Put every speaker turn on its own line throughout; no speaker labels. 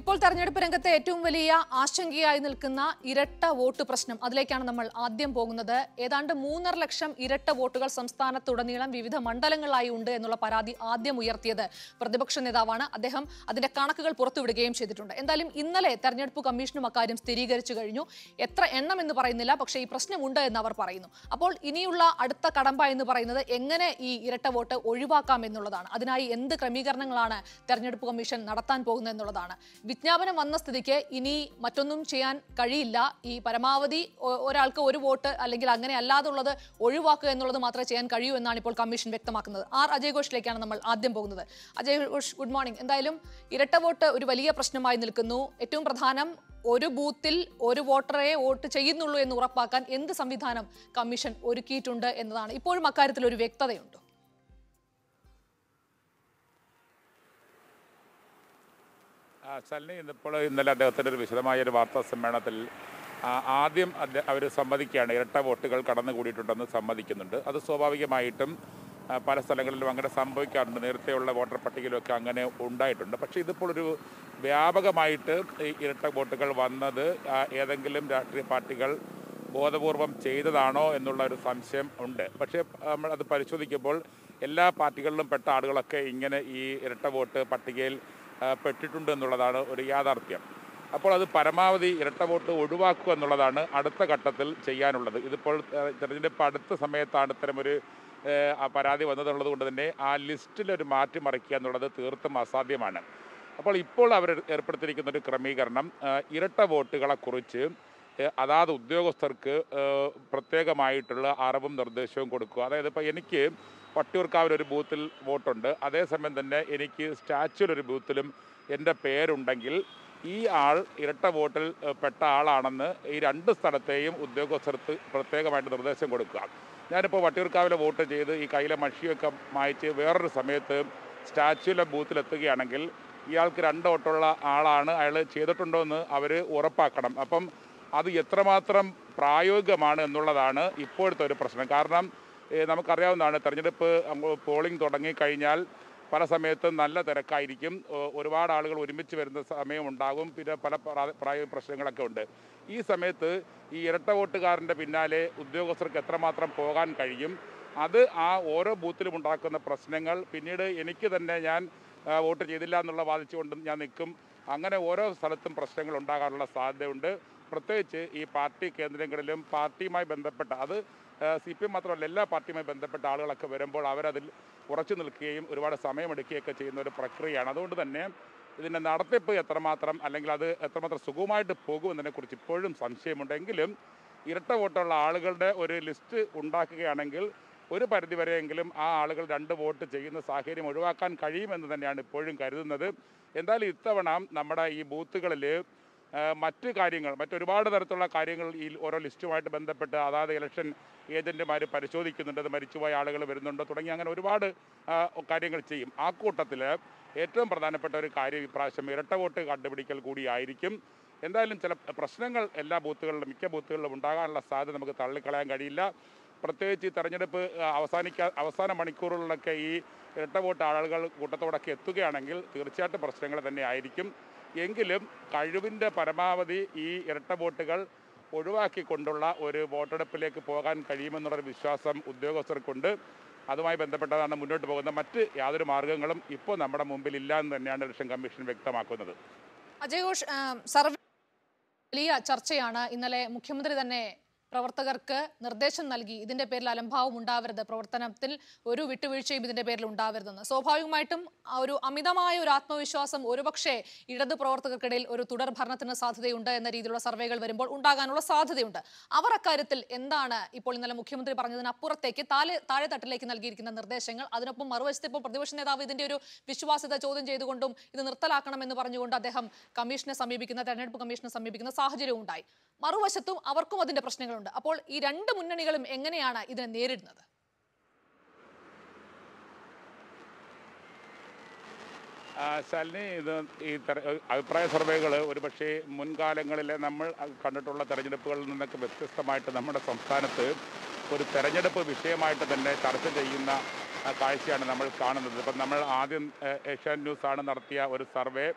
ഇപ്പോൾ തെരഞ്ഞെടുപ്പ് രംഗത്തെ ഏറ്റവും വലിയ ആശങ്കയായി നിൽക്കുന്ന ഇരട്ട വോട്ട് പ്രശ്നം അതിലേക്കാണ് നമ്മൾ ആദ്യം പോകുന്നത് ഏതാണ്ട് മൂന്നര ലക്ഷം ഇരട്ട വോട്ടുകൾ സംസ്ഥാനത്തുടനീളം വിവിധ മണ്ഡലങ്ങളിലായി ഉണ്ട് എന്നുള്ള പരാതി ആദ്യം ഉയർത്തിയത് പ്രതിപക്ഷ നേതാവാണ് അദ്ദേഹം അതിന്റെ കണക്കുകൾ പുറത്തുവിടുകയും ചെയ്തിട്ടുണ്ട് എന്തായാലും ഇന്നലെ തെരഞ്ഞെടുപ്പ് കമ്മീഷനും അക്കാര്യം സ്ഥിരീകരിച്ചു കഴിഞ്ഞു എത്ര എണ്ണം എന്ന് പറയുന്നില്ല പക്ഷേ ഈ പ്രശ്നമുണ്ട് എന്ന് അവർ പറയുന്നു അപ്പോൾ ഇനിയുള്ള അടുത്ത കടമ്പ എന്ന് പറയുന്നത് എങ്ങനെ ഈ ഇരട്ട വോട്ട് ഒഴിവാക്കാം എന്നുള്ളതാണ് അതിനായി എന്ത് ക്രമീകരണങ്ങളാണ് തെരഞ്ഞെടുപ്പ് കമ്മീഷൻ നടത്താൻ പോകുന്നത് എന്നുള്ളതാണ് വിജ്ഞാപനം വന്ന സ്ഥിതിക്ക് ഇനി മറ്റൊന്നും ചെയ്യാൻ കഴിയില്ല ഈ പരമാവധി ഒ- ഒരാൾക്ക് ഒരു വോട്ട് അല്ലെങ്കിൽ അങ്ങനെ അല്ലാതുള്ളത് ഒഴിവാക്കുക എന്നുള്ളത് മാത്രമേ ചെയ്യാൻ കഴിയൂ എന്നാണ് ഇപ്പോൾ കമ്മീഷൻ വ്യക്തമാക്കുന്നത് ആർ അജയ് ഘോഷിലേക്കാണ് നമ്മൾ ആദ്യം പോകുന്നത് അജയ് ഘോഷ് ഗുഡ് മോർണിംഗ് എന്തായാലും ഇരട്ട വോട്ട് ഒരു വലിയ പ്രശ്നമായി നിൽക്കുന്നു ഏറ്റവും പ്രധാനം ഒരു ബൂത്തിൽ ഒരു വോട്ടറെ വോട്ട് ചെയ്യുന്നുള്ളൂ എന്ന് ഉറപ്പാക്കാൻ എന്ത് സംവിധാനം കമ്മീഷൻ ഒരുക്കിയിട്ടുണ്ട് എന്നതാണ് ഇപ്പോഴും അക്കാര്യത്തിൽ ഒരു വ്യക്തതയുണ്ട്
ആ, ശാലിനി ഇന്നിപ്പോൾ ഇന്നലെ അദ്ദേഹത്തിൻ്റെ ഒരു വിശദമായ ഒരു വാർത്താ സമ്മേളനത്തിൽ ആ, ആദ്യം അവർ സമ്മതിക്കുകയാണ് ഇരട്ട വോട്ടുകൾ കടന്നുകൂടിയിട്ടുണ്ടെന്ന് സമ്മതിക്കുന്നുണ്ട് അത് സ്വാഭാവികമായിട്ടും ആ, പല സ്ഥലങ്ങളിലും അങ്ങനെ സംഭവിക്കാറുണ്ട് നേരത്തെയുള്ള വോട്ടർ പട്ടികയിലൊക്കെ അങ്ങനെ ഉണ്ടായിട്ടുണ്ട് പക്ഷേ ഇതിപ്പോൾ ഒരു വ്യാപകമായിട്ട് ഈ ഇരട്ട വോട്ടുകൾ വന്നത് ആ, ഏതെങ്കിലും രാഷ്ട്രീയ പാർട്ടികൾ ബോധപൂർവം ചെയ്തതാണോ എന്നുള്ള ഒരു സംശയം ഉണ്ട് പക്ഷേ നമ്മൾ അത് പരിശോധിക്കുമ്പോൾ എല്ലാ പാർട്ടികളിലും പെട്ട ആളുകളൊക്കെ ഇങ്ങനെ ഈ ഇരട്ട വോട്ട് പട്ടികയിൽ ആ, പെട്ടിട്ടുണ്ട് എന്നുള്ളതാണ് ഒരു യാഥാർത്ഥ്യം അപ്പോൾ അത് പരമാവധി ഇരട്ട വോട്ട് ഒഴിവാക്കുക എന്നുള്ളതാണ് അടുത്ത ഘട്ടത്തിൽ ചെയ്യാനുള്ളത് ഇതിപ്പോൾ ആ, തെരഞ്ഞെടുപ്പ് അടുത്ത സമയത്താണ് ഇത്തരമൊരു ആ, ആ പരാതി വന്നതുള്ളത് കൊണ്ട് തന്നെ ആ ലിസ്റ്റിലൊരു മാറ്റി മറിക്കുക എന്നുള്ളത് തീർത്തും അസാധ്യമാണ് അപ്പോൾ ഇപ്പോൾ അവർ ഏർപ്പെടുത്തിയിരിക്കുന്ന ഒരു ക്രമീകരണം ആ, ഇരട്ട വോട്ടുകളെക്കുറിച്ച് ഏഹ് അതാത് ഉദ്യോഗസ്ഥർക്ക് ഏഹ് പ്രത്യേകമായിട്ടുള്ള അറിവും നിർദ്ദേശവും കൊടുക്കുക അതായത് ഇപ്പോൾ എനിക്ക് വട്ടിയൂർക്കാവിൽ ഒരു ബൂത്തിൽ വോട്ടുണ്ട് അതേസമയം തന്നെ എനിക്ക് സ്റ്റാച്യൂൽ ഒരു ബൂത്തിലും എൻ്റെ പേരുണ്ടെങ്കിൽ ഈ ആൾ ഇരട്ട വോട്ടിൽ ഏഹ് പെട്ട ആളാണെന്ന് ഈ രണ്ട് സ്ഥലത്തെയും ഉദ്യോഗസ്ഥർക്ക് പ്രത്യേകമായിട്ട് നിർദ്ദേശം കൊടുക്കുക ഞാനിപ്പോൾ വട്ടിയൂർക്കാവിലെ വോട്ട് ചെയ്ത് ഈ കയ്യിലെ മഷിയൊക്കെ മായച്ച് വേറൊരു സമയത്ത് സ്റ്റാച്യൂലെ ബൂത്തിലെത്തുകയാണെങ്കിൽ ഇയാൾക്ക് രണ്ട് വോട്ടുള്ള ആളാണ് അയാൾ ചെയ്തിട്ടുണ്ടോ എന്ന് അവർ ഉറപ്പാക്കണം അപ്പം അത് എത്രമാത്രം പ്രായോഗികമാണ് എന്നുള്ളതാണ് ഇപ്പോഴത്തെ ഒരു പ്രശ്നം കാരണം ഏഹ് നമുക്കറിയാവുന്നതാണ് തെരഞ്ഞെടുപ്പ് അങ്ങ് പോളിംഗ് തുടങ്ങിക്കഴിഞ്ഞാൽ പല സമയത്തും നല്ല തിരക്കായിരിക്കും ഒ- ഒരുപാട് ആളുകൾ ഒരുമിച്ച് വരുന്ന സമയമുണ്ടാകും പിന്നെ പല പ്രാ- പ്രായോഗിക പ്രശ്നങ്ങളൊക്കെ ഉണ്ട് ഈ സമയത്ത് ഈ ഇരട്ട വോട്ടുകാരൻ്റെ പിന്നാലെ ഉദ്യോഗസ്ഥർക്ക് എത്രമാത്രം പോകാൻ കഴിയും അത് ആ ഓരോ ബൂത്തിലും ഉണ്ടാക്കുന്ന പ്രശ്നങ്ങൾ പിന്നീട് എനിക്ക് തന്നെ ഞാൻ ആ, വോട്ട് ചെയ്തില്ല എന്നുള്ള വാദിച്ചുകൊണ്ട് ഞാൻ നിൽക്കും അങ്ങനെ ഓരോ സ്ഥലത്തും പ്രശ്നങ്ങൾ ഉണ്ടാകാനുള്ള സാധ്യതയുണ്ട് പ്രത്യേകിച്ച് ഈ പാർട്ടി കേന്ദ്രങ്ങളിലും പാർട്ടിയുമായി ബന്ധപ്പെട്ട അത് സി പി എം മാത്രമല്ല എല്ലാ പാർട്ടിയുമായി ബന്ധപ്പെട്ട ആളുകളൊക്കെ വരുമ്പോൾ അവരതിൽ ഉറച്ചു നിൽക്കുകയും ഒരുപാട് സമയമെടുക്കുകയൊക്കെ ചെയ്യുന്ന ഒരു പ്രക്രിയയാണ് അതുകൊണ്ട് തന്നെ ഇതിൻ്റെ നടത്തിപ്പ് എത്രമാത്രം അല്ലെങ്കിൽ അത് എത്രമാത്രം സുഖമായിട്ട് പോകുമെന്നതിനെക്കുറിച്ച് ഇപ്പോഴും സംശയമുണ്ടെങ്കിലും ഇരട്ട വോട്ടുള്ള ആളുകളുടെ ഒരു ലിസ്റ്റ് ഉണ്ടാക്കുകയാണെങ്കിൽ ഒരു പരിധിവരെയെങ്കിലും ആ ആളുകൾ രണ്ട് വോട്ട് ചെയ്യുന്ന സാഹചര്യം ഒഴിവാക്കാൻ കഴിയുമെന്ന് തന്നെയാണ് ഇപ്പോഴും കരുതുന്നത് എന്തായാലും ഇത്തവണ നമ്മുടെ ഈ ബൂത്തുകളിൽ മറ്റ് കാര്യങ്ങൾ മറ്റൊരുപാട് തരത്തിലുള്ള കാര്യങ്ങൾ ഈ ഓരോ ലിസ്റ്റുമായിട്ട് ബന്ധപ്പെട്ട് അതാത് ഇലക്ഷൻ ഏജൻറ്റുമാർ പരിശോധിക്കുന്നുണ്ട് അത് മരിച്ചുപോയ ആളുകൾ വരുന്നുണ്ടോ തുടങ്ങി അങ്ങനെ ഒരുപാട് ആ, കാര്യങ്ങൾ ചെയ്യും ആ കൂട്ടത്തിൽ ഏറ്റവും പ്രധാനപ്പെട്ട ഒരു കാര്യം ഇപ്രാവശ്യം ഇരട്ട വോട്ട് കണ്ടുപിടിക്കൽ കൂടിയായിരിക്കും എന്തായാലും ചില പ്രശ്നങ്ങൾ എല്ലാ ബൂത്തുകളിലും മിക്ക ബൂത്തുകളിലും ഉണ്ടാകാനുള്ള സാധ്യത നമുക്ക് തള്ളിക്കളയാൻ കഴിയില്ല പ്രത്യേകിച്ച് ഈ തെരഞ്ഞെടുപ്പ് ആ, അവസാനിക്കാ അവസാന മണിക്കൂറുകളിലൊക്കെ ഈ ഇരട്ട വോട്ട് ആളുകൾ കൂട്ടത്തോടൊക്കെ എത്തുകയാണെങ്കിൽ തീർച്ചയായിട്ടും പ്രശ്നങ്ങൾ തന്നെ ആയിരിക്കും എങ്കിലും കഴിവിൻ്റെ പരമാവധി ഈ ഇരട്ട വോട്ടുകൾ ഒഴിവാക്കിക്കൊണ്ടുള്ള ഒരു വോട്ടെടുപ്പിലേക്ക് പോകാൻ കഴിയുമെന്നുള്ളൊരു വിശ്വാസം ഉദ്യോഗസ്ഥർക്കുണ്ട് അതുമായി ബന്ധപ്പെട്ടതാണ് മുന്നോട്ട് പോകുന്ന മറ്റ് യാതൊരു മാർഗങ്ങളും ഇപ്പോൾ നമ്മുടെ മുമ്പിൽ ഇല്ല എന്ന് തന്നെയാണ് ഇലക്ഷൻ കമ്മീഷൻ വ്യക്തമാക്കുന്നത്
അജയ് ഘോഷ് ആം, സർവേ വലിയ ചർച്ചയാണ് ഇന്നലെ മുഖ്യമന്ത്രി തന്നെ പ്രവർത്തകർക്ക് നിർദ്ദേശം നൽകി ഇതിന്റെ പേരിൽ അലംഭാവം ഉണ്ടാവരുത് പ്രവർത്തനത്തിൽ ഒരു വിട്ടുവീഴ്ചയും ഇതിന്റെ പേരിൽ ഉണ്ടാവരുതെന്ന് സ്വാഭാവികമായിട്ടും ആ ഒരു അമിതമായ ഒരു ആത്മവിശ്വാസം ഒരുപക്ഷെ ഇടത് പ്രവർത്തകർക്കിടയിൽ ഒരു തുടർ ഭരണത്തിന് സാധ്യതയുണ്ട് എന്ന രീതിയിലുള്ള സർവേകൾ വരുമ്പോൾ ഉണ്ടാകാനുള്ള സാധ്യതയുണ്ട് അവർ അക്കാര്യത്തിൽ എന്താണ് ഇപ്പോൾ ഇന്നലെ മുഖ്യമന്ത്രി പറഞ്ഞതിനപ്പുറത്തേക്ക് താഴെ താഴെ തട്ടിലേക്ക് നൽകിയിരിക്കുന്ന നിർദ്ദേശങ്ങൾ അതിനൊപ്പം മറുവശത്ത് ഇപ്പോൾ പ്രതിപക്ഷ നേതാവ് ഇതിന്റെ ഒരു വിശ്വാസ്യത ചോദ്യം ചെയ്തുകൊണ്ടും ഇത് നിർത്തലാക്കണം എന്ന് പറഞ്ഞുകൊണ്ട് അദ്ദേഹം കമ്മീഷനെ സമീപിക്കുന്ന തെരഞ്ഞെടുപ്പ് കമ്മീഷനെ സമീപിക്കുന്ന സാഹചര്യവും ഉണ്ടായി മറുവശത്തും അവർക്കും അതിന്റെ പ്രശ്നങ്ങളുണ്ട് അപ്പോൾ ഈ രണ്ട് മുന്നണികളും എങ്ങനെയാണ് ഇതിനെ നേരിടുന്നത്
ആ, ശാലിനി ഇത് ഈ തെര- അഭിപ്രായ സർവേകൾ ഒരുപക്ഷെ മുൻകാലങ്ങളിലെ നമ്മൾ കണ്ടിട്ടുള്ള തെരഞ്ഞെടുപ്പുകളിൽ നിന്നൊക്കെ വ്യത്യസ്തമായിട്ട് നമ്മുടെ സംസ്ഥാനത്ത് ഒരു തെരഞ്ഞെടുപ്പ് വിഷയമായിട്ട് തന്നെ ചർച്ച ചെയ്യുന്ന ആ, കാഴ്ചയാണ് നമ്മൾ കാണുന്നത് ഇപ്പം നമ്മൾ ആദ്യം ഏ, ഏഷ്യാൻ ന്യൂസാണ് നടത്തിയ ഒരു സർവേ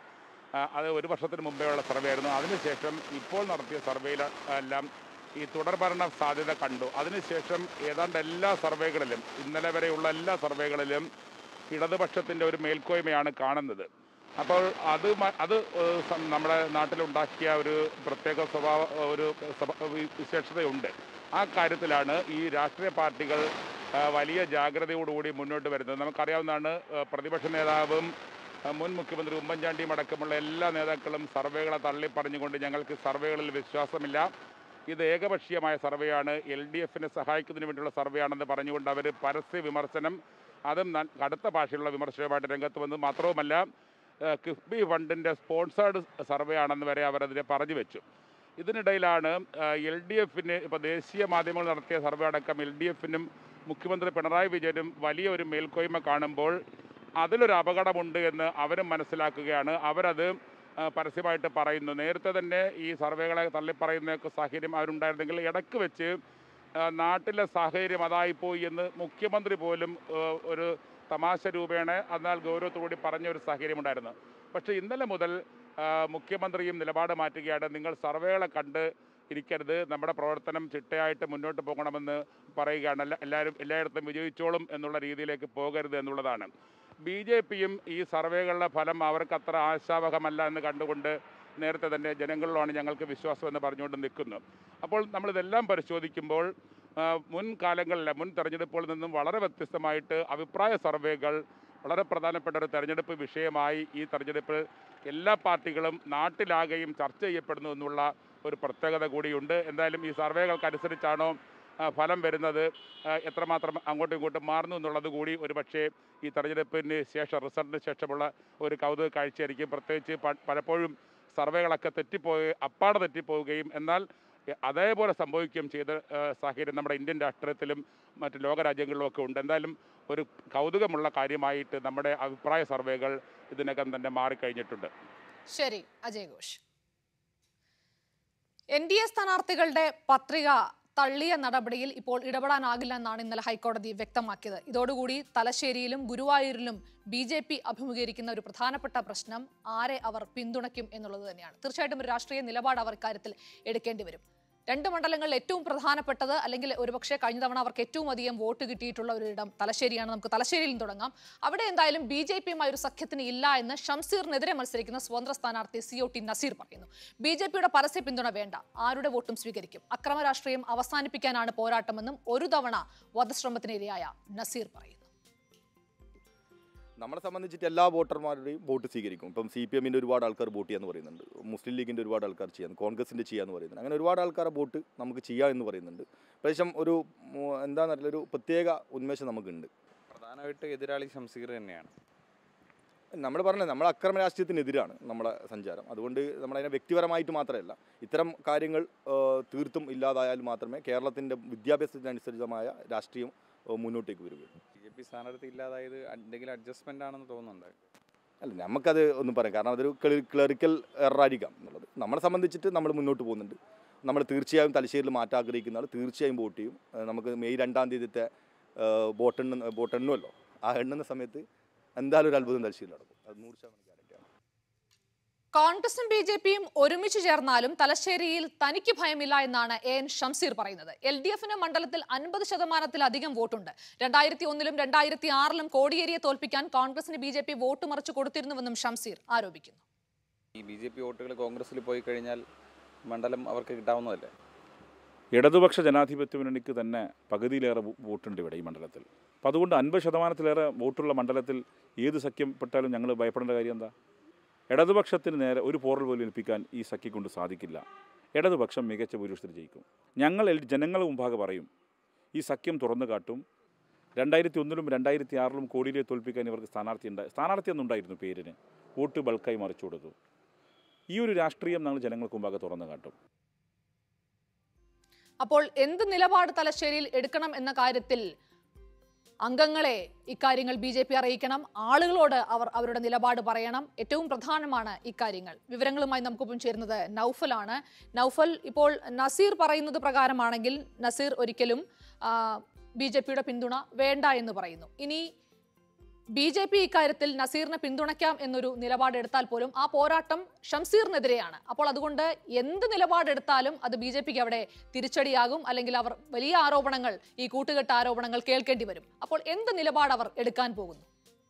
ആ, അത് ഒരു വർഷത്തിന് മുമ്പേ ഉള്ള സർവേ ആയിരുന്നു അതിനുശേഷം ഇപ്പോൾ നടത്തിയ സർവേയിൽ എല്ലാം ഈ തുടർഭരണ സാധ്യത കണ്ടു അതിനുശേഷം ഏതാണ്ട് എല്ലാ സർവേകളിലും ഇന്നലെ വരെയുള്ള എല്ലാ സർവേകളിലും ഇടതുപക്ഷത്തിൻ്റെ ഒരു മേൽക്കോയ്മയാണ് കാണുന്നത് അപ്പോൾ അത് മ- അത് ഏഹ്, സം- നമ്മുടെ നാട്ടിലുണ്ടാക്കിയ ഒരു പ്രത്യേക സ്വഭാവ ഒരു സ്വഭ- വി- വിശേഷതയുണ്ട് ആ കാര്യത്തിലാണ് ഈ രാഷ്ട്രീയ പാർട്ടികൾ ആ, വലിയ ജാഗ്രതയോടുകൂടി മുന്നോട്ട് വരുന്നത് നമുക്കറിയാവുന്നതാണ് ആ, പ്രതിപക്ഷ നേതാവും ആ, മുൻ മുഖ്യമന്ത്രി ഉമ്മൻചാണ്ടിയും അടക്കമുള്ള എല്ലാ നേതാക്കളും സർവേകളെ തള്ളി പറഞ്ഞുകൊണ്ട് ഞങ്ങൾക്ക് സർവേകളിൽ വിശ്വാസമില്ല ഇത് ഏകപക്ഷീയമായ സർവേയാണ് എൽ ഡി എഫിനെ സഹായിക്കുന്നതിന് വേണ്ടിയുള്ള സർവേ ആണെന്ന് പറഞ്ഞുകൊണ്ട് അവർ പരസ്യ വിമർശനം അതും ന- കടുത്ത ഭാഷയിലുള്ള വിമർശനമായിട്ട് രംഗത്ത് വന്നു മാത്രവുമല്ല ഏഹ്, കിഫ്ബി ഫണ്ടിൻ്റെ സ്പോൺസേർഡ് സർവേ ആണെന്ന് വരെ അവരതിനെ പറഞ്ഞു വെച്ചു ഇതിനിടയിലാണ് എൽ ഡി എഫിന് ഇപ്പോൾ ദേശീയ മാധ്യമങ്ങൾ നടത്തിയ സർവേ അടക്കം എൽ ഡി എഫിനും മുഖ്യമന്ത്രി പിണറായി വിജയനും വലിയ ഒരു മേൽക്കോയ്മ കാണുമ്പോൾ അതിലൊരു അപകടമുണ്ട് എന്ന് അവരും മനസ്സിലാക്കുകയാണ് അവരത് ആ, പരസ്യമായിട്ട് പറയുന്നു നേരത്തെ തന്നെ ഈ സർവേകളെ തള്ളിപ്പറയുന്ന സാഹചര്യം അവരുണ്ടായിരുന്നെങ്കിൽ ഇടയ്ക്ക് വെച്ച് ആ, നാട്ടിലെ സാഹചര്യം അതായിപ്പോയി എന്ന് മുഖ്യമന്ത്രി പോലും ആ, ഒരു തമാശ രൂപേണ എന്നാൽ ഗൗരവത്തോടുകൂടി പറഞ്ഞ ഒരു സാഹചര്യം ഉണ്ടായിരുന്നു പക്ഷേ ഇന്നലെ മുതൽ ആ, മുഖ്യമന്ത്രിയും നിലപാട് മാറ്റുകയാണ് നിങ്ങൾ സർവേകളെ കണ്ട് ഇരിക്കരുത് നമ്മുടെ പ്രവർത്തനം ചിട്ടയായിട്ട് മുന്നോട്ട് പോകണമെന്ന് പറയുകയാണ് എല്ലാ എല്ലാവരും എല്ലായിടത്തും വിജയിച്ചോളും എന്നുള്ള രീതിയിലേക്ക് പോകരുത് എന്നുള്ളതാണ് ബി ജെ പിയും ഈ സർവേകളുടെ ഫലം അവർക്ക് അത്ര ആശാവഹമല്ല എന്ന് കണ്ടുകൊണ്ട് നേരത്തെ തന്നെ ജനങ്ങളിലാണ് ഞങ്ങൾക്ക് വിശ്വാസം എന്ന് പറഞ്ഞുകൊണ്ട് നിൽക്കുന്നു അപ്പോൾ നമ്മളിതെല്ലാം പരിശോധിക്കുമ്പോൾ ആ, മുൻ കാലങ്ങളിലെ മുൻ തെരഞ്ഞെടുപ്പുകളിൽ നിന്നും വളരെ വ്യത്യസ്തമായിട്ട് അഭിപ്രായ സർവേകൾ വളരെ പ്രധാനപ്പെട്ട ഒരു തെരഞ്ഞെടുപ്പ് വിഷയമായി ഈ തെരഞ്ഞെടുപ്പിൽ എല്ലാ പാർട്ടികളും നാട്ടിലാകെയും ചർച്ച ചെയ്യപ്പെടുന്നു എന്നുള്ള ഒരു പ്രത്യേകത കൂടിയുണ്ട് എന്തായാലും ഈ സർവേകൾക്കനുസരിച്ചാണോ ആ, ഫലം വരുന്നത് ആ, എത്രമാത്രം അങ്ങോട്ടും ഇങ്ങോട്ടും മാറുന്നു എന്നുള്ളത് കൂടി ഒരു പക്ഷേ ഈ തെരഞ്ഞെടുപ്പിന് ശേഷം റിസൾട്ടിന് ശേഷമുള്ള ഒരു കൗതുക കാഴ്ചയായിരിക്കും പ്രത്യേകിച്ച് പ- പലപ്പോഴും സർവേകളൊക്കെ തെറ്റിപ്പോവുകയും അപ്പാടെ തെറ്റിപ്പോവുകയും എന്നാൽ എ- അതേപോലെ സംഭവിക്കുകയും ചെയ്ത ആ, സാഹചര്യം നമ്മുടെ ഇന്ത്യൻ രാഷ്ട്രീയത്തിലും മറ്റ് ലോകരാജ്യങ്ങളിലും ഒക്കെ ഉണ്ട് എന്തായാലും ഒരു കൗതുകമുള്ള കാര്യമായിട്ട് നമ്മുടെ അഭിപ്രായ സർവേകൾ ഇതിനകം തന്നെ മാറിക്കഴിഞ്ഞിട്ടുണ്ട്
ശരി Ajay Ghosh N D A സ്ഥാനാർത്ഥികളുടെ പത്രിക തള്ളിയ നടപടിയിൽ ഇപ്പോൾ ഇടപെടാനാകില്ല എന്നാണ് ഇന്നലെ ഹൈക്കോടതി വ്യക്തമാക്കിയത് ഇതോടുകൂടി തലശ്ശേരിയിലും ഗുരുവായൂരിലും ബി ജെ പി അഭിമുഖീകരിക്കുന്ന ഒരു പ്രധാനപ്പെട്ട പ്രശ്നം ആരെ അവർ പിന്തുണയ്ക്കും എന്നുള്ളത് തന്നെയാണ് തീർച്ചയായിട്ടും ഒരു രാഷ്ട്രീയ നിലപാട് അവർ ഇക്കാര്യത്തിൽ എടുക്കേണ്ടി വരും രണ്ട് മണ്ഡലങ്ങളിൽ ഏറ്റവും പ്രധാനപ്പെട്ടത് അല്ലെങ്കിൽ ഒരുപക്ഷെ കഴിഞ്ഞ തവണ അവർക്ക് ഏറ്റവും അധികം വോട്ട് കിട്ടിയിട്ടുള്ള ഒരു ഇടം തലശ്ശേരിയാണ് നമുക്ക് തലശ്ശേരിയിൽ നിന്ന് തുടങ്ങാം അവിടെ എന്തായാലും ബി ജെ പിയുമായി ഒരു സഖ്യത്തിന് ഇല്ല എന്ന് ഷംസീറിനെതിരെ മത്സരിക്കുന്ന സ്വതന്ത്ര സ്ഥാനാർത്ഥി സി ഒ ടി നസീർ പറയുന്നു ബി ജെ പിയുടെ പരസ്യ പിന്തുണ വേണ്ട ആരുടെ വോട്ടും സ്വീകരിക്കും അക്രമ രാഷ്ട്രീയം അവസാനിപ്പിക്കാനാണ് പോരാട്ടമെന്നും ഒരു തവണ വധശ്രമത്തിനിരയായ നസീർ പറയുന്നു
നമ്മളെ സംബന്ധിച്ചിട്ട് എല്ലാ വോട്ടർമാരുടെയും വോട്ട് സ്വീകരിക്കും ഇപ്പം സി പി എമ്മിൻ്റെ ഒരുപാട് ആൾക്കാർ വോട്ട് ചെയ്യാന്ന് പറയുന്നുണ്ട് മുസ്ലിം ലീഗിൻ്റെ ഒരുപാട് ആൾക്കാർ ചെയ്യാൻ കോൺഗ്രസിൻ്റെ ചെയ്യാന്ന് പറയുന്നുണ്ട് അങ്ങനെ ഒരുപാട് ആൾക്കാരെ വോട്ട് നമുക്ക് ചെയ്യാം എന്ന് പറയുന്നുണ്ട് പ്രദേശം ഒരു ഉം, എന്താണെന്ന് അറിയില്ല ഒരു പ്രത്യേക ഉന്മേഷം നമുക്കുണ്ട്
പ്രധാനമായിട്ട് എതിരാളി ഷംസീർ തന്നെയാണ്
നമ്മൾ പറഞ്ഞത് നമ്മൾ അക്രമ രാഷ്ട്രീയത്തിനെതിരാണ് നമ്മുടെ സഞ്ചാരം അതുകൊണ്ട് നമ്മളതിനെ വ്യക്തിപരമായിട്ട് മാത്രമല്ല ഇത്തരം കാര്യങ്ങൾ ആ, തീർത്തും ഇല്ലാതായാൽ മാത്രമേ കേരളത്തിൻ്റെ വിദ്യാഭ്യാസത്തിനനുസരിതമായ രാഷ്ട്രീയം ആ, മുന്നോട്ടേക്ക് വരികയുള്ളൂ
ബി ജെ പി സ്ഥാനാർത്ഥി ഇല്ലാതായത് എന്തെങ്കിലും അഡ്ജസ്റ്റ്മെന്റ് ആണെന്ന് തോന്നുന്നുണ്ട്
അല്ല നമുക്കത് ഒന്നും പറയാം കാരണം അതൊരു ക്ലറിക്കൽ എററായിരിക്കാം എന്നുള്ളത് നമ്മളെ സംബന്ധിച്ചിട്ട് നമ്മൾ മുന്നോട്ട് പോകുന്നുണ്ട് നമ്മൾ തീർച്ചയായും തലശ്ശേരിയിൽ മാറ്റാൻ ആഗ്രഹിക്കുന്ന ആൾ തീർച്ചയായും വോട്ട് ചെയ്യും ഏഹ് നമുക്ക് മെയ് രണ്ടാം തീയതിത്തെ വോട്ടെണ്ണ വോട്ടെണ്ണുമല്ലോ ആ എണ്ണുന്ന സമയത്ത് എന്തായാലും ഒരു അത്ഭുതം തലശ്ശേരിയിൽ നടക്കും അത് നൂറ് ശതമാനം ഗ്യാരണ്ടിയാണ്
കോൺഗ്രസും ബി ജെ പിയും ഒരുമിച്ച് ചേർന്നാലും തലശ്ശേരിയിൽ തനിക്ക് ഭയമില്ല എന്നാണ് എ എൻ ഷംസീർ പറയുന്നത് എൽ ഡി എഫിന് മണ്ഡലത്തിൽ അൻപത് ശതമാനത്തിലധികം വോട്ടുണ്ട് രണ്ടായിരത്തി ഒന്നിലും രണ്ടായിരത്തി ആറിലും കോടിയേരിയെ തോൽപ്പിക്കാൻ കോൺഗ്രസിന് ബി ജെ പി വോട്ട് മറിച്ചു കൊടുത്തിരുന്നുവെന്നും ഷംസീർ ആരോപിക്കുന്നു
ഈ ബി ജെ പി വോട്ടുകൾ കോൺഗ്രസിൽ പോയി കഴിഞ്ഞാൽ മണ്ഡലം അവർക്ക് കിട്ടാവുന്നതല്ലേ
ഇടതുപക്ഷ ജനാധിപത്യ മുന്നണിക്ക് തന്നെ പകുതിയിലേറെ വോ- വോട്ടുണ്ട് ഇവിടെ ഈ മണ്ഡലത്തിൽ അപ്പം അതുകൊണ്ട് അൻപത് ശതമാനത്തിലേറെ വോട്ടുള്ള മണ്ഡലത്തിൽ ഏത് സഖ്യം പെട്ടാലും ഞങ്ങൾ ഭയപ്പെടേണ്ട കാര്യം എന്താ ഇടതുപക്ഷത്തിന് നേരെ ഒരു പോറൽ പോലും ഏൽപ്പിക്കാൻ ഈ സഖ്യം കൊണ്ട് സാധിക്കില്ല ഇടതുപക്ഷം മികച്ച ഭൂരിപക്ഷത്തിൽ ജയിക്കും ഞങ്ങൾ എൽ- ജനങ്ങളുടെ മുമ്പാകെ പറയും ഈ സഖ്യം തുറന്നു കാട്ടും രണ്ടായിരത്തി ഒന്നിലും രണ്ടായിരത്തി ആറിലും കോടിയിലെ തോൽപ്പിക്കാൻ ഇവർക്ക് സ്ഥാനാർത്ഥി ഉണ്ടായി സ്ഥാനാർത്ഥി എന്നുണ്ടായിരുന്നു പേരിന് വോട്ട് ബൾക്കായി മറിച്ചു കൊടുത്തു ഈ ഒരു രാഷ്ട്രീയം ഞങ്ങൾ ജനങ്ങൾക്ക് മുമ്പാകെ തുറന്നു കാട്ടും
അപ്പോൾ എന്ത് നിലപാട് തലശ്ശേരിയിൽ എടുക്കണം എന്ന കാര്യത്തിൽ അംഗങ്ങളെ ഇക്കാര്യങ്ങൾ ബി ജെ പി അറിയിക്കണം ആളുകളോട് അവർ അവരുടെ നിലപാട് പറയണം ഏറ്റവും പ്രധാനമാണ് ഇക്കാര്യങ്ങൾ വിവരങ്ങളുമായി നമുക്കൊപ്പം ചേരുന്നത് നൗഫലാണ് നൗഫൽ ഇപ്പോൾ നസീർ പറയുന്നത് പ്രകാരമാണെങ്കിൽ നസീർ ഒരിക്കലും ബി ജെ പിയുടെ പിന്തുണ വേണ്ട എന്ന് പറയുന്നു ഇനി ബി ജെ പി ഇക്കാര്യത്തിൽ നസീറിനെ പിന്തുണയ്ക്കാം എന്നൊരു നിലപാടെടുത്താൽ പോലും ആ പോരാട്ടം ഷംസീറിനെതിരെയാണ് അപ്പോൾ അതുകൊണ്ട് എന്ത് നിലപാടെടുത്താലും അത് ബി ജെ പിക്ക് അവിടെ തിരിച്ചടിയാകും അല്ലെങ്കിൽ അവർ വലിയ ആരോപണങ്ങൾ ഈ കൂട്ടുകെട്ട് ആരോപണങ്ങൾ കേൾക്കേണ്ടി വരും അപ്പോൾ എന്ത് നിലപാട് അവർ എടുക്കാൻ പോകുന്നു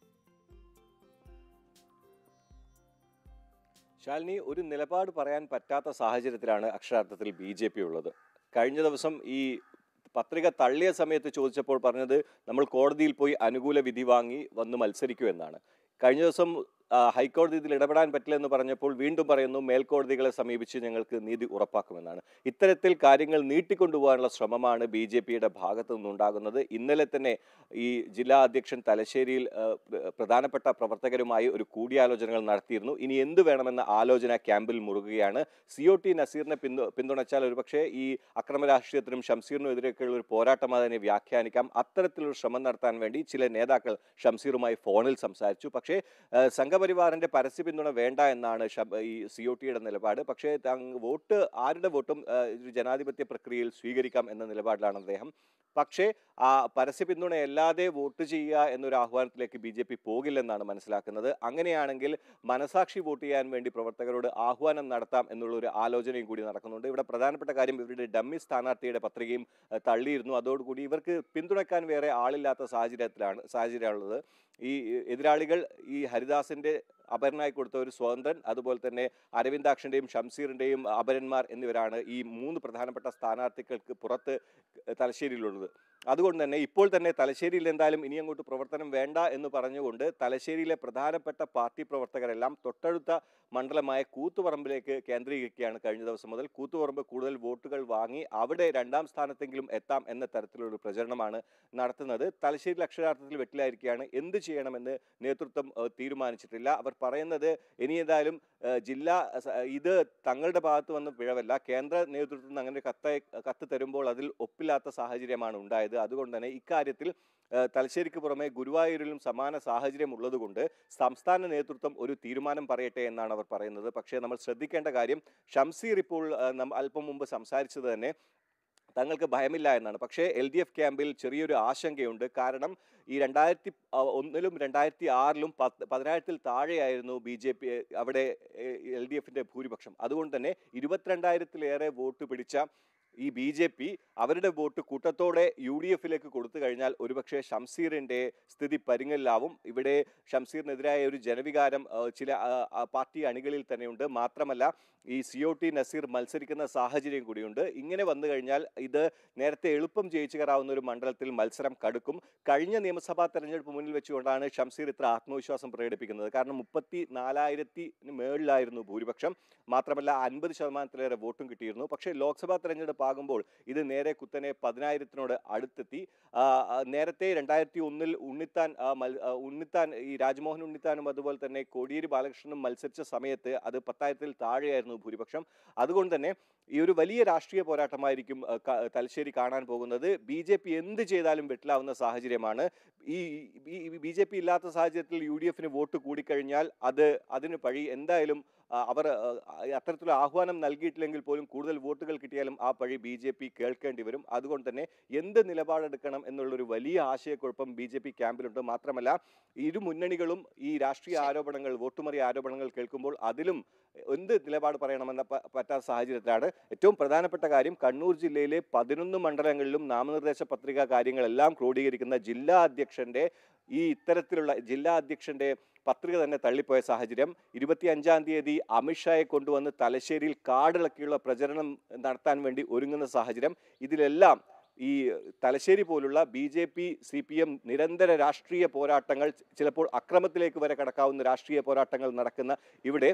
ശാലിനി ഒരു നിലപാട് പറയാൻ പറ്റാത്ത സാഹചര്യത്തിലാണ് അക്ഷരാർത്ഥത്തിൽ ബി ജെ പി ഉള്ളത് കഴിഞ്ഞ ദിവസം ഈ പത്രിക തള്ളിയ സമയത്ത് ചോദിച്ചപ്പോൾ പറഞ്ഞത് നമ്മൾ കോടതിയിൽ പോയി അനുകൂല വിധി വാങ്ങി വന്ന് മത്സരിക്കൂ എന്നാണ് കഴിഞ്ഞ ദിവസം ആ, ഹൈക്കോടതി ഇതിൽ ഇടപെടാൻ പറ്റില്ലെന്ന് പറഞ്ഞപ്പോൾ വീണ്ടും പറയുന്നു മേൽക്കോടതികളെ സമീപിച്ച് ഞങ്ങൾക്ക് നീതി ഉറപ്പാക്കുമെന്നാണ് ഇത്തരത്തിൽ കാര്യങ്ങൾ നീട്ടിക്കൊണ്ടുപോകാനുള്ള ശ്രമമാണ് ബി ജെ പിയുടെ ഭാഗത്തു നിന്നുണ്ടാകുന്നത് ഇന്നലെ തന്നെ ഈ ജില്ലാ അധ്യക്ഷൻ തലശ്ശേരിയിൽ ആ, പ്ര- പ്രധാനപ്പെട്ട പ്രവർത്തകരുമായി ഒരു കൂടിയാലോചനകൾ നടത്തിയിരുന്നു ഇനി എന്ത് വേണമെന്ന ആലോചന ക്യാമ്പിൽ മുറുകുകയാണ് സി ഒ ടി നസീറിനെ പിന്തു പിന്തുണച്ചാൽ ഒരുപക്ഷെ ഈ അക്രമ രാഷ്ട്രീയത്തിനും ഷംസീറിനും എതിരെയൊക്കെയുള്ള ഒരു പോരാട്ടം അതിനെ വ്യാഖ്യാനിക്കാം അത്തരത്തിലൊരു ശ്രമം നടത്താൻ വേണ്ടി ചില നേതാക്കൾ ഷംസീറുമായി ഫോണിൽ സംസാരിച്ചു പക്ഷേ ആ, സംഘപരിവാറിന്റെ പരസ്യ പിന്തുണ വേണ്ട എന്നാണ് ഷം- ഈ സി ഒ ടിയുടെ നിലപാട് പക്ഷേ തങ് വോട്ട് ആരുടെ വോട്ടും ആ, ഒരു ജനാധിപത്യ പ്രക്രിയയിൽ സ്വീകരിക്കാം എന്ന നിലപാടിലാണ് അദ്ദേഹം പക്ഷേ ആ പരസ്യ പിന്തുണയല്ലാതെ വോട്ട് ചെയ്യുക എന്നൊരു ആഹ്വാനത്തിലേക്ക് ബി ജെ പി പോകില്ലെന്നാണ് മനസ്സിലാക്കുന്നത് അങ്ങനെയാണെങ്കിൽ മനസാക്ഷി വോട്ട് ചെയ്യാൻ വേണ്ടി പ്രവർത്തകരോട് ആഹ്വാനം നടത്താം എന്നുള്ള ഒരു ആലോചനയും കൂടി നടക്കുന്നുണ്ട് ഇവിടെ പ്രധാനപ്പെട്ട കാര്യം ഇവരുടെ ഡമ്മി സ്ഥാനാർത്ഥിയുടെ പത്രികയും ആ, തള്ളിയിരുന്നു അതോടുകൂടി ഇവർക്ക് പിന്തുണയ്ക്കാൻ വേറെ ആളില്ലാത്ത സാഹചര്യത്തിലാണ് സാഹചര്യമുള്ളത് ഈ എതിരാളികൾ ഈ ഹരിദാസിന്റെ അപരനായി കൊടുത്ത ഒരു സ്വതന്ത്രൻ അതുപോലെ തന്നെ അരവിന്ദാക്ഷന്റെയും ഷംസീറിന്റെയും അപരന്മാർ എന്നിവരാണ് ഈ മൂന്ന് പ്രധാനപ്പെട്ട സ്ഥാനാർത്ഥികൾക്ക് പുറത്ത് തലശ്ശേരിയിലുള്ളത് അതുകൊണ്ട് തന്നെ ഇപ്പോൾ തന്നെ തലശ്ശേരിയിൽ എന്തായാലും ഇനി അങ്ങോട്ട് പ്രവർത്തനം വേണ്ട എന്ന് പറഞ്ഞുകൊണ്ട് തലശ്ശേരിയിലെ പ്രധാനപ്പെട്ട പാർട്ടി പ്രവർത്തകരെല്ലാം തൊട്ടടുത്ത മണ്ഡലമായ കൂത്തുപറമ്പിലേക്ക് കേന്ദ്രീകരിക്കുകയാണ് കഴിഞ്ഞ ദിവസം മുതൽ കൂത്തുപറമ്പ് കൂടുതൽ വോട്ടുകൾ വാങ്ങി അവിടെ രണ്ടാം സ്ഥാനത്തെങ്കിലും എത്താം എന്ന തരത്തിലുള്ള പ്രചരണമാണ് നടത്തുന്നത് തലശ്ശേരിയിൽ അക്ഷരാർത്ഥത്തിൽ വെട്ടിലായിരിക്കുകയാണ് എന്ത് ചെയ്യണമെന്ന് നേതൃത്വം ഏഹ്, തീരുമാനിച്ചിട്ടില്ല അവർ പറയുന്നത് ഇനി ഏതായാലും ഏഹ്, ജില്ലാ സ- ഇത് തങ്ങളുടെ ഭാഗത്ത് വന്ന പിഴവല്ല കേന്ദ്ര നേതൃത്വത്തിൽ നിന്ന് അങ്ങനെ ഒരു കത്ത് കത്ത് തരുമ്പോൾ അതിൽ ഒപ്പില്ലാത്ത സാഹചര്യമാണ് ഉണ്ടായത് അതുകൊണ്ട് തന്നെ ഇക്കാര്യത്തിൽ ഏഹ്, തലശ്ശേരിക്ക് പുറമെ ഗുരുവായൂരിലും സമാന സാഹചര്യം ഉള്ളതുകൊണ്ട് സംസ്ഥാന നേതൃത്വം ഒരു തീരുമാനം പറയട്ടെ എന്നാണ് അവർ പറയുന്നത് പക്ഷേ നമ്മൾ ശ്രദ്ധിക്കേണ്ട കാര്യം ഷംസീർ ഇപ്പോൾ ഏഹ്, നം- അല്പം മുമ്പ് സംസാരിച്ചത് തന്നെ തങ്ങൾക്ക് ഭയമില്ല എന്നാണ് പക്ഷേ എൽ ഡി എഫ് ക്യാമ്പിൽ ചെറിയൊരു ആശങ്കയുണ്ട് കാരണം ഈ രണ്ടായിരത്തി ഒന്നിലും രണ്ടായിരത്തി ആറിലും പത്ത് പതിനായിരത്തിൽ താഴെയായിരുന്നു ബി ജെ പി അവിടെ എൽ ഡി എഫിൻ്റെ ഭൂരിപക്ഷം അതുകൊണ്ട് തന്നെ ഇരുപത്തിരണ്ടായിരത്തിലേറെ വോട്ട് പിടിച്ച ഈ ബി ജെ പി അവരുടെ വോട്ട് കൂട്ടത്തോടെ യു ഡി എഫിലേക്ക് കൊടുത്തു കഴിഞ്ഞാൽ ഒരുപക്ഷെ ഷംസീറിൻ്റെ സ്ഥിതി പരിങ്ങലിലാവും ഇവിടെ ഷംസീറിനെതിരായ ഒരു ജനവികാരം ആ, ചില ആ, ആ, പാർട്ടി അണികളിൽ തന്നെയുണ്ട് മാത്രമല്ല ഈ സി ഒ ടി നസീർ മത്സരിക്കുന്ന സാഹചര്യം കൂടിയുണ്ട് ഇങ്ങനെ വന്നു കഴിഞ്ഞാൽ ഇത് നേരത്തെ എളുപ്പം ജയിച്ചു കയറാവുന്ന ഒരു മണ്ഡലത്തിൽ മത്സരം കടുക്കും കഴിഞ്ഞ നിയമസഭാ തെരഞ്ഞെടുപ്പ് മുന്നിൽ വെച്ചുകൊണ്ടാണ് ഷംസീർ ഇത്ര ആത്മവിശ്വാസം പ്രകടിപ്പിക്കുന്നത് കാരണം മുപ്പത്തി നാലായിരത്തി മേളിലായിരുന്നു ഭൂരിപക്ഷം മാത്രമല്ല അൻപത് ശതമാനത്തിലേറെ വോട്ടും കിട്ടിയിരുന്നു പക്ഷേ ലോക്സഭാ തെരഞ്ഞെടുപ്പ് ആകുമ്പോൾ ഇത് നേരെ കുത്തനെ പതിനായിരത്തിനോട് അടുത്തെത്തി ആ, ആ, നേരത്തെ രണ്ടായിരത്തി ഒന്നിൽ ഉണ്ണിത്താൻ ആ, മൽ- ആ, ഉണ്ണിത്താൻ ഈ രാജ്മോഹൻ ഉണ്ണിത്താനും അതുപോലെ തന്നെ കോടിയേരി ബാലകൃഷ്ണനും മത്സരിച്ച സമയത്ത് അത് പത്തായിരത്തിൽ താഴെയായിരുന്നു ഭൂരിപക്ഷം അതുകൊണ്ട് തന്നെ ഈ ഒരു വലിയ രാഷ്ട്രീയ പോരാട്ടമായിരിക്കും ആ, ക- തലശ്ശേരി കാണാൻ പോകുന്നത് ബി ജെ പി എന്ത് ചെയ്താലും വെട്ടിലാവുന്ന സാഹചര്യമാണ് ഈ ബി ജെ പി ഇല്ലാത്ത സാഹചര്യത്തിൽ യു ഡി എഫിന് വോട്ട് കൂടിക്കഴിഞ്ഞാൽ അത് അതിന് പഴി എന്തായാലും ആ, അവർ ആ, അത്തരത്തിലുള്ള ആഹ്വാനം നൽകിയിട്ടില്ലെങ്കിൽ പോലും കൂടുതൽ വോട്ടുകൾ കിട്ടിയാലും ആ പഴി ബി ജെ പി കേൾക്കേണ്ടി വരും അതുകൊണ്ട് തന്നെ എന്ത് നിലപാടെടുക്കണം എന്നുള്ളൊരു വലിയ ആശയക്കുഴപ്പം ബി ജെ പി ക്യാമ്പിലുണ്ട് മാത്രമല്ല ഇരു മുന്നണികളും ഈ രാഷ്ട്രീയ ആരോപണങ്ങൾ വോട്ടുമറി ആരോപണങ്ങൾ കേൾക്കുമ്പോൾ അതിലും എന്ത് നിലപാട് പറയണമെന്ന പ- പറ്റാത്ത സാഹചര്യത്തിലാണ് ഏറ്റവും പ്രധാനപ്പെട്ട കാര്യം കണ്ണൂർ ജില്ലയിലെ പതിനൊന്ന് മണ്ഡലങ്ങളിലും നാമനിർദ്ദേശ പത്രിക കാര്യങ്ങളെല്ലാം ക്രോഡീകരിക്കുന്ന ജില്ലാ അധ്യക്ഷന്റെ ഈ ഇത്തരത്തിലുള്ള ജില്ലാ അധ്യക്ഷന്റെ പത്രിക തന്നെ തള്ളിപ്പോയ സാഹചര്യം ഇരുപത്തി അഞ്ചാം തീയതി അമിത്ഷായെ കൊണ്ടുവന്ന് തലശ്ശേരിയിൽ കാടിളക്കിയുള്ള പ്രചരണം നടത്താൻ വേണ്ടി ഒരുങ്ങുന്ന സാഹചര്യം ഇതിലെല്ലാം ഈ തലശ്ശേരി പോലുള്ള B J P C P M നിരന്തര രാഷ്ട്രീയ പോരാട്ടങ്ങൾ ചിലപ്പോൾ അക്രമത്തിലേക്ക് വരെ കടക്കാവുന്ന രാഷ്ട്രീയ പോരാട്ടങ്ങൾ നടക്കുന്ന ഇവിടെ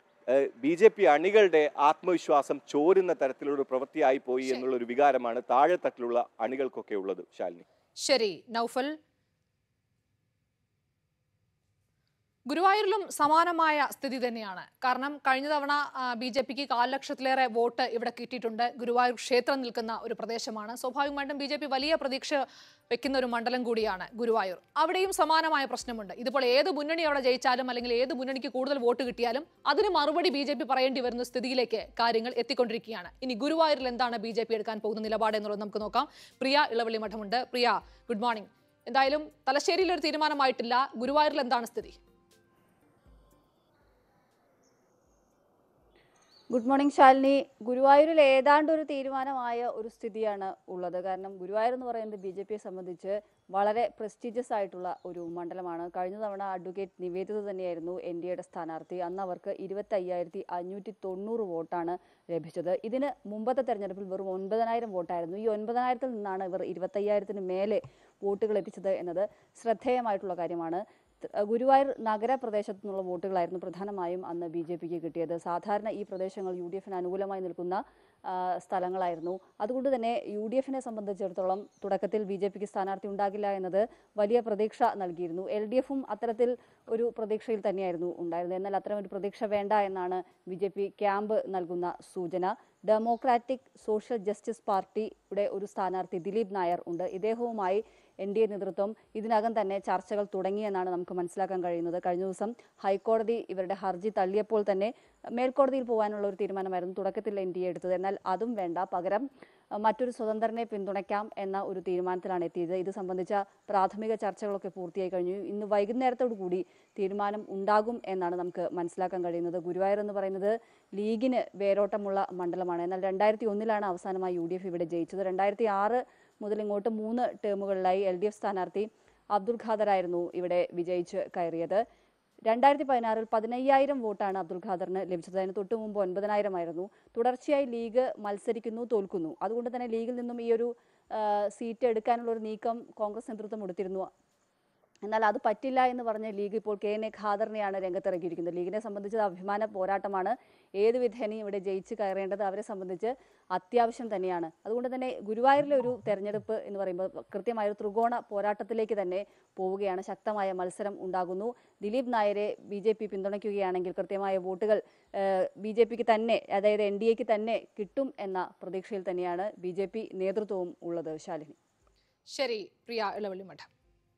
ബി ജെ പി അണികളുടെ ആത്മവിശ്വാസം ചോരുന്ന തരത്തിലുള്ള ഒരു പ്രവൃത്തിയായി പോയി എന്നുള്ള ഒരു വികാരമാണ് താഴെത്തട്ടിലുള്ള അണികൾക്കൊക്കെ ഉള്ളത് ശാലിനി
ശരി നൗഫൽ ഗുരുവായൂരിലും സമാനമായ സ്ഥിതി തന്നെയാണ് കാരണം കഴിഞ്ഞ തവണ ബി ജെ പിക്ക് കാൽ ലക്ഷത്തിലേറെ വോട്ട് ഇവിടെ കിട്ടിയിട്ടുണ്ട് ഗുരുവായൂർ ക്ഷേത്രം നിൽക്കുന്ന ഒരു പ്രദേശമാണ് സ്വാഭാവികമായിട്ടും ബി ജെ പി വലിയ പ്രതീക്ഷ വെക്കുന്ന ഒരു മണ്ഡലം കൂടിയാണ് ഗുരുവായൂർ അവിടെയും സമാനമായ പ്രശ്നമുണ്ട് ഇതിപ്പോൾ ഏത് മുന്നണി അവിടെ ജയിച്ചാലും അല്ലെങ്കിൽ ഏത് മുന്നണിക്ക് കൂടുതൽ വോട്ട് കിട്ടിയാലും അതിന് മറുപടി ബി ജെ പി പറയേണ്ടി വരുന്ന സ്ഥിതിയിലേക്ക് കാര്യങ്ങൾ എത്തിക്കൊണ്ടിരിക്കുകയാണ് ഇനി ഗുരുവായൂരിൽ എന്താണ് ബി ജെ പി എടുക്കാൻ പോകുന്ന നിലപാട് എന്നുള്ളത് നമുക്ക് നോക്കാം പ്രിയ ഇളവള്ളി മഠമുണ്ട് പ്രിയ ഗുഡ് മോർണിംഗ് എന്തായാലും തലശ്ശേരിയിൽ ഒരു തീരുമാനമായിട്ടില്ല ഗുരുവായൂരിൽ എന്താണ് സ്ഥിതി
ഗുഡ് മോർണിംഗ് ശാലിനി ഗുരുവായൂരിൽ ഏതാണ്ട് ഒരു തീരുമാനമായ ഒരു സ്ഥിതിയാണ് ഉള്ളത് കാരണം ഗുരുവായൂർ എന്ന് പറയുന്നത് ബി ജെ പിയെ സംബന്ധിച്ച് വളരെ പ്രസ്റ്റീജിയസ് ആയിട്ടുള്ള ഒരു മണ്ഡലമാണ് കഴിഞ്ഞ തവണ അഡ്വക്കേറ്റ് നിവേദിത തന്നെയായിരുന്നു എൻ ഡി എയുടെ സ്ഥാനാർത്ഥി അന്ന് അവർക്ക് ഇരുപത്തി അയ്യായിരത്തി അഞ്ഞൂറ്റി തൊണ്ണൂറ് വോട്ടാണ് ലഭിച്ചത് ഇതിന് മുമ്പത്തെ തെരഞ്ഞെടുപ്പിൽ വെറും ഒൻപതിനായിരം വോട്ടായിരുന്നു ഈ ഒൻപതിനായിരത്തിൽ നിന്നാണ് ഇവർ ഇരുപത്തയ്യായിരത്തിന് മേലെ വോട്ടുകൾ എത്തിച്ചത് എന്നത് ശ്രദ്ധേയമായിട്ടുള്ള കാര്യമാണ് ത- ഗുരുവായൂർ നഗരപ്രദേശത്തു നിന്നുള്ള വോട്ടുകളായിരുന്നു പ്രധാനമായും അന്ന് ബി ജെ പിക്ക് കിട്ടിയത് സാധാരണ ഈ പ്രദേശങ്ങൾ യു ഡി എഫിന് അനുകൂലമായി നിൽക്കുന്ന ആ, സ്ഥലങ്ങളായിരുന്നു അതുകൊണ്ട് തന്നെ യു ഡി എഫിനെ സംബന്ധിച്ചിടത്തോളം തുടക്കത്തിൽ ബി ജെ പിക്ക് സ്ഥാനാർത്ഥി ഉണ്ടാകില്ല എന്നത് വലിയ പ്രതീക്ഷ നൽകിയിരുന്നു എൽ ഡി എഫും അത്തരത്തിൽ ഒരു പ്രതീക്ഷയിൽ തന്നെയായിരുന്നു ഉണ്ടായിരുന്നത് എന്നാൽ അത്തരം ഒരു പ്രതീക്ഷ വേണ്ട എന്നാണ് ബി ജെ പി ക്യാമ്പ് നൽകുന്ന സൂചന ഡെമോക്രാറ്റിക് സോഷ്യൽ ജസ്റ്റിസ് പാർട്ടിയുടെ ഒരു സ്ഥാനാർത്ഥി ദിലീപ് നായർ ഉണ്ട് ഇദ്ദേഹവുമായി എൻ ഡി എ നേതൃത്വം ഇതിനകം തന്നെ ചർച്ചകൾ തുടങ്ങിയെന്നാണ് നമുക്ക് മനസ്സിലാക്കാൻ കഴിയുന്നത് കഴിഞ്ഞ ദിവസം ഹൈക്കോടതി ഇവരുടെ ഹർജി തള്ളിയപ്പോൾ തന്നെ മേൽക്കോടതിയിൽ പോകാനുള്ള ഒരു തീരുമാനമായിരുന്നു തുടക്കത്തിൽ എൻ ഡി എ എടുത്തത് എന്നാൽ അതും വേണ്ട പകരം അഹ്, മറ്റൊരു സ്വതന്ത്രനെ പിന്തുണയ്ക്കാം എന്ന ഒരു തീരുമാനത്തിലാണ് എത്തിയത് ഇത് സംബന്ധിച്ച പ്രാഥമിക ചർച്ചകളൊക്കെ പൂർത്തിയായി കഴിഞ്ഞു ഇന്ന് വൈകുന്നേരത്തോടു കൂടി തീരുമാനം ഉണ്ടാകും എന്നാണ് നമുക്ക് മനസ്സിലാക്കാൻ കഴിയുന്നത് ഗുരുവായൂർ എന്ന് പറയുന്നത് ലീഗിന് വേരോട്ടമുള്ള മണ്ഡലമാണ് എന്നാൽ രണ്ടായിരത്തി ഒന്നിലാണ് അവസാനമായി യു ഡി എഫ് ഇവിടെ ജയിച്ചത് രണ്ടായിരത്തി ആറ് മുതൽ ഇങ്ങോട്ട് മൂന്ന് ടേമുകളിലായി എൽ ഡി എഫ് സ്ഥാനാർത്ഥി അബ്ദുൽ ഖാദറായിരുന്നു ഇവിടെ വിജയിച്ച് കയറിയത് രണ്ടായിരത്തി പതിനാറിൽ പതിനയ്യായിരം വോട്ടാണ് അബ്ദുൽ ഖാദറിന് ലഭിച്ചത് അതിന് തൊട്ടു മുമ്പ് ഒൻപതിനായിരം ആയിരുന്നു തുടർച്ചയായി ലീഗ് മത്സരിക്കുന്നു തോൽക്കുന്നു അതുകൊണ്ട് തന്നെ ലീഗിൽ നിന്നും ഈ ഒരു ആ, സീറ്റ് എടുക്കാനുള്ള ഒരു നീക്കം കോൺഗ്രസ് നേതൃത്വം എടുത്തിരുന്നു എന്നാൽ അത് പറ്റില്ല എന്ന് പറഞ്ഞ് ലീഗ് ഇപ്പോൾ കെ എൻ എ ഖാദറിനെയാണ് രംഗത്തിറക്കിയിരിക്കുന്നത് ലീഗിനെ സംബന്ധിച്ച് അത് അഭിമാന പോരാട്ടമാണ് ഏത് വിധേനയും ഇവിടെ ജയിച്ച് കയറേണ്ടത് അവരെ സംബന്ധിച്ച് അത്യാവശ്യം തന്നെയാണ് അതുകൊണ്ട് തന്നെ ഗുരുവായൂരിലെ ഒരു തെരഞ്ഞെടുപ്പ് എന്ന് പറയുമ്പോൾ കൃത്യമായ ഒരു ത്രികോണ പോരാട്ടത്തിലേക്ക് തന്നെ പോവുകയാണ് ശക്തമായ മത്സരം ഉണ്ടാകുന്നു ദിലീപ് നായരെ ബി ജെ പി പിന്തുണയ്ക്കുകയാണെങ്കിൽ കൃത്യമായ വോട്ടുകൾ ബി ജെ പിക്ക് തന്നെ അതായത് എൻ ഡി എക്ക് തന്നെ കിട്ടും എന്ന പ്രതീക്ഷയിൽ തന്നെയാണ് ബി ജെ പി നേതൃത്വവും ഉള്ളത് ശാലിനി
ശരി പ്രിയ ഇളവള്ളി മഠം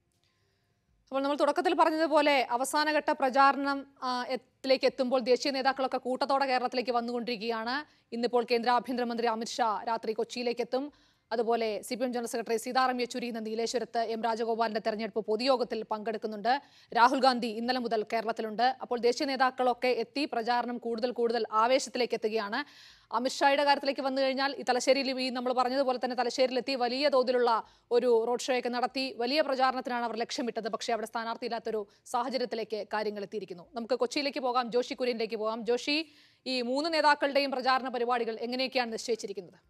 അപ്പോൾ നമ്മൾ തുടക്കത്തിൽ പറഞ്ഞതുപോലെ അവസാനഘട്ട പ്രചാരണം ആ, എത്തിലേക്ക് എത്തുമ്പോൾ ദേശീയ നേതാക്കളൊക്കെ കൂട്ടത്തോടെ കേരളത്തിലേക്ക് വന്നുകൊണ്ടിരിക്കുകയാണ് ഇന്നിപ്പോൾ കേന്ദ്ര ആഭ്യന്തരമന്ത്രി അമിത്ഷാ രാത്രി കൊച്ചിയിലേക്ക് എത്തും അതുപോലെ C P M general secretary Sitaram Yechury ഇന്ന് നീലേശ്വരത്ത് എം രാജഗോപാലിന്റെ തെരഞ്ഞെടുപ്പ് പൊതുയോഗത്തിൽ പങ്കെടുക്കുന്നുണ്ട് രാഹുൽ ഗാന്ധി ഇന്നലെ മുതൽ കേരളത്തിലുണ്ട് അപ്പോൾ ദേശീയ നേതാക്കളൊക്കെ എത്തി പ്രചാരണം കൂടുതൽ കൂടുതൽ ആവേശത്തിലേക്ക് എത്തുകയാണ് അമിത്ഷായുടെ കാര്യത്തിലേക്ക് വന്നു കഴിഞ്ഞാൽ ഈ തലശ്ശേരിയിൽ ഈ നമ്മൾ പറഞ്ഞതുപോലെ തന്നെ തലശ്ശേരിയിലെത്തി വലിയ തോതിലുള്ള ഒരു റോഡ് ഷോ ഒക്കെ നടത്തി വലിയ പ്രചാരണത്തിനാണ് അവർ ലക്ഷ്യമിട്ടത് പക്ഷേ അവിടെ സ്ഥാനാർത്ഥിയില്ലാത്തൊരു സാഹചര്യത്തിലേക്ക് കാര്യങ്ങൾ എത്തിയിരിക്കുന്നു നമുക്ക് കൊച്ചിയിലേക്ക് പോകാം ജോഷി കുര്യനിലേക്ക് പോകാം ജോഷി ഈ മൂന്ന് നേതാക്കളുടെയും പ്രചാരണ പരിപാടികൾ എങ്ങനെയൊക്കെയാണ് നിശ്ചയിച്ചിരിക്കുന്നത്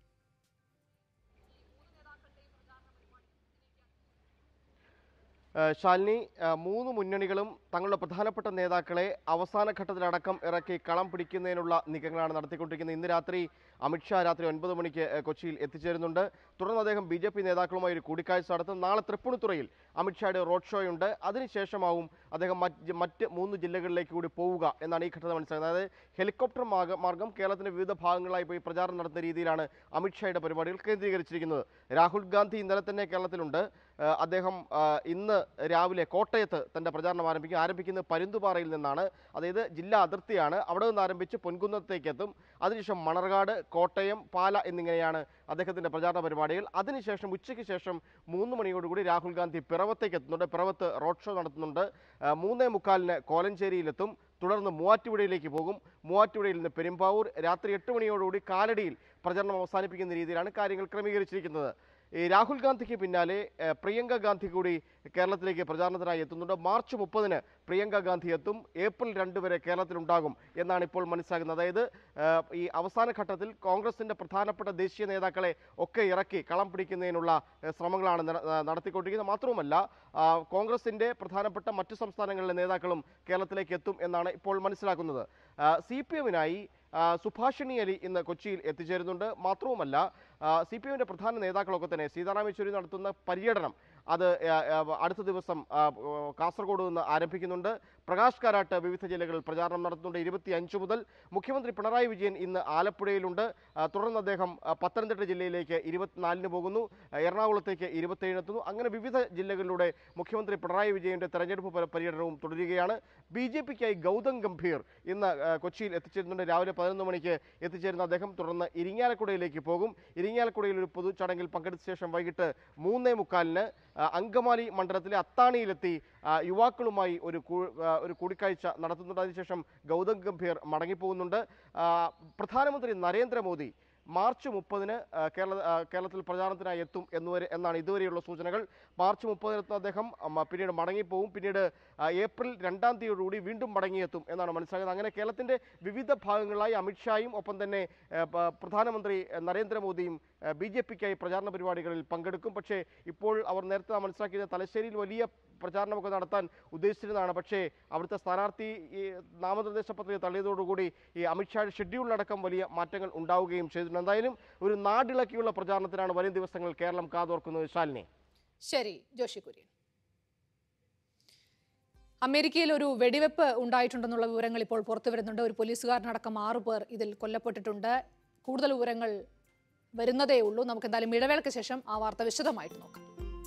ഏഹ് ശാലിനി ഏഹ് മൂന്ന് മുന്നണികളും തങ്ങളുടെ പ്രധാനപ്പെട്ട നേതാക്കളെ അവസാന ഘട്ടത്തിലടക്കം ഇറക്കി കളം പിടിക്കുന്നതിനുള്ള നീക്കങ്ങളാണ് നടത്തിക്കൊണ്ടിരിക്കുന്നത് ഇന്ന് രാത്രി അമിത്ഷാ രാത്രി ഒൻപത് മണിക്ക് ഏഹ് കൊച്ചിയിൽ എത്തിച്ചേരുന്നുണ്ട് തുടർന്ന് അദ്ദേഹം ബി ജെ പി നേതാക്കളുമായി ഒരു കൂടിക്കാഴ്ച നടത്തും നാളെ തൃപ്പൂണിത്തുറയിൽ അമിത്ഷായുടെ റോഡ് ഷോയുണ്ട് അതിനുശേഷമാവും അദ്ദേഹം മറ്റ് മറ്റ് മൂന്ന് ജില്ലകളിലേക്ക് കൂടി പോവുക എന്നാണ് ഈ ഘട്ടത്തിൽ മനസ്സിലാക്കുന്നത് അതായത് ഹെലികോപ്റ്റർ മാർഗ മാർഗം കേരളത്തിന്റെ വിവിധ ഭാഗങ്ങളായി പോയി പ്രചാരണം നടത്തുന്ന രീതിയിലാണ് അമിത്ഷായുടെ പരിപാടികൾ കേന്ദ്രീകരിച്ചിരിക്കുന്നത് രാഹുൽ ഗാന്ധി ഇന്നലെ തന്നെ കേരളത്തിലുണ്ട് ഏഹ് അദ്ദേഹം ആഹ് ഇന്ന് രാവിലെ കോട്ടയത്ത് തന്റെ പ്രചാരണം ആരംഭിക്കും ആരംഭിക്കുന്നത് പരുന്തുപാറയിൽ നിന്നാണ് അതായത് ജില്ലാ അതിർത്തിയാണ് അവിടെ നിന്ന് ആരംഭിച്ച് പൊൻകുന്നത്തേക്ക് എത്തും അതിനുശേഷം മണർകാട് കോട്ടയം പാല എന്നിങ്ങനെയാണ് അദ്ദേഹത്തിന്റെ പ്രചാരണ പരിപാടികൾ അതിനുശേഷം ഉച്ചയ്ക്ക് ശേഷം മൂന്ന് മണിയോടുകൂടി രാഹുൽ ഗാന്ധി പിറവത്തേക്ക് എത്തുന്നുണ്ട് പിറവത്ത് റോഡ് ഷോ നടത്തുന്നുണ്ട് ആഹ് മൂന്നേ മുക്കാലിന് കോലഞ്ചേരിയിലെത്തും തുടർന്ന് മൂവാറ്റുപുഴയിലേക്ക് പോകും മൂവാറ്റുപുഴയിൽ നിന്ന് പെരുമ്പാവൂർ രാത്രി എട്ട് മണിയോടുകൂടി കാലടിയിൽ പ്രചരണം അവസാനിപ്പിക്കുന്ന രീതിയിലാണ് കാര്യങ്ങൾ ക്രമീകരിച്ചിരിക്കുന്നത് ഈ രാഹുൽ ഗാന്ധിക്ക് പിന്നാലെ ഏഹ്, പ്രിയങ്ക ഗാന്ധി കൂടി കേരളത്തിലേക്ക് പ്രചാരണത്തിനായി എത്തുന്നുണ്ട് മാർച്ച് മുപ്പതിന് പ്രിയങ്ക ഗാന്ധി എത്തും ഏപ്രിൽ രണ്ട് വരെ കേരളത്തിലുണ്ടാകും എന്നാണ് ഇപ്പോൾ മനസ്സിലാക്കുന്നത് അതായത് ഏഹ്, ഈ അവസാന ഘട്ടത്തിൽ കോൺഗ്രസിന്റെ പ്രധാനപ്പെട്ട ദേശീയ നേതാക്കളെ ഒക്കെ ഇറക്കി കളം പിടിക്കുന്നതിനുള്ള ഏഹ്, ശ്രമങ്ങളാണ് നട- ആ, നടത്തിക്കൊണ്ടിരിക്കുന്നത് മാത്രവുമല്ല ആ, കോൺഗ്രസിന്റെ പ്രധാനപ്പെട്ട മറ്റു സംസ്ഥാനങ്ങളിലെ നേതാക്കളും കേരളത്തിലേക്ക് എത്തും എന്നാണ് ഇപ്പോൾ മനസ്സിലാക്കുന്നത് സി പി എമ്മിനായി സുഭാഷിണി അലി ഇന്ന് കൊച്ചിയിൽ എത്തിച്ചേരുന്നുണ്ട് മാത്രവുമല്ല സി പി എമ്മിന്റെ പ്രധാന നേതാക്കളൊക്കെ തന്നെ സീതാറാം യെച്ചൂരി നടത്തുന്ന പര്യടനം അത് ആ, ആ, അടുത്ത ദിവസം ആ, ഓ, കാസർഗോഡ് നിന്ന് ആരംഭിക്കുന്നുണ്ട് പ്രകാശ് കാരാട്ട് വിവിധ ജില്ലകളിൽ പ്രചാരണം നടത്തുന്നുണ്ട് ഇരുപത്തി അഞ്ച് മുതൽ മുഖ്യമന്ത്രി പിണറായി വിജയൻ ഇന്ന് ആലപ്പുഴയിലുണ്ട് ആ, തുടർന്ന് അദ്ദേഹം ആ, പത്തനംതിട്ട ജില്ലയിലേക്ക് ഇരുപത്തിനാലിന് പോകുന്നു ആ, എറണാകുളത്തേക്ക് ഇരുപത്തേഴിന് എത്തുന്നു അങ്ങനെ വിവിധ ജില്ലകളിലൂടെ മുഖ്യമന്ത്രി പിണറായി വിജയന്റെ തെരഞ്ഞെടുപ്പ് പര- പര്യടനവും തുടരുകയാണ് ബി ജെ പിക്കായി ഗൗതം ഗംഭീർ ഇന്ന് ആ, കൊച്ചിയിൽ എത്തിച്ചേരുന്നുണ്ട് രാവിലെ പതിനൊന്ന് മണിക്ക് എത്തിച്ചേരുന്ന അദ്ദേഹം തുടർന്ന് ഇരിങ്ങാലക്കുടയിലേക്ക് പോകും ഇരിങ്ങാലക്കുടയിൽ ഒരു പൊതുചടങ്ങിൽ പങ്കെടുത്ത ശേഷം വൈകിട്ട് മൂന്നേ മുക്കാലിന് ആ, അങ്കമാലി മണ്ഡലത്തിലെ അത്താണിയിലെത്തി ആ, യുവാക്കളുമായി ഒരു കൂ- ആ, ഒരു കൂടിക്കാഴ്ച നടത്തുന്നുണ്ട് അതിനുശേഷം ഗൗതം ഗംഭീർ മടങ്ങിപ്പോകുന്നുണ്ട് ആ, പ്രധാനമന്ത്രി നരേന്ദ്രമോദി മാർച്ച് മുപ്പതിന് ആ, കേരള ആ, കേരളത്തിൽ പ്രചാരണത്തിനായി എത്തും എന്നുവരെ എന്നാണ് ഇതുവരെയുള്ള സൂചനകൾ മാർച്ച് മുപ്പതിനെത്തുന്ന അദ്ദേഹം ഉം, പിന്നീട് മടങ്ങിപ്പോവും പിന്നീട് ആ, ഏപ്രിൽ രണ്ടാം തീയതിയോടുകൂടി വീണ്ടും മടങ്ങിയെത്തും എന്നാണ് മനസ്സിലാകുന്നത് അങ്ങനെ കേരളത്തിൻ്റെ വിവിധ ഭാഗങ്ങളായി അമിത്ഷായും ഒപ്പം തന്നെ ആ, പ- പ്രധാനമന്ത്രി ആ, നരേന്ദ്രമോദിയും ബി ജെ പിക്കായി പ്രചാരണ പരിപാടികളിൽ പങ്കെടുക്കും പക്ഷേ ഇപ്പോൾ അവർ നേരത്തെ നാം മനസ്സിലാക്കിയത് തലശ്ശേരിയിൽ വലിയ പ്രചാരണമൊക്കെ നടത്താൻ ഉദ്ദേശിച്ചിരുന്നതാണ് പക്ഷേ അവിടുത്തെ സ്ഥാനാർത്ഥി ഈ നാമനിർദ്ദേശ പത്രിക തള്ളിയതോടുകൂടി ഈ അമിത്ഷായുടെ ഷെഡ്യൂളിലടക്കം വലിയ മാറ്റങ്ങൾ ഉണ്ടാവുകയും ചെയ്തിട്ടുണ്ട് എന്തായാലും ഒരു നാടിളക്കിയുള്ള പ്രചാരണത്തിനാണ് വരും ദിവസങ്ങളിൽ കേരളം കാതോർക്കുന്നത് ശാലിനി
ശരി ജോഷി കുര്യൻ അമേരിക്കയിൽ ഒരു വെടിവെപ്പ് ഉണ്ടായിട്ടുണ്ടെന്നുള്ള വിവരങ്ങൾ ഇപ്പോൾ പുറത്തു വരുന്നുണ്ട് ഒരു പോലീസുകാരനടക്കം ആറു പേർ ഇതിൽ കൊല്ലപ്പെട്ടിട്ടുണ്ട് കൂടുതൽ വിവരങ്ങൾ വരുന്നതേ ഉള്ളൂ നമുക്ക് എന്തായാലും ഇടവേളയ്ക്ക് ശേഷം ആ വാർത്ത വിശദമായിട്ട് നോക്കാം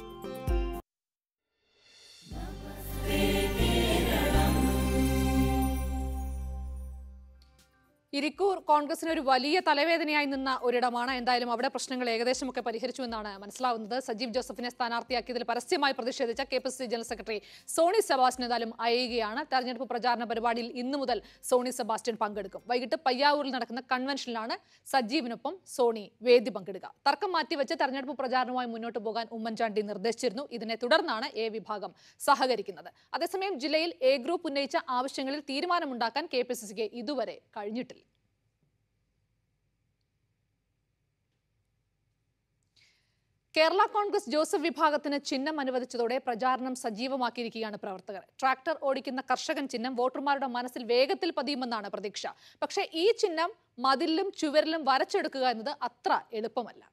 ഇരിക്കൂർ കോൺഗ്രസിന് ഒരു വലിയ തലവേദനയായി നിന്ന ഒരിടമാണ് എന്തായാലും അവിടെ പ്രശ്നങ്ങൾ ഏകദേശമൊക്കെ പരിഹരിച്ചു എന്നാണ് മനസ്സിലാവുന്നത് സജീവ് ജോസഫിനെ സ്ഥാനാർത്ഥിയാക്കിയതിൽ പരസ്യമായി പ്രതിഷേധിച്ച K P C general secretary Sony Sebastian എന്തായാലും അയയുകയാണ് തെരഞ്ഞെടുപ്പ് പ്രചാരണ പരിപാടിയിൽ ഇന്നു മുതൽ സോണി സെബാസ്റ്റ്യൻ പങ്കെടുക്കും വൈകിട്ട് പയ്യാവൂരിൽ നടക്കുന്ന കൺവെൻഷനിലാണ് സജീവിനൊപ്പം സോണി വേദി പങ്കെടുക്കുക തർക്കം മാറ്റിവെച്ച് തെരഞ്ഞെടുപ്പ് പ്രചാരണവുമായി മുന്നോട്ട് പോകാൻ ഉമ്മൻചാണ്ടി നിർദ്ദേശിച്ചിരുന്നു ഇതിനെ തുടർന്നാണ് എ വിഭാഗം സഹകരിക്കുന്നത് അതേസമയം ജില്ലയിൽ എ ഗ്രൂപ്പ് ഉന്നയിച്ച ആവശ്യങ്ങളിൽ തീരുമാനമുണ്ടാക്കാൻ കെ പി സി സിക്ക് ഇതുവരെ കഴിഞ്ഞിട്ടില്ല കേരള കോൺഗ്രസ് ജോസഫ് വിഭാഗത്തിന് ചിഹ്നം അനുവദിച്ചതോടെ പ്രചാരണം സജീവമാക്കിയിരിക്കുകയാണ് പ്രവർത്തകർ ട്രാക്ടർ ഓടിക്കുന്ന കർഷകൻ ചിഹ്നം വോട്ടർമാരുടെ മനസ്സിൽ വേഗത്തിൽ പതിയുമെന്നാണ് പ്രതീക്ഷ പക്ഷേ ഈ ചിഹ്നം മതിലിലും ചുവരിലും വരച്ചെടുക്കുക എന്നത് അത്ര എളുപ്പമല്ല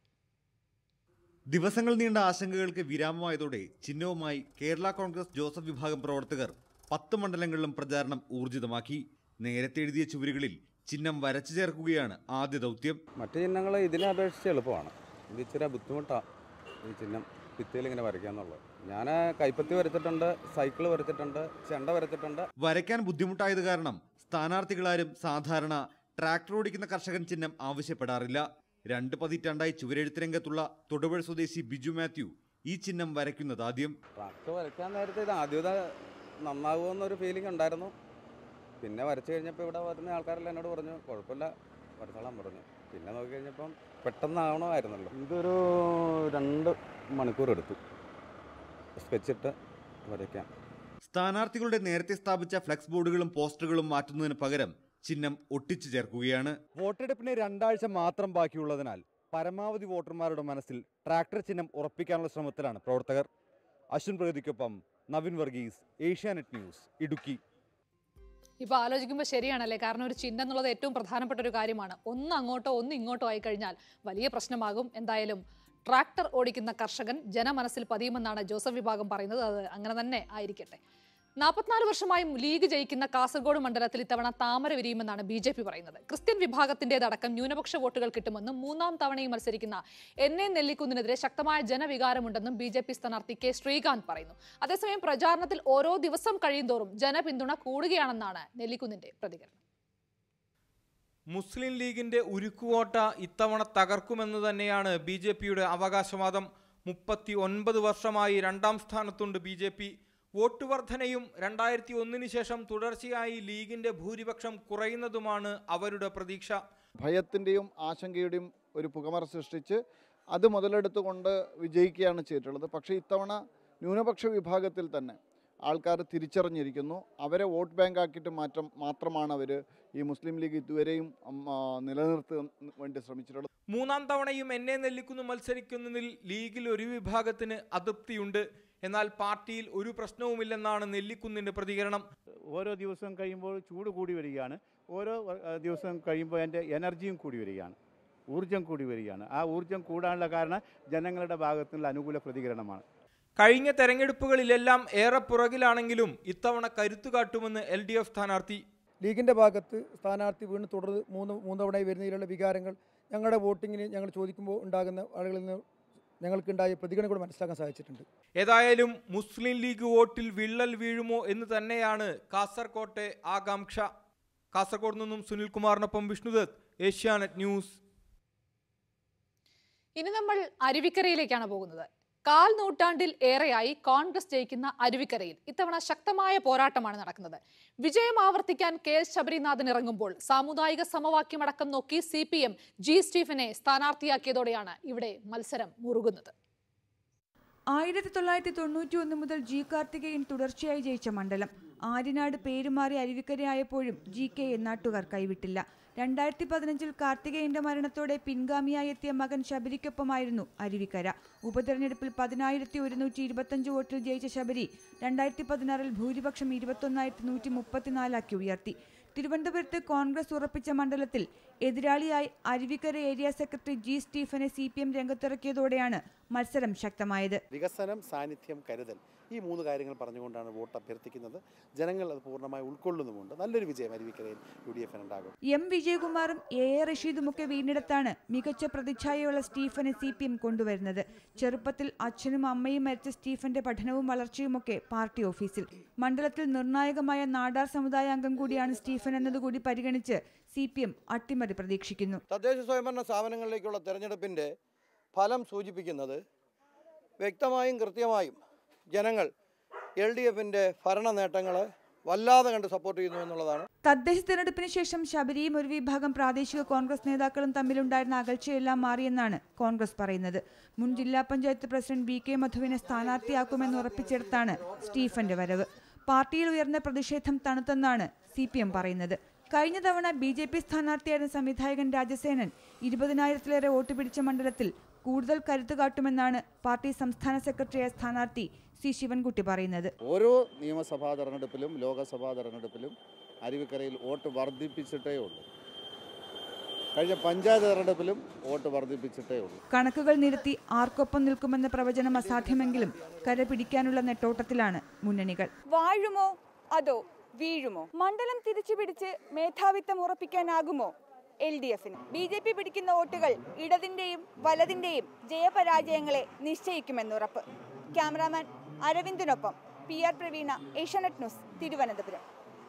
ദിവസങ്ങൾ നീണ്ട ആശങ്കകൾക്ക് വിരാമമായതോടെ ചിഹ്നവുമായി കേരള കോൺഗ്രസ് ജോസഫ് വിഭാഗം പ്രവർത്തകർ പത്ത് മണ്ഡലങ്ങളിലും പ്രചാരണം ഊർജിതമാക്കി നേരത്തെ എഴുതിയ ചുവരുകളിൽ ചിഹ്നം വരച്ചു ചേർക്കുകയാണ് ആദ്യ ദൗത്യം
മറ്റു ചിഹ്നങ്ങൾ ഇതിനെ അപേക്ഷിച്ച് എളുപ്പമാണ് ഇത് ഇച്ചിരി ബുദ്ധിമുട്ടാണ് ഈ ചിഹ്നം ഭിത്തിയിൽ ഇങ്ങനെ വരയ്ക്കാന്നുള്ളത് ഞാൻ കൈപ്പത്തി വരച്ചിട്ടുണ്ട് സൈക്കിൾ വരച്ചിട്ടുണ്ട് ചെണ്ട വരച്ചിട്ടുണ്ട്
വരയ്ക്കാൻ ബുദ്ധിമുട്ടായത് കാരണം സ്ഥാനാർത്ഥികളാരും സാധാരണ ട്രാക്ടർ ഓടിക്കുന്ന കർഷകൻ ചിഹ്നം ആവശ്യപ്പെടാറില്ല രണ്ട് പതിറ്റാണ്ടായി ചുവരെഴുത്ത് രംഗത്തുള്ള തൊടുപുഴ സ്വദേശി ബിജു മാത്യു ഈ ചിഹ്നം വരയ്ക്കുന്നത് ആദ്യം
ട്രാക്ടർ വരയ്ക്കാൻ നേരത്തെ ഇത് ആദ്യത നന്നാകുമെന്നൊരു ഫീലിംഗ് ഉണ്ടായിരുന്നു പിന്നെ വരച്ചു കഴിഞ്ഞപ്പോൾ ഇവിടെ വരുന്ന ആൾക്കാരെല്ലാം എന്നോട് പറഞ്ഞു കുഴപ്പമില്ല വരച്ചോളാൻ പറഞ്ഞു പിന്നെ നോക്കി കഴിഞ്ഞപ്പം പെട്ടെന്നാവണമായിരുന്നല്ലോ ഇതൊരു രണ്ട് മണിക്കൂർ എടുത്തു സ്കെച്ചിട്ട് വരയ്ക്കാൻ
സ്ഥാനാർത്ഥികളുടെ നേരത്തെ സ്ഥാപിച്ച ഫ്ലെക്സ് ബോർഡുകളും പോസ്റ്ററുകളും മാറ്റുന്നതിന് പകരം ചിഹ്നം ഒട്ടിച്ചു ചേർക്കുകയാണ്
വോട്ടെടുപ്പിന് രണ്ടാഴ്ച മാത്രം ബാക്കിയുള്ളതിനാൽ പരമാവധി വോട്ടർമാരുടെ മനസ്സിൽ ട്രാക്ടർ ചിഹ്നം ഉറപ്പിക്കാനുള്ള ശ്രമത്തിലാണ് പ്രവർത്തകർ അശ്വിൻ പ്രഗതിക്കൊപ്പം നവീൻ വർഗീസ് ഏഷ്യാനെറ്റ് ന്യൂസ് ഇടുക്കി
ഇപ്പൊ ആലോചിക്കുമ്പോൾ ശരിയാണല്ലേ കാരണം ഒരു ചിഹ്നം എന്നുള്ളത് ഏറ്റവും പ്രധാനപ്പെട്ട ഒരു കാര്യമാണ് ഒന്ന് അങ്ങോട്ടോ ഒന്ന് ഇങ്ങോട്ടോ ആയി കഴിഞ്ഞാൽ വലിയ പ്രശ്നമാകും എന്തായാലും ട്രാക്ടർ ഓടിക്കുന്ന കർഷകൻ ജനമനസ്സിൽ പതിയുമെന്നാണ് ജോസഫ് വിഭാഗം പറയുന്നത് അത് അങ്ങനെ തന്നെ ആയിരിക്കട്ടെ നാൽപ്പത്തിനാല് വർഷമായി ലീഗ് ജയിക്കുന്ന കാസർഗോഡ് മണ്ഡലത്തിൽ ഇത്തവണ താമര വിരിയുമെന്നാണ് ബി ജെ പി പറയുന്നത് ക്രിസ്ത്യൻ വിഭാഗത്തിന്റേതടക്കം ന്യൂനപക്ഷ വോട്ടുകൾ കിട്ടുമെന്നും മൂന്നാം തവണയും മത്സരിക്കുന്ന എൻ എ നെല്ലിക്കുന്നിനെതിരെ ശക്തമായ ജനവികാരമുണ്ടെന്നും ബി ജെ പി സ്ഥാനാർത്ഥി കെ ശ്രീകാന്ത് പറയുന്നു അതേസമയം പ്രചാരണത്തിൽ ഓരോ ദിവസം കഴിയുന്തോറും ജനപിന്തുണ കൂടുകയാണെന്നാണ് നെല്ലിക്കുന്നിന്റെ പ്രതികരണം
മുസ്ലിം ലീഗിന്റെ ഉരുക്കുവോട്ട ഇത്തവണ തകർക്കുമെന്ന് തന്നെയാണ് ബി ജെ പിയുടെ അവകാശവാദം മുപ്പത്തി ഒൻപത് വർഷമായി രണ്ടാം സ്ഥാനത്തുണ്ട് ബി ജെ പി വോട്ട് വർധനയും രണ്ടായിരത്തി ഒന്നിന് ശേഷം തുടർച്ചയായി ലീഗിന്റെ ഭൂരിപക്ഷം കുറയുന്നതുമാണ് അവരുടെ പ്രതീക്ഷ
ഭയത്തിൻ്റെയും ആശങ്കയുടെയും ഒരു പുകമറ സൃഷ്ടിച്ച് അത് മുതലെടുത്തുകൊണ്ട് വിജയിക്കുകയാണ് ചെയ്തിട്ടുള്ളത് പക്ഷേ ഇത്തവണ ന്യൂനപക്ഷ വിഭാഗത്തിൽ തന്നെ ആൾക്കാർ തിരിച്ചറിഞ്ഞിരിക്കുന്നു അവരെ വോട്ട് ബാങ്ക് ആക്കിയിട്ട് മാറ്റം മാത്രമാണ് അവർ ഈ മുസ്ലിം ലീഗ് ഇതുവരെയും ഉം, ആ, നിലനിർത്താൻ വേണ്ടി ശ്രമിച്ചിട്ടുള്ളത്
മൂന്നാം തവണയും എന്നെ നെല്ലിക്കുന്നു മത്സരിക്കുന്നതിൽ ലീഗിൽ ഒരു വിഭാഗത്തിന് അതൃപ്തിയുണ്ട് എന്നാൽ പാർട്ടിയിൽ ഒരു പ്രശ്നവുമില്ലെന്നാണ് നെല്ലിക്കുന്നിന്റെ പ്രതികരണം
ഓരോ ദിവസവും കഴിയുമ്പോൾ ചൂട് കൂടി വരികയാണ് ഓരോ ആ, ദിവസവും കഴിയുമ്പോൾ എൻ്റെ എനർജിയും കൂടി വരികയാണ് ഊർജം കൂടി വരികയാണ് ആ ഊർജം കൂടാനുള്ള കാരണം ജനങ്ങളുടെ ഭാഗത്തു നിന്നുള്ള അനുകൂല പ്രതികരണമാണ്
കഴിഞ്ഞ തെരഞ്ഞെടുപ്പുകളിലെല്ലാം ഏറെ പുറകിലാണെങ്കിലും ഇത്തവണ കരുത്തു കാട്ടുമെന്ന് എൽ ഡി എഫ് സ്ഥാനാർത്ഥി
ലീഗിൻ്റെ ഭാഗത്ത് സ്ഥാനാർത്ഥി വീണ്ടും തുടർ മൂന്ന് മൂന്ന് തവണയായി വരുന്നതിലുള്ള വികാരങ്ങൾ ഞങ്ങളുടെ വോട്ടിങ്ങിന് ഞങ്ങൾ ചോദിക്കുമ്പോൾ ഉണ്ടാകുന്ന ആളുകളിൽ നിന്ന് ഞങ്ങൾക്കുണ്ടായ പ്രതികരണം കൂടെ മനസ്സിലാക്കാൻ സാധിച്ചിട്ടുണ്ട്
ഏതായാലും മുസ്ലിം ലീഗ് വോട്ടിൽ വിള്ളൽ വീഴുമോ എന്ന് തന്നെയാണ് കാസർകോട്ടെ ആകാംക്ഷ കാസർഗോഡ് നിന്നും സുനിൽകുമാറിനൊപ്പം വിഷ്ണുദത്ത് ഏഷ്യാനെറ്റ് ന്യൂസ്
ഇനി നമ്മൾ അരുവിക്കരയിലേക്കാണ് പോകുന്നത് കാൽ നൂറ്റാണ്ടിൽ ഏറെയായി കോൺഗ്രസ് ജയിക്കുന്ന അരുവിക്കരയിൽ ഇത്തവണ ശക്തമായ പോരാട്ടമാണ് നടക്കുന്നത് വിജയം ആവർത്തിക്കാൻ കെ എസ് ശബരിനാഥൻ ഇറങ്ങുമ്പോൾ സാമുദായിക സമവാക്യമടക്കം നോക്കി സി പി എം ജി സ്റ്റീഫനെ സ്ഥാനാർത്ഥിയാക്കിയതോടെയാണ് ഇവിടെ മത്സരം മുറുകുന്നത്
ആയിരത്തി തൊള്ളായിരത്തി തൊണ്ണൂറ്റി ഒന്ന് മുതൽ ജി കാർത്തികേയൻ തുടർച്ചയായി ജയിച്ച മണ്ഡലം ആര്യനാട് പേരുമാറി അരുവിക്കരയായപ്പോഴും ജി കെ നാട്ടുകാർ കൈവിട്ടില്ല രണ്ടായിരത്തി പതിനഞ്ചിൽ കാർത്തികേയന്റെ മരണത്തോടെ പിൻഗാമിയായി എത്തിയ മകൻ ശബരിക്കൊപ്പമായിരുന്നു അരുവിക്കര ഉപതെരഞ്ഞെടുപ്പിൽ പതിനായിരത്തി ഒരുന്നൂറ്റി ഇരുപത്തഞ്ച് വോട്ടിൽ ജയിച്ച ശബരി രണ്ടായിരത്തി പതിനാറിൽ ഭൂരിപക്ഷം ഇരുപത്തൊന്നായിരത്തി നൂറ്റി മുപ്പത്തിനാലാക്കി ഉയർത്തി തിരുവനന്തപുരത്ത് കോൺഗ്രസ് ഉറപ്പിച്ച മണ്ഡലത്തിൽ എതിരാളിയായി അരുവിക്കര ഏരിയ സെക്രട്ടറി ജി സ്റ്റീഫനെ സി പി എം രംഗത്തിറക്കിയതോടെയാണ് മത്സരം ശക്തമായത്
വികസനം സാന്നിധ്യം കരുതൽ ഈ മൂന്ന് കാര്യങ്ങൾ പറഞ്ഞുകൊണ്ടാണ് വോട്ട് അഭ്യർത്ഥിക്കുന്നത് ജനങ്ങൾ അത് പൂർണ്ണമായി ഉൾക്കൊള്ളുന്നുമുണ്ട് നല്ലൊരു വിജയം അരുവിക്കരയിൽ യു ഡി എഫിന് ഉണ്ടാകും
എം വിജയകുമാറും എ എ റഷീദുമൊക്കെ വീണ്ടെടുത്താണ് മികച്ച പ്രതിച്ഛായയുള്ള സ്റ്റീഫനെ സി പി എം കൊണ്ടുവരുന്നത് ചെറുപ്പത്തിൽ അച്ഛനും അമ്മയും മരിച്ച സ്റ്റീഫന്റെ പഠനവും വളർച്ചയുമൊക്കെ പാർട്ടി ഓഫീസിൽ മണ്ഡലത്തിൽ നിർണായകമായ നാടാർ സമുദായ അംഗം കൂടിയാണ് സ്റ്റീഫൻ എന്നതുകൂടി പരിഗണിച്ച് സി പി എം അട്ടിമറി പ്രതീക്ഷിക്കുന്നു
തദ്ദേശ സ്വയംഭരണ സ്ഥാപനങ്ങളിലേക്കുള്ള തെരഞ്ഞെടുപ്പിൻ്റെ ഫലം സൂചിപ്പിക്കുന്നത് വ്യക്തമായും കൃത്യമായും ജനങ്ങൾ എൽ ഡി എഫിൻ്റെ ഭരണ നേട്ടങ്ങളെ വല്ലാതെ കണ്ട് സപ്പോർട്ട് ചെയ്യുന്നു എന്നുള്ളതാണ്
തദ്ദേശ തിരഞ്ഞെടുപ്പിന് ശേഷം ശബരിയും ഒരു വിഭാഗം പ്രാദേശിക കോൺഗ്രസ് നേതാക്കളും തമ്മിലുണ്ടായിരുന്ന അകൽച്ചയെല്ലാം മാറിയെന്നാണ് കോൺഗ്രസ് പറയുന്നത് മുൻ ജില്ലാ പഞ്ചായത്ത് പ്രസിഡന്റ് ബി കെ മധുവിനെ സ്ഥാനാർത്ഥിയാക്കുമെന്ന് ഉറപ്പിച്ചെടുത്താണ് സ്റ്റീഫന്റെ വരവ് പാർട്ടിയിൽ ഉയർന്ന പ്രതിഷേധം തണുത്തെന്നാണ് സി പി എം പറയുന്നത് കഴിഞ്ഞ തവണ ബി ജെ പി സ്ഥാനാർത്ഥിയായിരുന്ന സംവിധായകൻ രാജസേനൻ ഇരുപതിനായിരത്തിലേറെ വോട്ട് പിടിച്ച മണ്ഡലത്തിൽ കൂടുതൽ കരുത്ത് കാട്ടുമെന്നാണ് പാർട്ടി സംസ്ഥാന സെക്രട്ടറിയായ സ്ഥാനാർത്ഥി സി ശിവൻകുട്ടി പറയുന്നത്
ഓരോ നിയമസഭാ തെരഞ്ഞെടുപ്പിലും ലോകസഭാ തെരഞ്ഞെടുപ്പിലും അരുവിക്കരയിൽ വോട്ട് വർദ്ധിപ്പിച്ചിട്ടേ ഉള്ളൂ കഴിഞ്ഞ പഞ്ചായത്ത് തെരഞ്ഞെടുപ്പിലും വോട്ട് വർദ്ധിപ്പിച്ചിട്ടേ ഉള്ളൂ
കണക്കുകൾ നിരത്തി ആർക്കൊപ്പം നിൽക്കുമെന്ന പ്രവചനം അസാധ്യമെങ്കിലും കര പിടിക്കാനുള്ള നെട്ടോട്ടത്തിലാണ് മുന്നണികൾ
വാഴുമോ അതോ വീഴുമോ മണ്ഡലം തിരിച്ചുപിടിച്ച് മേധാവിത്വം ഉറപ്പിക്കാനാകുമോ എൽ ഡി എഫിന് ബി ജെ പി പിടിക്കുന്ന വോട്ടുകൾ ഇടതിന്റെയും വലതിന്റെയും ജയപരാജയങ്ങളെ നിശ്ചയിക്കുമെന്നുറപ്പ് ക്യാമറാമാൻ അരവിന്ദിനൊപ്പം P R Praveena Asianet news Thiruvananthapuram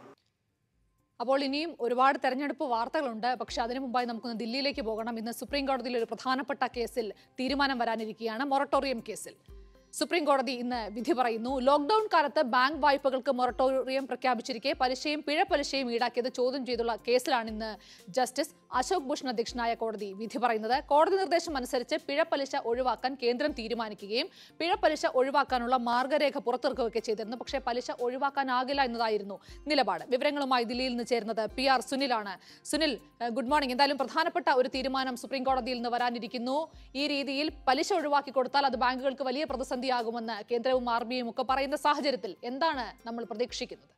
അപ്പോൾ ഇനിയും ഒരുപാട് തെരഞ്ഞെടുപ്പ് വാർത്തകളുണ്ട് പക്ഷെ അതിനു മുമ്പായി നമുക്കൊന്ന് ദില്ലിയിലേക്ക് പോകണം ഇന്ന് സുപ്രീം കോടതിയിൽ ഒരു പ്രധാനപ്പെട്ട കേസിൽ തീരുമാനം വരാനിരിക്കുകയാണ് മൊറട്ടോറിയം കേസിൽ സുപ്രീം കോടതി ഇന്ന് വിധി പറയുന്നു ലോക്ഡൌൺ കാലത്ത് ബാങ്ക് വായ്പകൾക്ക് മൊറട്ടോറിയം പ്രഖ്യാപിച്ചിരിക്കെ പലിശയും പിഴ പലിശയും ഈടാക്കിയത് ചോദ്യം ചെയ്തുള്ള കേസിലാണ് ഇന്ന് ജസ്റ്റിസ് അശോക് ഭൂഷൺ അധ്യക്ഷനായ കോടതി വിധി പറയുന്നത് കോടതി നിർദ്ദേശം അനുസരിച്ച് പിഴ പലിശ ഒഴിവാക്കാൻ കേന്ദ്രം തീരുമാനിക്കുകയും പിഴ പലിശ ഒഴിവാക്കാനുള്ള മാർഗരേഖ പുറത്തിറക്കുകയൊക്കെ ചെയ്തിരുന്നു പക്ഷേ പലിശ ഒഴിവാക്കാനാകില്ല എന്നതായിരുന്നു നിലപാട് വിവരങ്ങളുമായി ദില്ലിയിൽ നിന്ന് ചേരുന്നത് പി ആർ സുനിലാണ് സുനിൽ ഏഹ്, ഗുഡ് മോർണിംഗ് എന്തായാലും പ്രധാനപ്പെട്ട ഒരു തീരുമാനം സുപ്രീം കോടതിയിൽ നിന്ന് വരാനിരിക്കുന്നു ഈ രീതിയിൽ പലിശ ഒഴിവാക്കി കൊടുത്താൽ അത് ബാങ്കുകൾക്ക് വലിയ പ്രതിസന്ധിയാകുമെന്ന് കേന്ദ്രവും ആർ ബി ഐയും ഒക്കെ പറയുന്ന സാഹചര്യത്തിൽ എന്താണ് നമ്മൾ പ്രതീക്ഷിക്കുന്നത്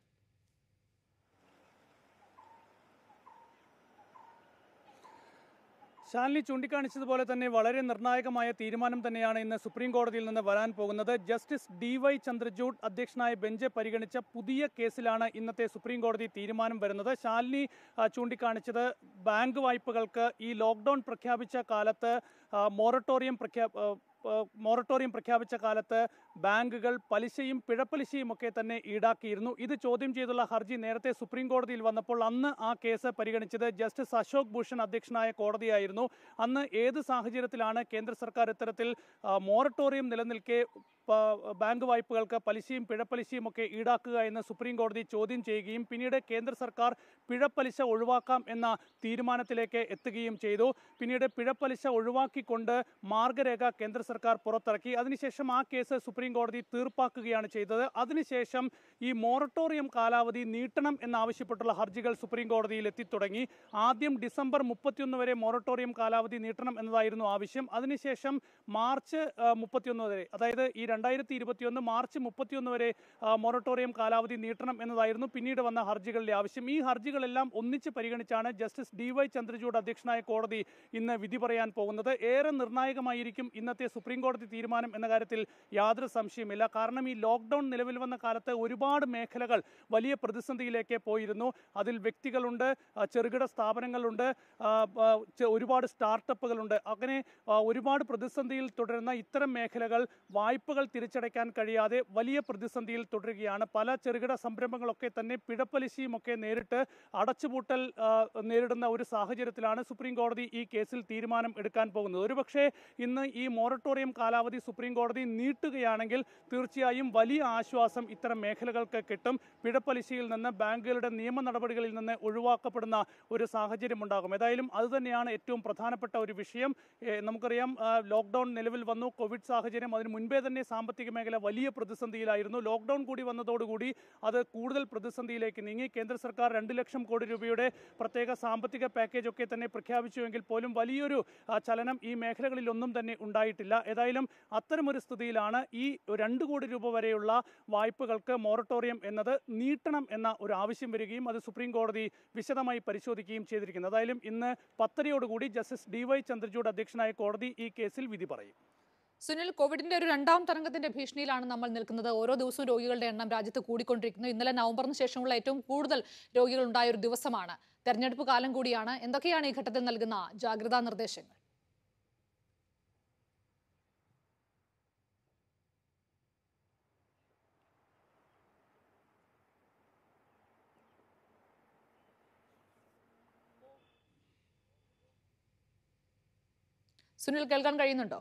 ശാലിനി ചൂണ്ടിക്കാണിച്ചതുപോലെ തന്നെ വളരെ നിർണായകമായ തീരുമാനം തന്നെയാണ് ഇന്ന് സുപ്രീം കോടതിയിൽ നിന്ന് വരാൻ പോകുന്നത് ജസ്റ്റിസ് ഡി വൈ ചന്ദ്രചൂഡ് അധ്യക്ഷനായ ബെഞ്ച് പരിഗണിച്ച പുതിയ കേസിലാണ് ഇന്നത്തെ സുപ്രീം കോടതി തീരുമാനം വരുന്നത് ശാലിനി ആ, ചൂണ്ടിക്കാണിച്ചത് ബാങ്ക് വായ്പകൾക്ക് ഈ ലോക്ക്ഡൌൺ പ്രഖ്യാപിച്ച കാലത്ത് ആ, മൊറട്ടോറിയം പ്രഖ്യാ ആ, ആ, മൊറട്ടോറിയം പ്രഖ്യാപിച്ച കാലത്ത് ബാങ്കുകൾ പലിശയും പിഴപ്പലിശയും ഒക്കെ തന്നെ ഈടാക്കിയിരുന്നു ഇത് ചോദ്യം ചെയ്തുള്ള ഹർജി നേരത്തെ സുപ്രീം കോടതിയിൽ വന്നപ്പോൾ അന്ന് ആ കേസ് പരിഗണിച്ചത് ജസ്റ്റിസ് അശോക് ഭൂഷൺ അധ്യക്ഷനായ കോടതിയായിരുന്നു അന്ന് ഏത് സാഹചര്യത്തിലാണ് കേന്ദ്ര സർക്കാർ ഇത്തരത്തിൽ ആ, മൊറട്ടോറിയം നിലനിൽക്കെ പ- ബാങ്ക് വായ്പകൾക്ക് പലിശയും പിഴപ്പലിശയും ഒക്കെ ഈടാക്കുക എന്ന് സുപ്രീം കോടതി ചോദ്യം ചെയ്യുകയും പിന്നീട് കേന്ദ്ര സർക്കാർ പിഴപ്പലിശ ഒഴിവാക്കാം എന്ന തീരുമാനത്തിലേക്ക് എത്തുകയും ചെയ്തു പിന്നീട് പിഴപ്പലിശ ഒഴിവാക്കിക്കൊണ്ട് മാർഗരേഖ കേന്ദ്ര സർക്കാർ പുറത്തിറക്കി അതിനുശേഷം ആ കേസ് സുപ്രീം കോടതി തീർപ്പാക്കുകയാണ് ചെയ്തത് അതിനുശേഷം ഈ മൊറട്ടോറിയം കാലാവധി നീട്ടണം എന്നാവശ്യപ്പെട്ടുള്ള ഹർജികൾ സുപ്രീം കോടതിയിൽ എത്തിത്തുടങ്ങി ആദ്യം ഡിസംബർ മുപ്പത്തിയൊന്ന് വരെ മൊറട്ടോറിയം കാലാവധി നീട്ടണം എന്നതായിരുന്നു ആവശ്യം അതിനുശേഷം മാർച്ച് ആ, മുപ്പത്തിയൊന്ന് വരെ അതായത് ഈ രണ്ടായിരത്തി ഇരുപത്തിയൊന്ന് മാർച്ച് മുപ്പത്തിയൊന്ന് വരെ ആ, മൊറട്ടോറിയം കാലാവധി നീട്ടണം എന്നതായിരുന്നു പിന്നീട് വന്ന ഹർജികളുടെ ആവശ്യം ഈ ഹർജികളെല്ലാം ഒന്നിച്ച് പരിഗണിച്ചാണ് ജസ്റ്റിസ് ഡി വൈ ചന്ദ്രചൂഡ് അധ്യക്ഷനായ കോടതി ഇന്ന് വിധി പറയാൻ പോകുന്നത് ഏറെ നിർണായകമായിരിക്കും ഇന്നത്തെ സുപ്രീം കോടതി തീരുമാനം എന്ന കാര്യത്തിൽ യാതൊരു സംശയമില്ല കാരണം ഈ ലോക്ക്ഡൌൺ നിലവിൽ വന്ന കാലത്ത് ഒരുപാട് മേഖലകൾ വലിയ പ്രതിസന്ധിയിലേക്ക് പോയിരുന്നു അതിൽ വ്യക്തികളുണ്ട് ആ, ചെറുകിട സ്ഥാപനങ്ങളുണ്ട് ആ, ആ, ചെ- ഒരുപാട് സ്റ്റാർട്ടപ്പുകളുണ്ട് അങ്ങനെ ആ, ഒരുപാട് പ്രതിസന്ധിയിൽ തുടരുന്ന ഇത്തരം മേഖലകൾ വായ്പകൾ കടങ്ങൾ തിരിച്ചടയ്ക്കാൻ കഴിയാതെ വലിയ പ്രതിസന്ധിയിൽ തുടരുകയാണ് പല ചെറുകിട സംരംഭങ്ങളൊക്കെ തന്നെ പിഴപ്പലിശയും ഒക്കെ നേരിട്ട് അടച്ചുപൂട്ടൽ ആ, നേരിടുന്ന ഒരു സാഹചര്യത്തിലാണ് സുപ്രീം കോടതി ഈ കേസിൽ തീരുമാനം എടുക്കാൻ പോകുന്നത് ഒരുപക്ഷെ ഇന്ന് ഈ മൊറട്ടോറിയം കാലാവധി സുപ്രീം കോടതി നീട്ടുകയാണെങ്കിൽ തീർച്ചയായും വലിയ ആശ്വാസം ഇത്തരം മേഖലകൾക്ക് കിട്ടും പിഴപ്പലിശയിൽ നിന്ന് ബാങ്കുകളുടെ നിയമ നടപടികളിൽ നിന്ന് ഒഴിവാക്കപ്പെടുന്ന ഒരു സാഹചര്യം ഉണ്ടാകും ഏതായാലും അതുതന്നെയാണ് ഏറ്റവും പ്രധാനപ്പെട്ട ഒരു വിഷയം ഏ, നമുക്കറിയാം ആ, ലോക്ക്ഡൗൺ നിലവിൽ വന്നു കോവിഡ് സാഹചര്യം അതിന് മുൻപേ തന്നെ സാമ്പത്തിക മേഖല വലിയ പ്രതിസന്ധിയിലായിരുന്നു ലോക്ക്ഡൗൺ കൂടി വന്നതോടുകൂടി അത് കൂടുതൽ പ്രതിസന്ധിയിലേക്ക് നീങ്ങി കേന്ദ്ര സർക്കാർ രണ്ട് ലക്ഷം കോടി രൂപയുടെ പ്രത്യേക സാമ്പത്തിക പാക്കേജ് ഒക്കെ തന്നെ പ്രഖ്യാപിച്ചുവെങ്കിൽ പോലും വലിയൊരു ആ, ചലനം ഈ മേഖലകളിലൊന്നും തന്നെ ഉണ്ടായിട്ടില്ല ഏതായാലും അത്തരമൊരു സ്ഥിതിയിലാണ് ഈ രണ്ട് കോടി രൂപ വരെയുള്ള വായ്പകൾക്ക് മൊറട്ടോറിയം എന്നത് നീട്ടണം എന്ന ഒരു ആവശ്യം വരികയും അത് സുപ്രീം കോടതി വിശദമായി പരിശോധിക്കുകയും ചെയ്തിരിക്കുന്നത് ഏതായാലും ഇന്ന് പത്തരയോടുകൂടി ജസ്റ്റിസ് ഡി വൈ ചന്ദ്രചൂഡ് അധ്യക്ഷനായ കോടതി ഈ കേസിൽ വിധി പറയും
സുനിൽ കോവിഡിന്റെ ഒരു രണ്ടാം തരംഗത്തിന്റെ ഭീഷണിയിലാണ് നമ്മൾ നിൽക്കുന്നത് ഓരോ ദിവസവും രോഗികളുടെ എണ്ണം രാജ്യത്ത് കൂടിക്കൊണ്ടിരിക്കുന്നു ഇന്നലെ നവംബറിന് ശേഷമുള്ള ഏറ്റവും കൂടുതൽ രോഗികൾ ഉണ്ടായ ഒരു ദിവസമാണ് തെരഞ്ഞെടുപ്പ് കാലം കൂടിയാണ് എന്തൊക്കെയാണ് ഈ ഘട്ടത്തിൽ നൽകുന്ന ജാഗ്രതാ നിർദ്ദേശങ്ങൾ സുനിൽ കേൾക്കാൻ കഴിയുന്നുണ്ടോ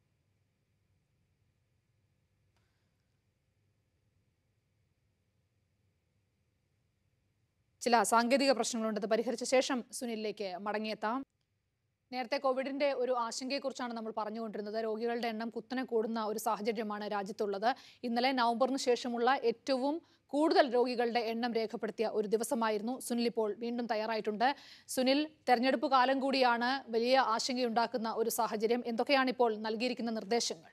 ചില സാങ്കേതിക പ്രശ്നങ്ങളുണ്ട് അത് പരിഹരിച്ച ശേഷം സുനിലിലേക്ക് മടങ്ങിയെത്താം നേരത്തെ കോവിഡിന്റെ ഒരു ആശങ്കയെക്കുറിച്ചാണ് നമ്മൾ പറഞ്ഞുകൊണ്ടിരുന്നത് രോഗികളുടെ എണ്ണം കുത്തനെ കൂടുന്ന ഒരു സാഹചര്യമാണ് രാജ്യത്തുള്ളത് ഇന്നലെ നവംബറിന് ശേഷമുള്ള ഏറ്റവും കൂടുതൽ രോഗികളുടെ എണ്ണം രേഖപ്പെടുത്തിയ ഒരു ദിവസമായിരുന്നു സുനിൽ ഇപ്പോൾ വീണ്ടും തയ്യാറായിട്ടുണ്ട് സുനിൽ തെരഞ്ഞെടുപ്പ് കാലം കൂടിയാണ് വലിയ ആശങ്കയുണ്ടാക്കുന്ന ഒരു സാഹചര്യം എന്തൊക്കെയാണ് ഇപ്പോൾ നൽകിയിരിക്കുന്ന നിർദ്ദേശങ്ങൾ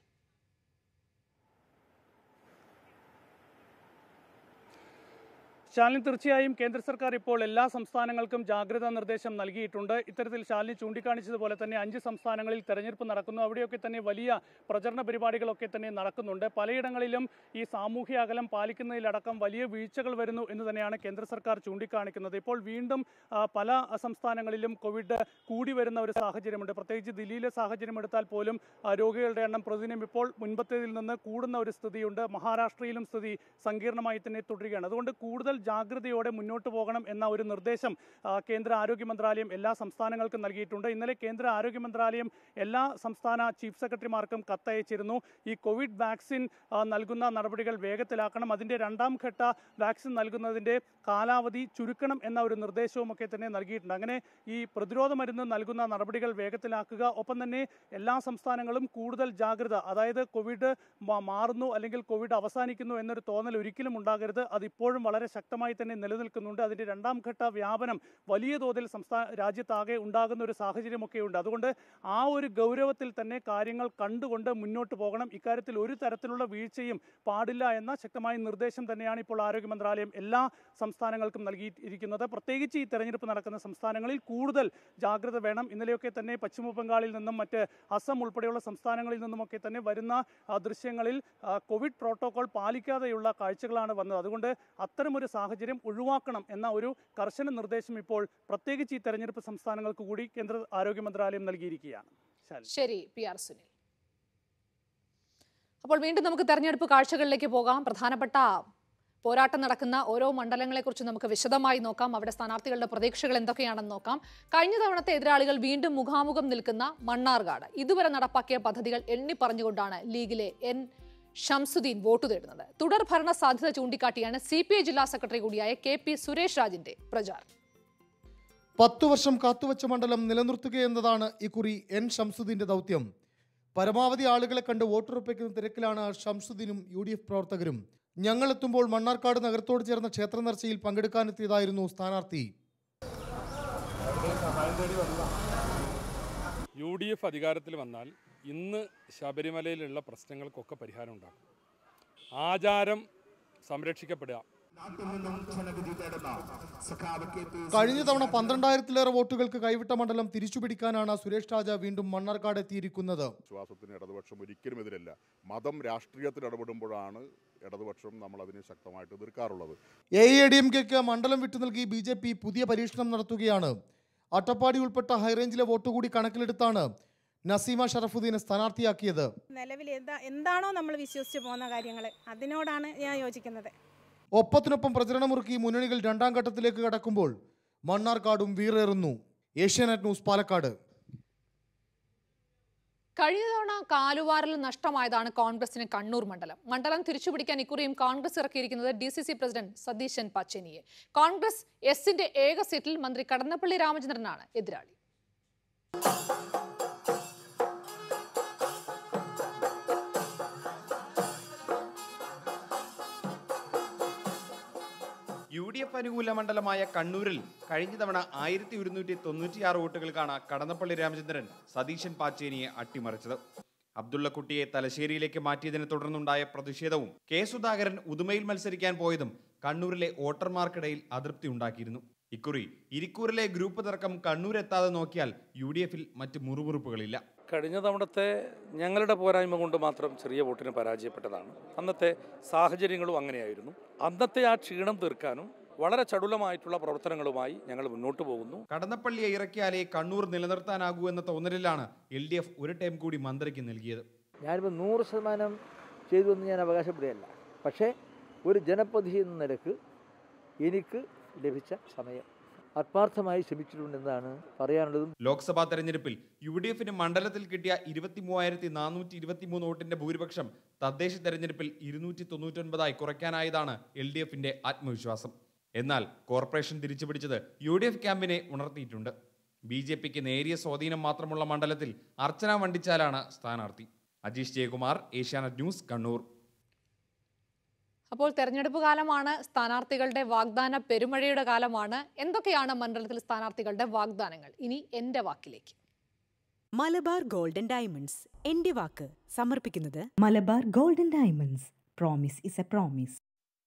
ശാലിനി തീർച്ചയായും കേന്ദ്ര സർക്കാർ ഇപ്പോൾ എല്ലാ സംസ്ഥാനങ്ങൾക്കും ജാഗ്രതാ നിർദ്ദേശം നൽകിയിട്ടുണ്ട് ഇത്തരത്തിൽ ശാലിനി ചൂണ്ടിക്കാണിച്ചതുപോലെ തന്നെ അഞ്ച് സംസ്ഥാനങ്ങളിൽ തെരഞ്ഞെടുപ്പ് നടക്കുന്നു അവിടെയൊക്കെ തന്നെ വലിയ പ്രചരണ പരിപാടികളൊക്കെ തന്നെ നടക്കുന്നുണ്ട് പലയിടങ്ങളിലും ഈ സാമൂഹ്യ അകലം പാലിക്കുന്നതിലടക്കം വലിയ വീഴ്ചകൾ വരുന്നു എന്ന് തന്നെയാണ് കേന്ദ്ര സർക്കാർ ചൂണ്ടിക്കാണിക്കുന്നത് ഇപ്പോൾ വീണ്ടും ആ, പല സംസ്ഥാനങ്ങളിലും കോവിഡ് കൂടി വരുന്ന ഒരു സാഹചര്യമുണ്ട് പ്രത്യേകിച്ച് ദില്ലിയിലെ സാഹചര്യം എടുത്താൽ പോലും ആ, രോഗികളുടെ എണ്ണം പ്രതിദിനം ഇപ്പോൾ മുൻപത്തേതിൽ നിന്ന് കൂടുന്ന ഒരു സ്ഥിതിയുണ്ട് മഹാരാഷ്ട്രയിലും സ്ഥിതി സങ്കീർണമായി തന്നെ തുടരുകയാണ് അതുകൊണ്ട് കൂടുതൽ ജാഗ്രതയോടെ മുന്നോട്ട് പോകണം എന്ന ഒരു നിർദ്ദേശം ആ, കേന്ദ്ര ആരോഗ്യ മന്ത്രാലയം എല്ലാ സംസ്ഥാനങ്ങൾക്കും നൽകിയിട്ടുണ്ട് ഇന്നലെ കേന്ദ്ര ആരോഗ്യ മന്ത്രാലയം എല്ലാ സംസ്ഥാന ചീഫ് സെക്രട്ടറിമാർക്കും കത്തയച്ചിരുന്നു ഈ കോവിഡ് വാക്സിൻ ആ, നൽകുന്ന നടപടികൾ വേഗത്തിലാക്കണം അതിൻ്റെ രണ്ടാം ഘട്ട വാക്സിൻ നൽകുന്നതിൻ്റെ കാലാവധി ചുരുക്കണം എന്ന ഒരു നിർദ്ദേശവും ഒക്കെ തന്നെ നൽകിയിട്ടുണ്ട് അങ്ങനെ ഈ പ്രതിരോധ മരുന്ന് നൽകുന്ന നടപടികൾ വേഗത്തിലാക്കുക ഒപ്പം തന്നെ എല്ലാ സംസ്ഥാനങ്ങളും കൂടുതൽ ജാഗ്രത അതായത് കോവിഡ് മ- മാറുന്നു അല്ലെങ്കിൽ കോവിഡ് അവസാനിക്കുന്നു എന്നൊരു തോന്നൽ ഒരിക്കലും ഉണ്ടാകരുത് അതിപ്പോഴും വളരെ ശക്തമായി തന്നെ നിലനിൽക്കുന്നുണ്ട് അതിൻ്റെ രണ്ടാം ഘട്ട വ്യാപനം വലിയ തോതിൽ സംസ്ഥാന രാജ്യത്താകെ ഉണ്ടാകുന്ന ഒരു സാഹചര്യമൊക്കെ ഉണ്ട് അതുകൊണ്ട് ആ ഒരു ഗൗരവത്തിൽ തന്നെ കാര്യങ്ങൾ കണ്ടുകൊണ്ട് മുന്നോട്ട് പോകണം ഇക്കാര്യത്തിൽ ഒരു തരത്തിലുള്ള വീഴ്ചയും പാടില്ല എന്ന ശക്തമായ നിർദ്ദേശം തന്നെയാണ് ഇപ്പോൾ ആരോഗ്യ മന്ത്രാലയം എല്ലാ സംസ്ഥാനങ്ങൾക്കും നൽകിയിരിക്കുന്നത് പ്രത്യേകിച്ച് ഈ തെരഞ്ഞെടുപ്പ് നടക്കുന്ന സംസ്ഥാനങ്ങളിൽ കൂടുതൽ ജാഗ്രത വേണം ഇന്നലെയൊക്കെ തന്നെ പശ്ചിമ ബംഗാളിൽ നിന്നും മറ്റ് അസം ഉൾപ്പെടെയുള്ള സംസ്ഥാനങ്ങളിൽ നിന്നുമൊക്കെ തന്നെ വരുന്ന ആ, ദൃശ്യങ്ങളിൽ ആ, കോവിഡ് പ്രോട്ടോകോൾ പാലിക്കാതെയുള്ള കാഴ്ചകളാണ് വന്നത് അതുകൊണ്ട് അത്തരമൊരു സാഹചര്യം ഒഴിവാക്കണം എന്ന ഒരു കർശന നിർദ്ദേശം ഇപ്പോൾ പ്രത്യേകിച്ച് ഈ തെരഞ്ഞെടുപ്പ് സംസ്ഥാനങ്ങൾക്ക് കൂടി കേന്ദ്ര ആരോഗ്യ മന്ത്രാലയം നൽകിയിരിക്കുകയാണ് ശാലിനി.
ശരി പി ആർ സുനിൽ അപ്പോൾ വീണ്ടും നമുക്ക് തെരഞ്ഞെടുപ്പ് കാഴ്ചകളിലേക്ക് പോകാം പ്രധാനപ്പെട്ട പോരാട്ടം നടക്കുന്ന ഓരോ മണ്ഡലങ്ങളെക്കുറിച്ച് നമുക്ക് വിശദമായി നോക്കാം അവിടെ സ്ഥാനാർത്ഥികളുടെ പ്രതീക്ഷകൾ എന്തൊക്കെയാണെന്ന് നോക്കാം കഴിഞ്ഞ തവണത്തെ എതിരാളികൾ വീണ്ടും മുഖാമുഖം നിൽക്കുന്ന മണ്ണാർക്കാട് ഇതുവരെ നടപ്പാക്കിയ പദ്ധതികൾ എണ്ണി പറഞ്ഞുകൊണ്ടാണ് ലീഗിലെ എൻ ഷംസുദ്ദീൻ വോട്ട് തേടുന്നത് തുടർ ഭരണ സാധ്യത ചൂണ്ടിക്കാട്ടിയാണ് സി പി ഐ ജില്ലാ സെക്രട്ടറി കൂടിയായ കെ പി സുരേഷ് രാജിന്റെ പ്രചാരണം
പത്തു വർഷം കാത്തുവച്ച മണ്ഡലം നിലനിർത്തുകയെന്നതാണ് ഇക്കുറി എൻ ഷംസുദ്ദീന്റെ ദൗത്യം പരമാവധി ആളുകളെ കണ്ട് വോട്ടുറപ്പിക്കുന്ന തിരക്കിലാണ് ഷംസുദ്ദീനും യു ഡി എഫ് പ്രവർത്തകരും ഞങ്ങളെത്തുമ്പോൾ മണ്ണാർക്കാട് നഗരത്തോട് ചേർന്ന ക്ഷേത്ര നേർച്ചയിൽ പങ്കെടുക്കാനെത്തിയതായിരുന്നു സ്ഥാനാർത്ഥി
യു ഡി എഫ് അധികാരത്തിൽ വന്നാൽ ഇന്ന് ശബരിമലയിലുള്ള പ്രശ്നങ്ങൾക്കൊക്കെ പരിഹാരം ഉണ്ടാക്കും ആചാരം സംരക്ഷിക്കപ്പെടുക
കഴിഞ്ഞ തവണ പന്ത്രണ്ടായിരത്തിലേറെ വോട്ടുകൾക്ക് കൈവിട്ട മണ്ഡലം തിരിച്ചുപിടിക്കാനാണ് സുരേഷ് രാജ വീണ്ടും മണ്ണാർക്കാട് എത്തിയിരിക്കുന്നത്
വിശ്വാസത്തിന് ഇടതുപക്ഷം ഒരിക്കലും എതിരല്ല മതം രാഷ്ട്രീയത്തിൽ ഇടപെടുമ്പോഴാണ് ഇടതുപക്ഷം നമ്മൾ അതിനെ ശക്തമായിട്ട് എതിർക്കാറുള്ളത്
എ ഐ ഡി എം കെക്ക് മണ്ഡലം വിട്ടു നൽകി ബി ജെ പി പുതിയ പരീക്ഷണം നടത്തുകയാണ് അട്ടപ്പാടി ഉൾപ്പെട്ട ഹൈറേഞ്ചിലെ വോട്ട് കൂടി കണക്കിലെടുത്താണ് നസീമ ഷറഫുദ്ദീനെ സ്ഥാനാർത്ഥിയാക്കിയത്
നിലവിൽ എന്താ എന്താണോ നമ്മൾ വിശ്വസിച്ച് പോകുന്ന കാര്യങ്ങൾ അതിനോടാണ് ഞാൻ യോജിക്കുന്നത്
ഒപ്പത്തിനൊപ്പം പ്രചരണമുറുക്കി മുന്നണികൾ രണ്ടാം ഘട്ടത്തിലേക്ക് കടക്കുമ്പോൾ മണ്ണാർക്കാടും വീറേറുന്നു ഏഷ്യാനെറ്റ് ന്യൂസ് പാലക്കാട്
കഴിഞ്ഞ തവണ കാലുവാറിൽ നഷ്ടമായതാണ് കോൺഗ്രസിന് കണ്ണൂർ മണ്ഡലം മണ്ഡലം തിരിച്ചുപിടിക്കാൻ ഇക്കുറിയും കോൺഗ്രസ് ഇറക്കിയിരിക്കുന്നത് D C C president Satheesan പച്ചനിയെ കോൺഗ്രസ് എസിന്റെ ഏക സീറ്റിൽ മന്ത്രി കടന്നപ്പള്ളി രാമചന്ദ്രനാണ് എതിരാളി
യു ഡി എഫ് അനുകൂല മണ്ഡലമായ കണ്ണൂരിൽ കഴിഞ്ഞ തവണ ആയിരത്തി ഒരുന്നൂറ്റി തൊണ്ണൂറ്റിയാറ് വോട്ടുകൾക്കാണ് കടന്നപ്പള്ളി രാമചന്ദ്രൻ സതീശൻ പാച്ചേനിയെ അട്ടിമറിച്ചത് അബ്ദുള്ളക്കുട്ടിയെ തലശ്ശേരിയിലേക്ക് മാറ്റിയതിനെ തുടർന്നുണ്ടായ പ്രതിഷേധവും കെ സുധാകരൻ ഉദുമയിൽ മത്സരിക്കാൻ പോയതും കണ്ണൂരിലെ വോട്ടർമാർക്കിടയിൽ അതൃപ്തി ഉണ്ടാക്കിയിരുന്നു ഇക്കുറി ഇരിക്കൂറിലെ ഗ്രൂപ്പ് തർക്കം കണ്ണൂരെത്താതെ നോക്കിയാൽ യു ഡി എഫിൽ മറ്റ് മുറുമുറുപ്പുകളില്ല
കഴിഞ്ഞ തവണത്തെ ഞങ്ങളുടെ പോരായ്മ കൊണ്ട് മാത്രം ചെറിയ വോട്ടിന് പരാജയപ്പെട്ടതാണ് അന്നത്തെ സാഹചര്യങ്ങളും അങ്ങനെയായിരുന്നു അന്നത്തെ ആ ക്ഷീണം തീർക്കാനും വളരെ ചടുലമായിട്ടുള്ള പ്രവർത്തനങ്ങളുമായി ഞങ്ങൾ മുന്നോട്ട് പോകുന്നു
കടന്നപ്പള്ളിയെ ഇറക്കിയാലേ കണ്ണൂർ നിലനിർത്താനാകൂ എന്ന തോന്നലിലാണ് എൽ ഡി എഫ് ഒരു ടൈം കൂടി മന്ത്രിക്ക് നൽകിയത്
ഞാനിപ്പോൾ നൂറ് ശതമാനം ചെയ്തു എന്ന് ഞാൻ അവകാശപ്പെടുകയല്ല പക്ഷേ ഒരു ജനപ്രതിനിധി എന്ന നിലക്ക് എനിക്ക് ലഭിച്ച സമയം ആത്മാർത്ഥമായി ശ്രമിച്ചിട്ടുണ്ടെന്നാണ് പറയാനുള്ളതും
ലോക്സഭാ തെരഞ്ഞെടുപ്പിൽ യു ഡി എഫിന് മണ്ഡലത്തിൽ കിട്ടിയ ഇരുപത്തി മൂവായിരത്തി നാനൂറ്റി ഇരുപത്തിമൂന്ന് വോട്ടിന്റെ ഭൂരിപക്ഷം തദ്ദേശ തെരഞ്ഞെടുപ്പിൽ ഇരുന്നൂറ്റി തൊണ്ണൂറ്റൊൻപതായി കുറയ്ക്കാനായതാണ് എൽ ഡി എഫിന്റെ ആത്മവിശ്വാസം എന്നാൽ കോർപ്പറേഷൻ തിരിച്ചുപിടിച്ചത് യു ഡി എഫ് ക്യാമ്പിനെ ഉണർത്തിയിട്ടുണ്ട് ബി ജെ പിക്ക് നേരിയ സ്വാധീനം മാത്രമുള്ള മണ്ഡലത്തിൽ അർച്ചന വണ്ടിച്ചാലാണ് സ്ഥാനാർത്ഥി അജീഷ് ജയകുമാർ ഏഷ്യാനെറ്റ് ന്യൂസ് കണ്ണൂർ
അപ്പോൾ തെരഞ്ഞെടുപ്പ് കാലമാണ് സ്ഥാനാർത്ഥികളുടെ വാഗ്ദാന പെരുമഴയുടെ കാലമാണ് എന്തൊക്കെയാണ് മണ്ഡലത്തിൽ സ്ഥാനാർത്ഥികളുടെ വാഗ്ദാനങ്ങൾ ഇനി എന്റെ വാക്കിലേക്ക്
മലബാർ ഗോൾഡൻ ഡയമണ്ട്സ് എന്റെ വാക്ക് സമർപ്പിക്കുന്നത്
Malabar golden diamonds promise is a promise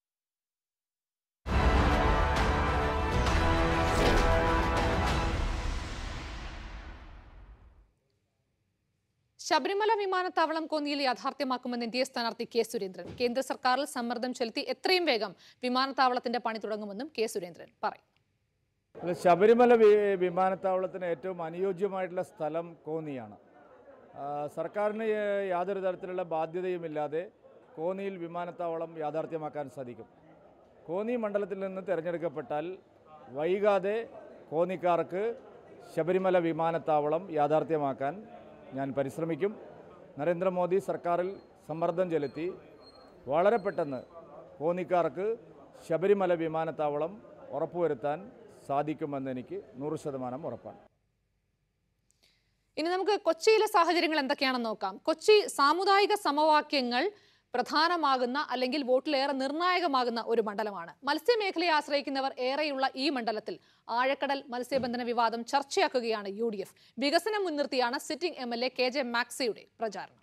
Sabarimala വിമാനത്താവളം കോന്നിയിൽ യാഥാർത്ഥ്യമാക്കുമെന്ന് എൻ ഡി എ സ്ഥാനാർത്ഥി കെ സുരേന്ദ്രൻ കേന്ദ്ര സർക്കാരിൽ സമ്മർദ്ദം ചെലുത്തി എത്രയും വേഗം വിമാനത്താവളത്തിന്റെ പണി തുടങ്ങുമെന്നും കെ സുരേന്ദ്രൻ പറയും
അല്ല, ശബരിമല വി- വിമാനത്താവളത്തിന് ഏറ്റവും അനുയോജ്യമായിട്ടുള്ള സ്ഥലം കോന്നിയാണ് ആ, സർക്കാരിന് യ- യാതൊരു തരത്തിലുള്ള ബാധ്യതയുമില്ലാതെ കോന്നിയിൽ വിമാനത്താവളം യാഥാർത്ഥ്യമാക്കാൻ സാധിക്കും കോന്നി മണ്ഡലത്തിൽ നിന്ന് തിരഞ്ഞെടുക്കപ്പെട്ടാൽ വൈകാതെ കോന്നിക്കാർക്ക് ശബരിമല വിമാനത്താവളം യാഥാർത്ഥ്യമാക്കാൻ ഞാൻ പരിശ്രമിക്കും നരേന്ദ്രമോദി സർക്കാരിൽ സമ്മർദ്ദം ചെലുത്തി വളരെ പെട്ടെന്ന് കോന്നിക്കാർക്ക് ശബരിമല വിമാനത്താവളം ഉറപ്പുവരുത്താൻ സാധിക്കുമെന്ന് എനിക്ക് നൂറ് ശതമാനം ഉറപ്പാണ്
ഇനി നമുക്ക് കൊച്ചിയിലെ സാഹചര്യങ്ങൾ എന്തൊക്കെയാണെന്ന് നോക്കാം കൊച്ചി സാമുദായിക സമവാക്യങ്ങൾ പ്രധാനമാകുന്ന അല്ലെങ്കിൽ വോട്ടിലേറെ നിർണായകമാകുന്ന ഒരു മണ്ഡലമാണ് മത്സ്യമേഖലയെ ആശ്രയിക്കുന്നവർ ഏറെയുള്ള ഈ മണ്ഡലത്തിൽ ആഴക്കടൽ മത്സ്യബന്ധന വിവാദം ചർച്ചയാക്കുകയാണ് യു ഡി എഫ് വികസനം മുൻനിർത്തിയാണ് sitting M L A K J മാക്സിയുടെ പ്രചാരണം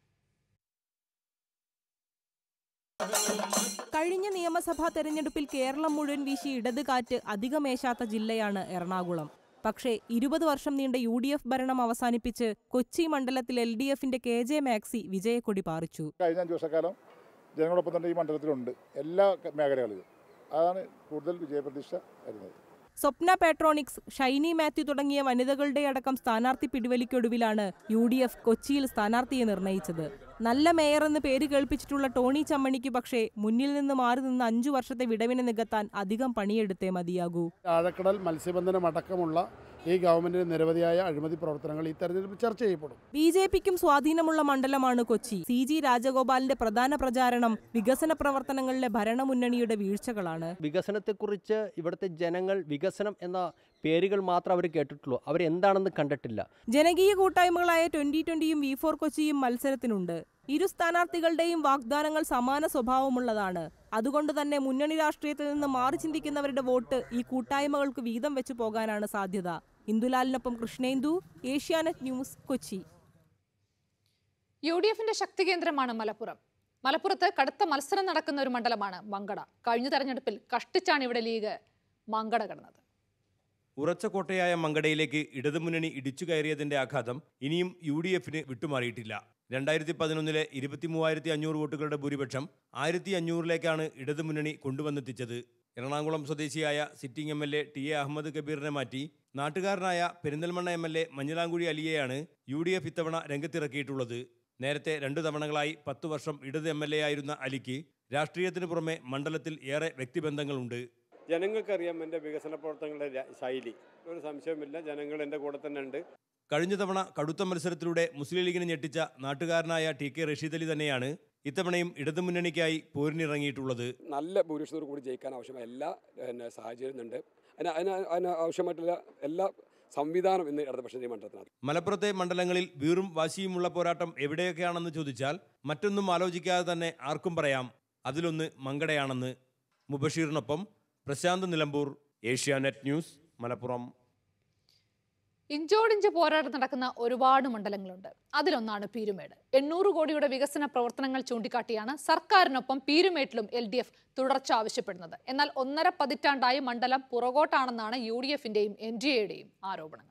കഴിഞ്ഞ നിയമസഭാ തെരഞ്ഞെടുപ്പിൽ കേരളം മുഴുവൻ വീശി ഇടത് കാറ്റ് അധികമേശാത്ത ജില്ലയാണ് എറണാകുളം പക്ഷേ ഇരുപത് വർഷം നീണ്ട യു ഡി എഫ് ഭരണം അവസാനിപ്പിച്ച് കൊച്ചി മണ്ഡലത്തിൽ എൽ ഡി എഫിന്റെ കെ ജെ മാക്സി വിജയക്കൊടി പാറിച്ചു
കഴിഞ്ഞ അഞ്ച് വർഷക്കാലം ജനങ്ങളൊപ്പം തന്നെ ഈ മണ്ഡലത്തിലുണ്ട് എല്ലാ മേഖലകളിലും അതാണ് കൂടുതൽ വിജയപ്രതീക്ഷ വരുന്നത്
സ്വപ്ന പെട്രോണിക്സ് ഷൈനി മാത്യു തുടങ്ങിയ വനിതകളുടെ അടക്കം സ്ഥാനാർത്ഥി പിടിവലിക്കൊടുവിലാണ് യു ഡി എഫ് കൊച്ചിയിൽ സ്ഥാനാർത്ഥിയെ നിർണയിച്ചത് നല്ല മേയർ എന്ന് പേര് കേൾപ്പിച്ചിട്ടുള്ള ടോണി ചമ്മണിക്ക് പക്ഷേ മുന്നിൽ നിന്ന് മാറി നിന്ന് അഞ്ചു വർഷത്തെ വിടവിനെ നികത്താൻ അധികം പണിയെടുത്തേ മതിയാകൂ
ആഴക്കടൽ മത്സ്യബന്ധനം അടക്കമുള്ള ഈ ഗവൺമെന്റിന്റെ നിരവധിയായ അഴിമതി പ്രവർത്തനങ്ങൾ ഈ തെരഞ്ഞെടുപ്പിൽ ചർച്ച ചെയ്യപ്പെടും
ബി ജെ പിക്കും സ്വാധീനമുള്ള മണ്ഡലമാണ് കൊച്ചി സി ജി രാജഗോപാലിന്റെ പ്രധാന പ്രചാരണം വികസന പ്രവർത്തനങ്ങളിലെ ഭരണമുന്നണിയുടെ വീഴ്ചകളാണ്
വികസനത്തെക്കുറിച്ച് ഇവിടുത്തെ ജനങ്ങൾ വികസനം എന്ന പേരുകൾ മാത്രം അവർ കേട്ടിട്ടുള്ളൂ അവരെന്താണെന്ന് കണ്ടിട്ടില്ല
ജനകീയ കൂട്ടായ്മകളായ ട്വന്റി ട്വന്റിയും വി ഫോർ കൊച്ചിയും മത്സരത്തിനുണ്ട് ഇരു സ്ഥാനാർത്ഥികളുടെയും വാഗ്ദാനങ്ങൾ സമാന സ്വഭാവമുള്ളതാണ് അതുകൊണ്ട് തന്നെ മുന്നണി രാഷ്ട്രീയത്തിൽ നിന്ന് മാറി ചിന്തിക്കുന്നവരുടെ വോട്ട് ഈ കൂട്ടായ്മകൾക്ക് വീതം വെച്ചു പോകാനാണ് സാധ്യത ഇന്ദുലാലിനൊപ്പം Krishnendu Asianet news Kochi
U D എഫിന്റെ ശക്തി കേന്ദ്രമാണ് മലപ്പുറം മലപ്പുറത്ത് കടുത്ത മത്സരം നടക്കുന്ന ഒരു മണ്ഡലമാണ് മങ്കട കഴിഞ്ഞ തെരഞ്ഞെടുപ്പിൽ കഷ്ടിച്ചാണ് ഇവിടെ ലീഗ് മങ്കട കടന്നത്
ഉറച്ച കോട്ടയായ മങ്കടയിലേക്ക് ഇടതുമുന്നണി ഇടിച്ചു കയറിയതിന്റെ ആഘാതം ഇനിയും യു ഡി എഫിന് വിട്ടുമാറിയിട്ടില്ല രണ്ടായിരത്തി പതിനൊന്നിലെ ഇരുപത്തി മൂവായിരത്തി അഞ്ഞൂറ് വോട്ടുകളുടെ ഭൂരിപക്ഷം ആയിരത്തി അഞ്ഞൂറിലേക്കാണ് ഇടതുമുന്നണി കൊണ്ടുവന്നെത്തിച്ചത് എറണാകുളം സ്വദേശിയായ sitting M L A T A Ahammed കബീറിനെ മാറ്റി നാട്ടുകാരനായ Perinthalmanna M L A Manjalamkuzhi അലിയെയാണ് യു ഡി എഫ് ഇത്തവണ രംഗത്തിറക്കിയിട്ടുള്ളത് നേരത്തെ രണ്ടു തവണകളായി പത്തു വർഷം ഇടത് എം എൽ എ ആയിരുന്ന അലിക്ക് രാഷ്ട്രീയത്തിന് പുറമെ മണ്ഡലത്തിൽ ഏറെ വ്യക്തിബന്ധങ്ങളുണ്ട്
ജനങ്ങൾക്കറിയാം എൻ്റെ വികസന പ്രവർത്തനങ്ങളുടെ ര- ശൈലി ഒരു സംശയമില്ല ജനങ്ങൾ എൻ്റെ കൂടെ തന്നെ ഉണ്ട്
കഴിഞ്ഞ തവണ കടുത്ത മത്സരത്തിലൂടെ മുസ്ലിം ലീഗിനെ ഞെട്ടിച്ച നാട്ടുകാരനായ ടി കെ റഷീദ് അലി തന്നെയാണ് ഇത്തവണയും ഇടതുമുന്നണിക്കായി പോരിനിറങ്ങിയിട്ടുള്ളത്
നല്ല ഭൂരിപക്ഷത്തോടു കൂടി ജയിക്കാൻ ആവശ്യമായ എല്ലാ പിന്നെ സാഹചര്യം ഉണ്ട് അതിന് അതിന് അതിന് ആവശ്യമായിട്ടുള്ള എല്ലാ സംവിധാനം ഇന്ന് ഇടതുപക്ഷ മണ്ഡലത്തിനകത്ത്
മലപ്പുറത്തെ മണ്ഡലങ്ങളിൽ വീറും വാശിയുമുള്ള പോരാട്ടം എവിടെയൊക്കെയാണെന്ന് ചോദിച്ചാൽ മറ്റൊന്നും ആലോചിക്കാതെ തന്നെ ആർക്കും പറയാം അതിലൊന്ന് മങ്കടയാണെന്ന് മുബഷീറിനൊപ്പം പ്രശാന്ത് നിലമ്പൂർ ഏഷ്യാനെറ്റ് ന്യൂസ് മലപ്പുറം
ഇഞ്ചോടിഞ്ച് പോരാട്ടം നടക്കുന്ന ഒരുപാട് മണ്ഡലങ്ങളുണ്ട് അതിലൊന്നാണ് പീരുമേട് എണ്ണൂറ് കോടിയുടെ വികസന പ്രവർത്തനങ്ങൾ ചൂണ്ടിക്കാട്ടിയാണ് സർക്കാരിനൊപ്പം പീരുമേട്ടിലും എൽ ഡി എഫ് തുടർച്ച ആവശ്യപ്പെടുന്നത് എന്നാൽ ഒന്നര പതിറ്റാണ്ടായി മണ്ഡലം പുറകോട്ടാണെന്നാണ് യു ഡി എഫിന്റെയും എൻ ഡി എയുടെയും ആരോപണങ്ങൾ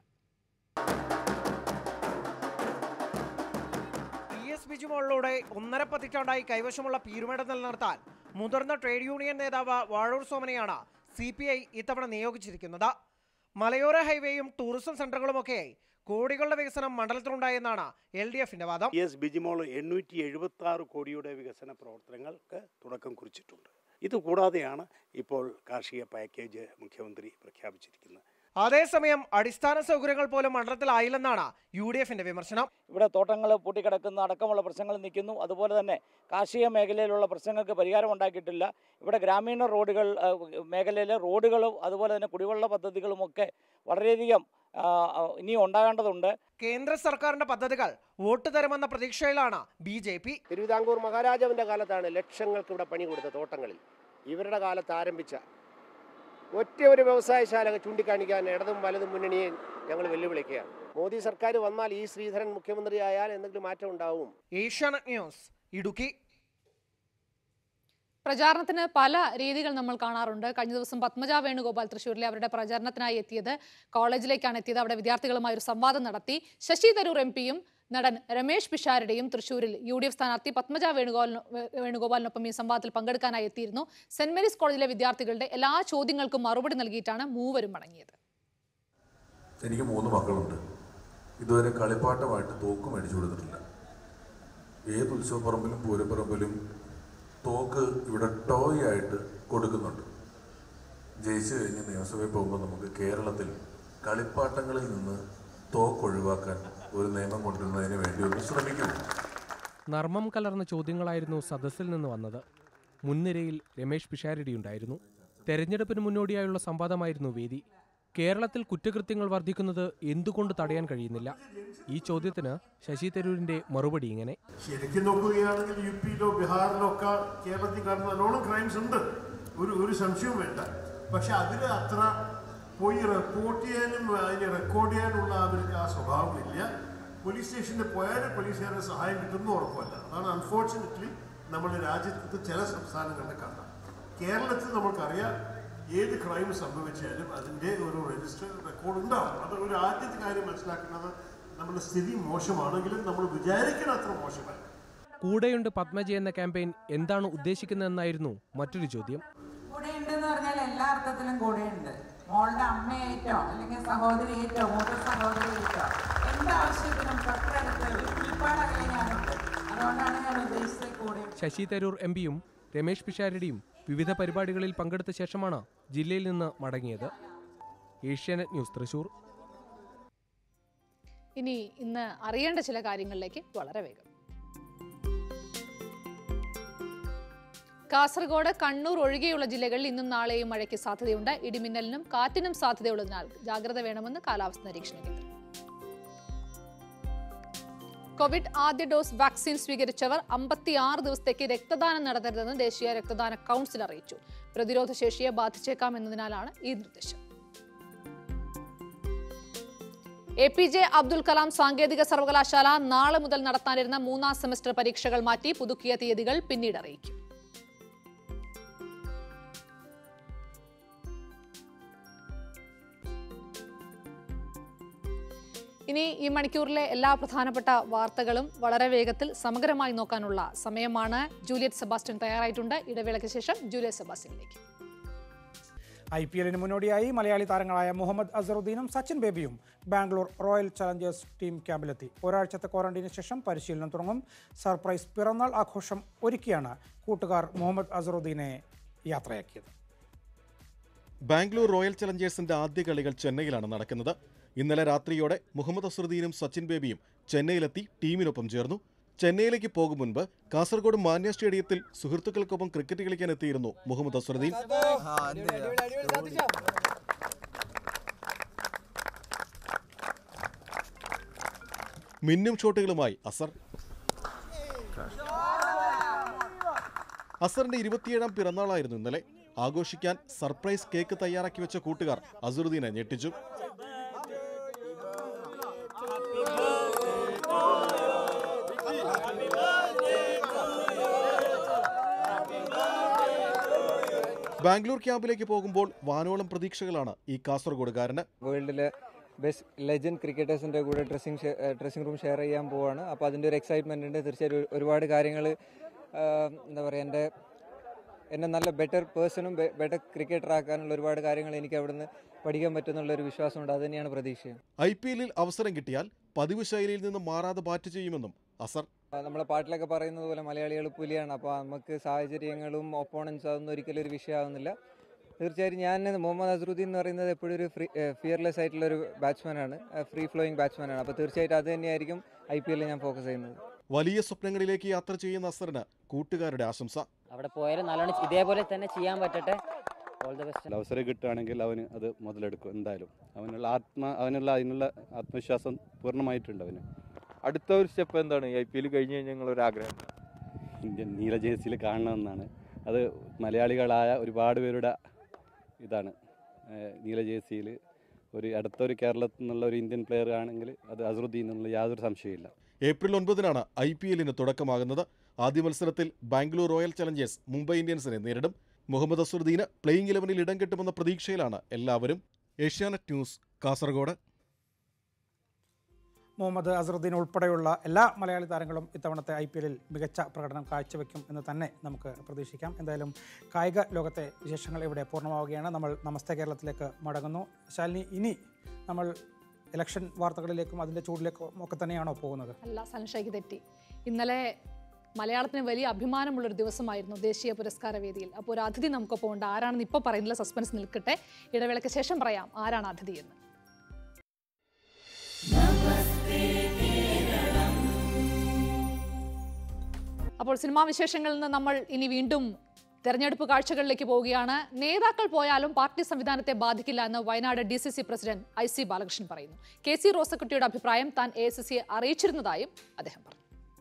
പി എസ് ബിജുമോളിലൂടെ ഒന്നര പതിറ്റാണ്ടായി കൈവശമുള്ള പീരുമേട് നിലനിർത്താൻ മുതിർന്ന ട്രേഡ് യൂണിയൻ നേതാവ് വാഴൂർ സോമനെയാണ് സി പി ഐ ഇത്തവണ നിയോഗിച്ചിരിക്കുന്നത് മലയോര ഹൈവേയും ടൂറിസം സെന്ററുകളുമൊക്കെയായി കോടികളുടെ വികസനം മണ്ഡലത്തിലുണ്ടായെന്നാണ് എൽ ഡി എഫിന്റെ വാദം
പി എസ് ബിജിമോൾ എണ്ണൂറ്റി എഴുപത്തി ആറ് കോടിയുടെ വികസന പ്രവർത്തനങ്ങൾക്ക് തുടക്കം കുറിച്ചിട്ടുണ്ട് ഇത് കൂടാതെയാണ് ഇപ്പോൾ കാർഷിക പാക്കേജ് മുഖ്യമന്ത്രി പ്രഖ്യാപിച്ചിരിക്കുന്നത്
അതേസമയം അടിസ്ഥാന സൗകര്യങ്ങൾ പോലും മണ്ഡലത്തിലായില്ലെന്നാണ് യു ഡി എഫിന്റെ വിമർശനം
ഇവിടെ തോട്ടങ്ങൾ പൂട്ടിക്കിടക്കുന്ന അടക്കമുള്ള പ്രശ്നങ്ങൾ നിൽക്കുന്നു അതുപോലെ തന്നെ കാർഷിക മേഖലയിലുള്ള പ്രശ്നങ്ങൾക്ക് പരിഹാരം ഉണ്ടാക്കിയിട്ടില്ല ഇവിടെ ഗ്രാമീണ റോഡുകൾ ആ, മേഖലയിലെ റോഡുകളും അതുപോലെ തന്നെ കുടിവെള്ള പദ്ധതികളുമൊക്കെ വളരെയധികം ആ, ആ, ഇനിയും ഉണ്ടാകേണ്ടതുണ്ട്
കേന്ദ്ര സർക്കാരിന്റെ പദ്ധതികൾ വോട്ട് തരുമെന്ന പ്രതീക്ഷയിലാണ് ബി ജെ പി
തിരുവിതാംകൂർ മഹാരാജാവിൻ്റെ കാലത്താണ് ലക്ഷങ്ങൾക്ക് ഇവിടെ പണി കൊടുത്ത തോട്ടങ്ങളിൽ ഇവരുടെ കാലത്ത് ആരംഭിച്ച ഒറ്റ ഒരു വ്യവസായശാല ചൂണ്ടിക്കാണിക്കാൻ ഇടതും വലതും മുന്നണിയെ ഞങ്ങൾ വെല്ലുവിളിക്കുകയാണ് മോദി സർക്കാർ വന്നാൽ ഈ ശ്രീധരൻ മുഖ്യമന്ത്രിയായാൽ എന്തെങ്കിലും മാറ്റം ഉണ്ടാവും
ഏഷ്യാനെറ്റ് ന്യൂസ് ഇടുക്കി
പ്രചാരണത്തിന് പല രീതികൾ നമ്മൾ കാണാറുണ്ട് കഴിഞ്ഞ ദിവസം പത്മജ വേണുഗോപാൽ തൃശ്ശൂരിലെ അവരുടെ പ്രചാരണത്തിനായി എത്തിയത് കോളേജിലേക്കാണ് എത്തിയത് അവിടെ വിദ്യാർത്ഥികളുമായി ഒരു സംവാദം നടത്തി ശശി തരൂർ എം പിയും നടൻ രമേശ് പിഷാരുടെയും തൃശ്ശൂരിൽ യു ഡി എഫ് സ്ഥാനാർത്ഥി പത്മജ വേണുഗോപാലിനൊ വേണുഗോപാലിനൊപ്പം ഈ സംവാദത്തിൽ പങ്കെടുക്കാനായി എത്തിയിരുന്നു സെന്റ് മേരീസ് കോളേജിലെ വിദ്യാർത്ഥികളുടെ എല്ലാ ചോദ്യങ്ങൾക്കും മറുപടി നൽകിയിട്ടാണ് മൂവരും മടങ്ങിയത്
എനിക്ക് മൂന്ന് മക്കളുണ്ട് ഇതുവരെ കളിപ്പാട്ടമായിട്ട് തോക്ക് മേടിച്ചു കൊടുത്തിട്ടില്ല ഏത് ഉത്സവപ്പറമ്പിലും പൂരപ്പറമ്പിലും തോക്ക് ഇവിടെ ടോയ് ആയിട്ട് കൊടുക്കുന്നുണ്ട് ജയിച്ചു കഴിഞ്ഞ് നിയമസഭയിൽ പോകുമ്പോൾ നമുക്ക് കേരളത്തിൽ കളിപ്പാട്ടങ്ങളിൽ നിന്ന് തോക്ക് ഒഴിവാക്കാൻ ഒരു നിയമം കൊണ്ടുവരുന്നതിന് വേണ്ടി ഒന്ന് ശ്രമിക്കും
നർമ്മം കലർന്ന ചോദ്യങ്ങളായിരുന്നു സദസ്സിൽ നിന്ന് വന്നത് മുൻനിരയിൽ രമേശ് പിഷാരടി ഉണ്ടായിരുന്നു തെരഞ്ഞെടുപ്പിന് മുന്നോടിയായുള്ള സംവാദമായിരുന്നു വേദി കേരളത്തിൽ കുറ്റകൃത്യങ്ങൾ വർദ്ധിക്കുന്നത് എന്തുകൊണ്ട് തടയാൻ കഴിയുന്നില്ല ഈ ചോദ്യത്തിന് ശശി തരൂരിന്റെ മറുപടി ഇങ്ങനെ
ശരിക്കും നോക്കുകയാണെങ്കിൽ യു പിയിലോ ബീഹാറിലോ ഒക്കെ കേരളത്തിൽ കാണുന്ന നല്ലോണം ക്രൈംസ് ഉണ്ട് ഒരു ഒരു സംശയവും വേണ്ട പക്ഷെ അതിൽ അത്ര പോയി റിപ്പോർട്ട് ചെയ്യാനും അതിനെ റെക്കോർഡ് ചെയ്യാനുള്ള അവർക്ക് ആ സ്വഭാവമില്ല പോലീസ് സ്റ്റേഷനിൽ പോയാലും പോലീസുകാരുടെ സഹായം കിട്ടുമെന്ന് ഉറപ്പല്ല അതാണ് അൺഫോർച്ചുനേറ്റ്ലി നമ്മുടെ രാജ്യത്ത് ചില സംസ്ഥാനങ്ങളിൽ കാണാം കേരളത്തിൽ നമുക്കറിയാം ഏത് ക്രൈം സംഭവിച്ചാലും അതിൻ്റെ ഒരു രജിസ്റ്റർ റെക്കോർഡ് ഉണ്ടാവും അത് ഒരു ആദ്യത്തെ കാര്യം മനസ്സിലാക്കുന്നത് നമ്മുടെ സ്ഥിതി മോശമാണെങ്കിലും നമ്മൾ വിചാരിക്കുന്ന അത്ര മോശമല്ല
കൂടെയുണ്ട് പത്മജ എന്ന ക്യാമ്പയിൻ എന്താണ് ഉദ്ദേശിക്കുന്നതെന്നായിരുന്നു മറ്റൊരു ചോദ്യം
കൂടെയുണ്ട് എന്ന് പറഞ്ഞാൽ എല്ലാ അർത്ഥത്തിലും കൂടെയുണ്ട് മോളുടെ അമ്മയായിട്ടോ അല്ലെങ്കിൽ സഹോദരിയായിട്ടോ മൂത്ത സഹോദരിയായിട്ടോ എന്താവശ്യത്തിനും തൊട്ടടുത്ത് കീഴ്പാടകലെ ഞാനുണ്ട് അതുകൊണ്ടാണ് ഞാൻ ഉദ്ദേശിച്ചത് കൂടെ
ശശി തരൂർ എം പിയും രമേശ് പിഷാരടിയും വിവിധ പരിപാടികളിൽ പങ്കെടുത്ത ശേഷമാണ് ജില്ലയിൽ നിന്ന് മടങ്ങിയത് ഏഷ്യാനെറ്റ് ന്യൂസ് തൃശൂർ
ഇനി ഇന്ന് അറിയേണ്ട ചില കാര്യങ്ങളിലേക്ക് വളരെ വേഗം കാസർഗോഡ് കണ്ണൂർ ഒഴികെയുള്ള ജില്ലകളിൽ ഇന്നും നാളെയും മഴയ്ക്ക് സാധ്യതയുണ്ട് ഇടിമിന്നലിനും കാറ്റിനും സാധ്യതയുള്ളതിനാൽ ജാഗ്രത വേണമെന്ന് കാലാവസ്ഥ നിരീക്ഷണ കേന്ദ്രം കോവിഡ് ആദ്യ ഡോസ് വാക്സിൻ സ്വീകരിച്ചവർ അമ്പത്തിയാറ് ദിവസത്തേക്ക് രക്തദാനം നടത്തരുതെന്ന് ദേശീയ രക്തദാന കൗൺസിൽ അറിയിച്ചു പ്രതിരോധ ശേഷിയെ ബാധിച്ചേക്കാം എന്നതിനാലാണ് ഈ നിർദ്ദേശം A P J Abdul Kalam സാങ്കേതിക സർവകലാശാല നാളെ മുതൽ നടത്താനിരുന്ന മൂന്നാം സെമസ്റ്റർ പരീക്ഷകൾ മാറ്റി പുതുക്കിയ തീയതികൾ പിന്നീട് അറിയിക്കും ഇനി ഈ മണിക്കൂറിലെ എല്ലാ പ്രധാനപ്പെട്ട വാർത്തകളും വളരെ വേഗത്തിൽ സമഗ്രമായി നോക്കാനുള്ള സമയമാണ് ജൂലിയറ്റ് സെബാസ്റ്റ്യൻ തയ്യാറായിട്ടുണ്ട് ഇടവേളയ്ക്ക് ശേഷം ജൂലിയറ്റ് സെബാസ്റ്റ്യനിലേക്ക്
ഐ പി എല്ലിന് മുന്നോടിയായി മലയാളി താരങ്ങളായ മുഹമ്മദ് അസറുദ്ദീനും സച്ചിൻ ബേബിയും ബാംഗ്ലൂർ റോയൽ ചലഞ്ചേഴ്സ് ടീം ക്യാമ്പിലെത്തി ഒരാഴ്ചത്തെ ക്വാറന്റീന് ശേഷം പരിശീലനം തുടങ്ങും സർപ്രൈസ് പിറന്നാൾ ആഘോഷം ഒരുക്കിയാണ് കൂട്ടുകാർ മുഹമ്മദ് അസറുദ്ദീനെ യാത്രയാക്കിയത്
ബാംഗ്ലൂർ റോയൽ ചലഞ്ചേഴ്സിന്റെ ആദ്യ കളികൾ ചെന്നൈയിലാണ് നടക്കുന്നത് ഇന്നലെ രാത്രിയോടെ മുഹമ്മദ് അസറുദ്ദീനും സച്ചിൻ ബേബിയും ചെന്നൈയിലെത്തി ടീമിനൊപ്പം ചേർന്നു ചെന്നൈയിലേക്ക് പോകും മുൻപ് കാസർഗോഡ് മാന്യ സ്റ്റേഡിയത്തിൽ സുഹൃത്തുക്കൾക്കൊപ്പം ക്രിക്കറ്റ് കളിക്കാൻ എത്തിയിരുന്നു മുഹമ്മദ് അസറുദ്ദീൻ മിന്നും ഷോട്ടുകളുമായി അസർ അസറിന്റെ ഇരുപത്തിയേഴാം പിറന്നാളായിരുന്നു ഇന്നലെ ആഘോഷിക്കാൻ സർപ്രൈസ് കേക്ക് തയ്യാറാക്കി വെച്ച കൂട്ടുകാർ അസറുദ്ദീനെ ഞെട്ടിച്ചു ബാംഗ്ലൂർ ക്യാമ്പിലേക്ക് പോകുമ്പോൾ വാനോളം പ്രതീക്ഷകളാണ് ഈ കാസർഗോഡുകാരന്
വേൾഡിലെ ബെസ്റ്റ് ലെജൻഡ് ക്രിക്കറ്റേഴ്സിൻ്റെ കൂടെ ഡ്രസ്സിംഗ് ഡ്രസ്സിംഗ് റൂം ഷെയർ ചെയ്യാൻ പോവാണ് അപ്പോൾ അതിൻ്റെ ഒരു എക്സൈറ്റ്മെൻ്റ് ഉണ്ട് തീർച്ചയായും ഒരു- ഒരുപാട് കാര്യങ്ങൾ എന്താ പറയുക എൻ്റെ എന്നെ നല്ല ബെറ്റർ പേഴ്സണും ബെറ്റർ ക്രിക്കറ്റർ ആക്കാനുള്ള ഒരുപാട് കാര്യങ്ങൾ എനിക്ക് അവിടുന്ന് പഠിക്കാൻ പറ്റുന്നുള്ളൊരു വിശ്വാസമുണ്ട് അത് തന്നെയാണ് പ്രതീക്ഷയും
ഐ പി എല്ലിൽ അവസരം കിട്ടിയാൽ പതിവ് ശൈലിയിൽ നിന്ന് മാറാതെ ബാറ്റ് ചെയ്യുമെന്നും അസർ
ആ, നമ്മളെ പാട്ടിലൊക്കെ പറയുന്നത് പോലെ മലയാളികൾ പുലിയാണ് അപ്പോൾ നമുക്ക് സാഹചര്യങ്ങളും ഒപ്പോണൻസ് അതൊന്നും ഒരിക്കലും ഒരു വിഷയമാവുന്നില്ല തീർച്ചയായും ഞാൻ മുഹമ്മദ് അസറുദ്ദീൻ എന്ന് പറയുന്നത് എപ്പോഴും ഒരു ഫ്രീ ഫിയർലെസ് ആയിട്ടുള്ള ഒരു ബാറ്റ്സ്മാനാണ് ഫ്രീ ഫ്ലോയിങ് ബാറ്റ്സ്മാനാണ് അപ്പോൾ തീർച്ചയായിട്ടും അത് തന്നെയായിരിക്കും ഐ പി എല്ലിൽ ഞാൻ ഫോക്കസ് ചെയ്യുന്നത്
വലിയ സ്വപ്നങ്ങളിലേക്ക് യാത്ര ചെയ്യുന്ന അസറിന് കൂട്ടുകാരുടെ ആശംസ
അവിടെ പോയാലും നല്ലോണം ഇതേപോലെ തന്നെ ചെയ്യാൻ പറ്റട്ടെ ഓൾ ദ ബെസ്റ്റ്
അവസരം കിട്ടുകയാണെങ്കിൽ അവന് അത് മുതലെടുക്കും എന്തായാലും അവനുള്ള ആത്മ അവനുള്ള അതിനുള്ള ആത്മവിശ്വാസം പൂർണ്ണമായിട്ടുണ്ട് അവന്
അടുത്ത ഒരു സ്റ്റെപ്പ് എന്താണ് ഐ പി എൽ കഴിഞ്ഞ് കഴിഞ്ഞാൽ നിങ്ങളൊരു ആഗ്രഹം
ഇന്ത്യൻ നീല ജേഴ്സിയിൽ കാണണമെന്നാണ് അത് മലയാളികളായ ഒരുപാട് പേരുടെ ഇതാണ് ഏഹ് നീല ജേഴ്സിയിൽ ഒരു അടുത്തൊരു കേരളത്തിൽ നിന്നുള്ള ഒരു ഇന്ത്യൻ പ്ലെയർ ആണെങ്കിൽ അത് അസറുദ്ദീൻ എന്നുള്ള യാതൊരു സംശയമില്ല
ഏപ്രിൽ ഒൻപതിനാണ് ഐ പി എല്ലിന് തുടക്കമാകുന്നത് ആദ്യ മത്സരത്തിൽ ബാംഗ്ലൂർ റോയൽ ചലഞ്ചേഴ്സ് മുംബൈ ഇന്ത്യൻസിനെ നേരിടും മുഹമ്മദ് അസുറുദ്ദീന് പ്ലേയിങ് ഇലവനിൽ ഇടം കിട്ടുമെന്ന പ്രതീക്ഷയിലാണ് എല്ലാവരും ഏഷ്യാനെറ്റ് ന്യൂസ് കാസർഗോഡ്
മുഹമ്മദ് അസറുദ്ദീൻ ഉൾപ്പെടെയുള്ള എല്ലാ മലയാളി താരങ്ങളും ഇത്തവണത്തെ ഐ പി എല്ലിൽ മികച്ച പ്രകടനം കാഴ്ചവെക്കും എന്ന് തന്നെ നമുക്ക് പ്രതീക്ഷിക്കാം എന്തായാലും കായിക ലോകത്തെ വിശേഷങ്ങൾ ഇവിടെ പൂർണ്ണമാവുകയാണ് നമ്മൾ നമസ്തേ കേരളത്തിലേക്ക് മടങ്ങുന്നു ശാലിനി ഇനി നമ്മൾ ഇലക്ഷൻ വാർത്തകളിലേക്കും അതിൻ്റെ ചൂടിലേക്കും ഒക്കെ തന്നെയാണോ പോകുന്നത്
അല്ല സൻഷയ്ക്ക് തെറ്റി ഇന്നലെ മലയാളത്തിന് വലിയ അഭിമാനമുള്ളൊരു ദിവസമായിരുന്നു ദേശീയ പുരസ്കാര വേദിയിൽ അപ്പോൾ ഒരു അതിഥി നമുക്കൊപ്പം ഉണ്ട് ആരാണെന്ന് ഇപ്പോൾ പറയുന്നില്ല സസ്പെൻസ് നിൽക്കട്ടെ ഇടവേളയ്ക്ക് ശേഷം പറയാം ആരാണ് അതിഥി എന്ന് അപ്പോൾ സിനിമാ വിശേഷങ്ങളിൽ നിന്ന് നമ്മൾ ഇനി വീണ്ടും തെരഞ്ഞെടുപ്പ് കാഴ്ചകളിലേക്ക് പോവുകയാണ് നേതാക്കൾ പോയാലും പാർട്ടി സംവിധാനത്തെ ബാധിക്കില്ല എന്ന് Wayanad D C C president I C Balakrishnan പറയുന്നു കെ സി റോസക്കുട്ടിയുടെ അഭിപ്രായം താൻ എ എസ് സിയെ അറിയിച്ചിരുന്നതായും അദ്ദേഹം പറഞ്ഞു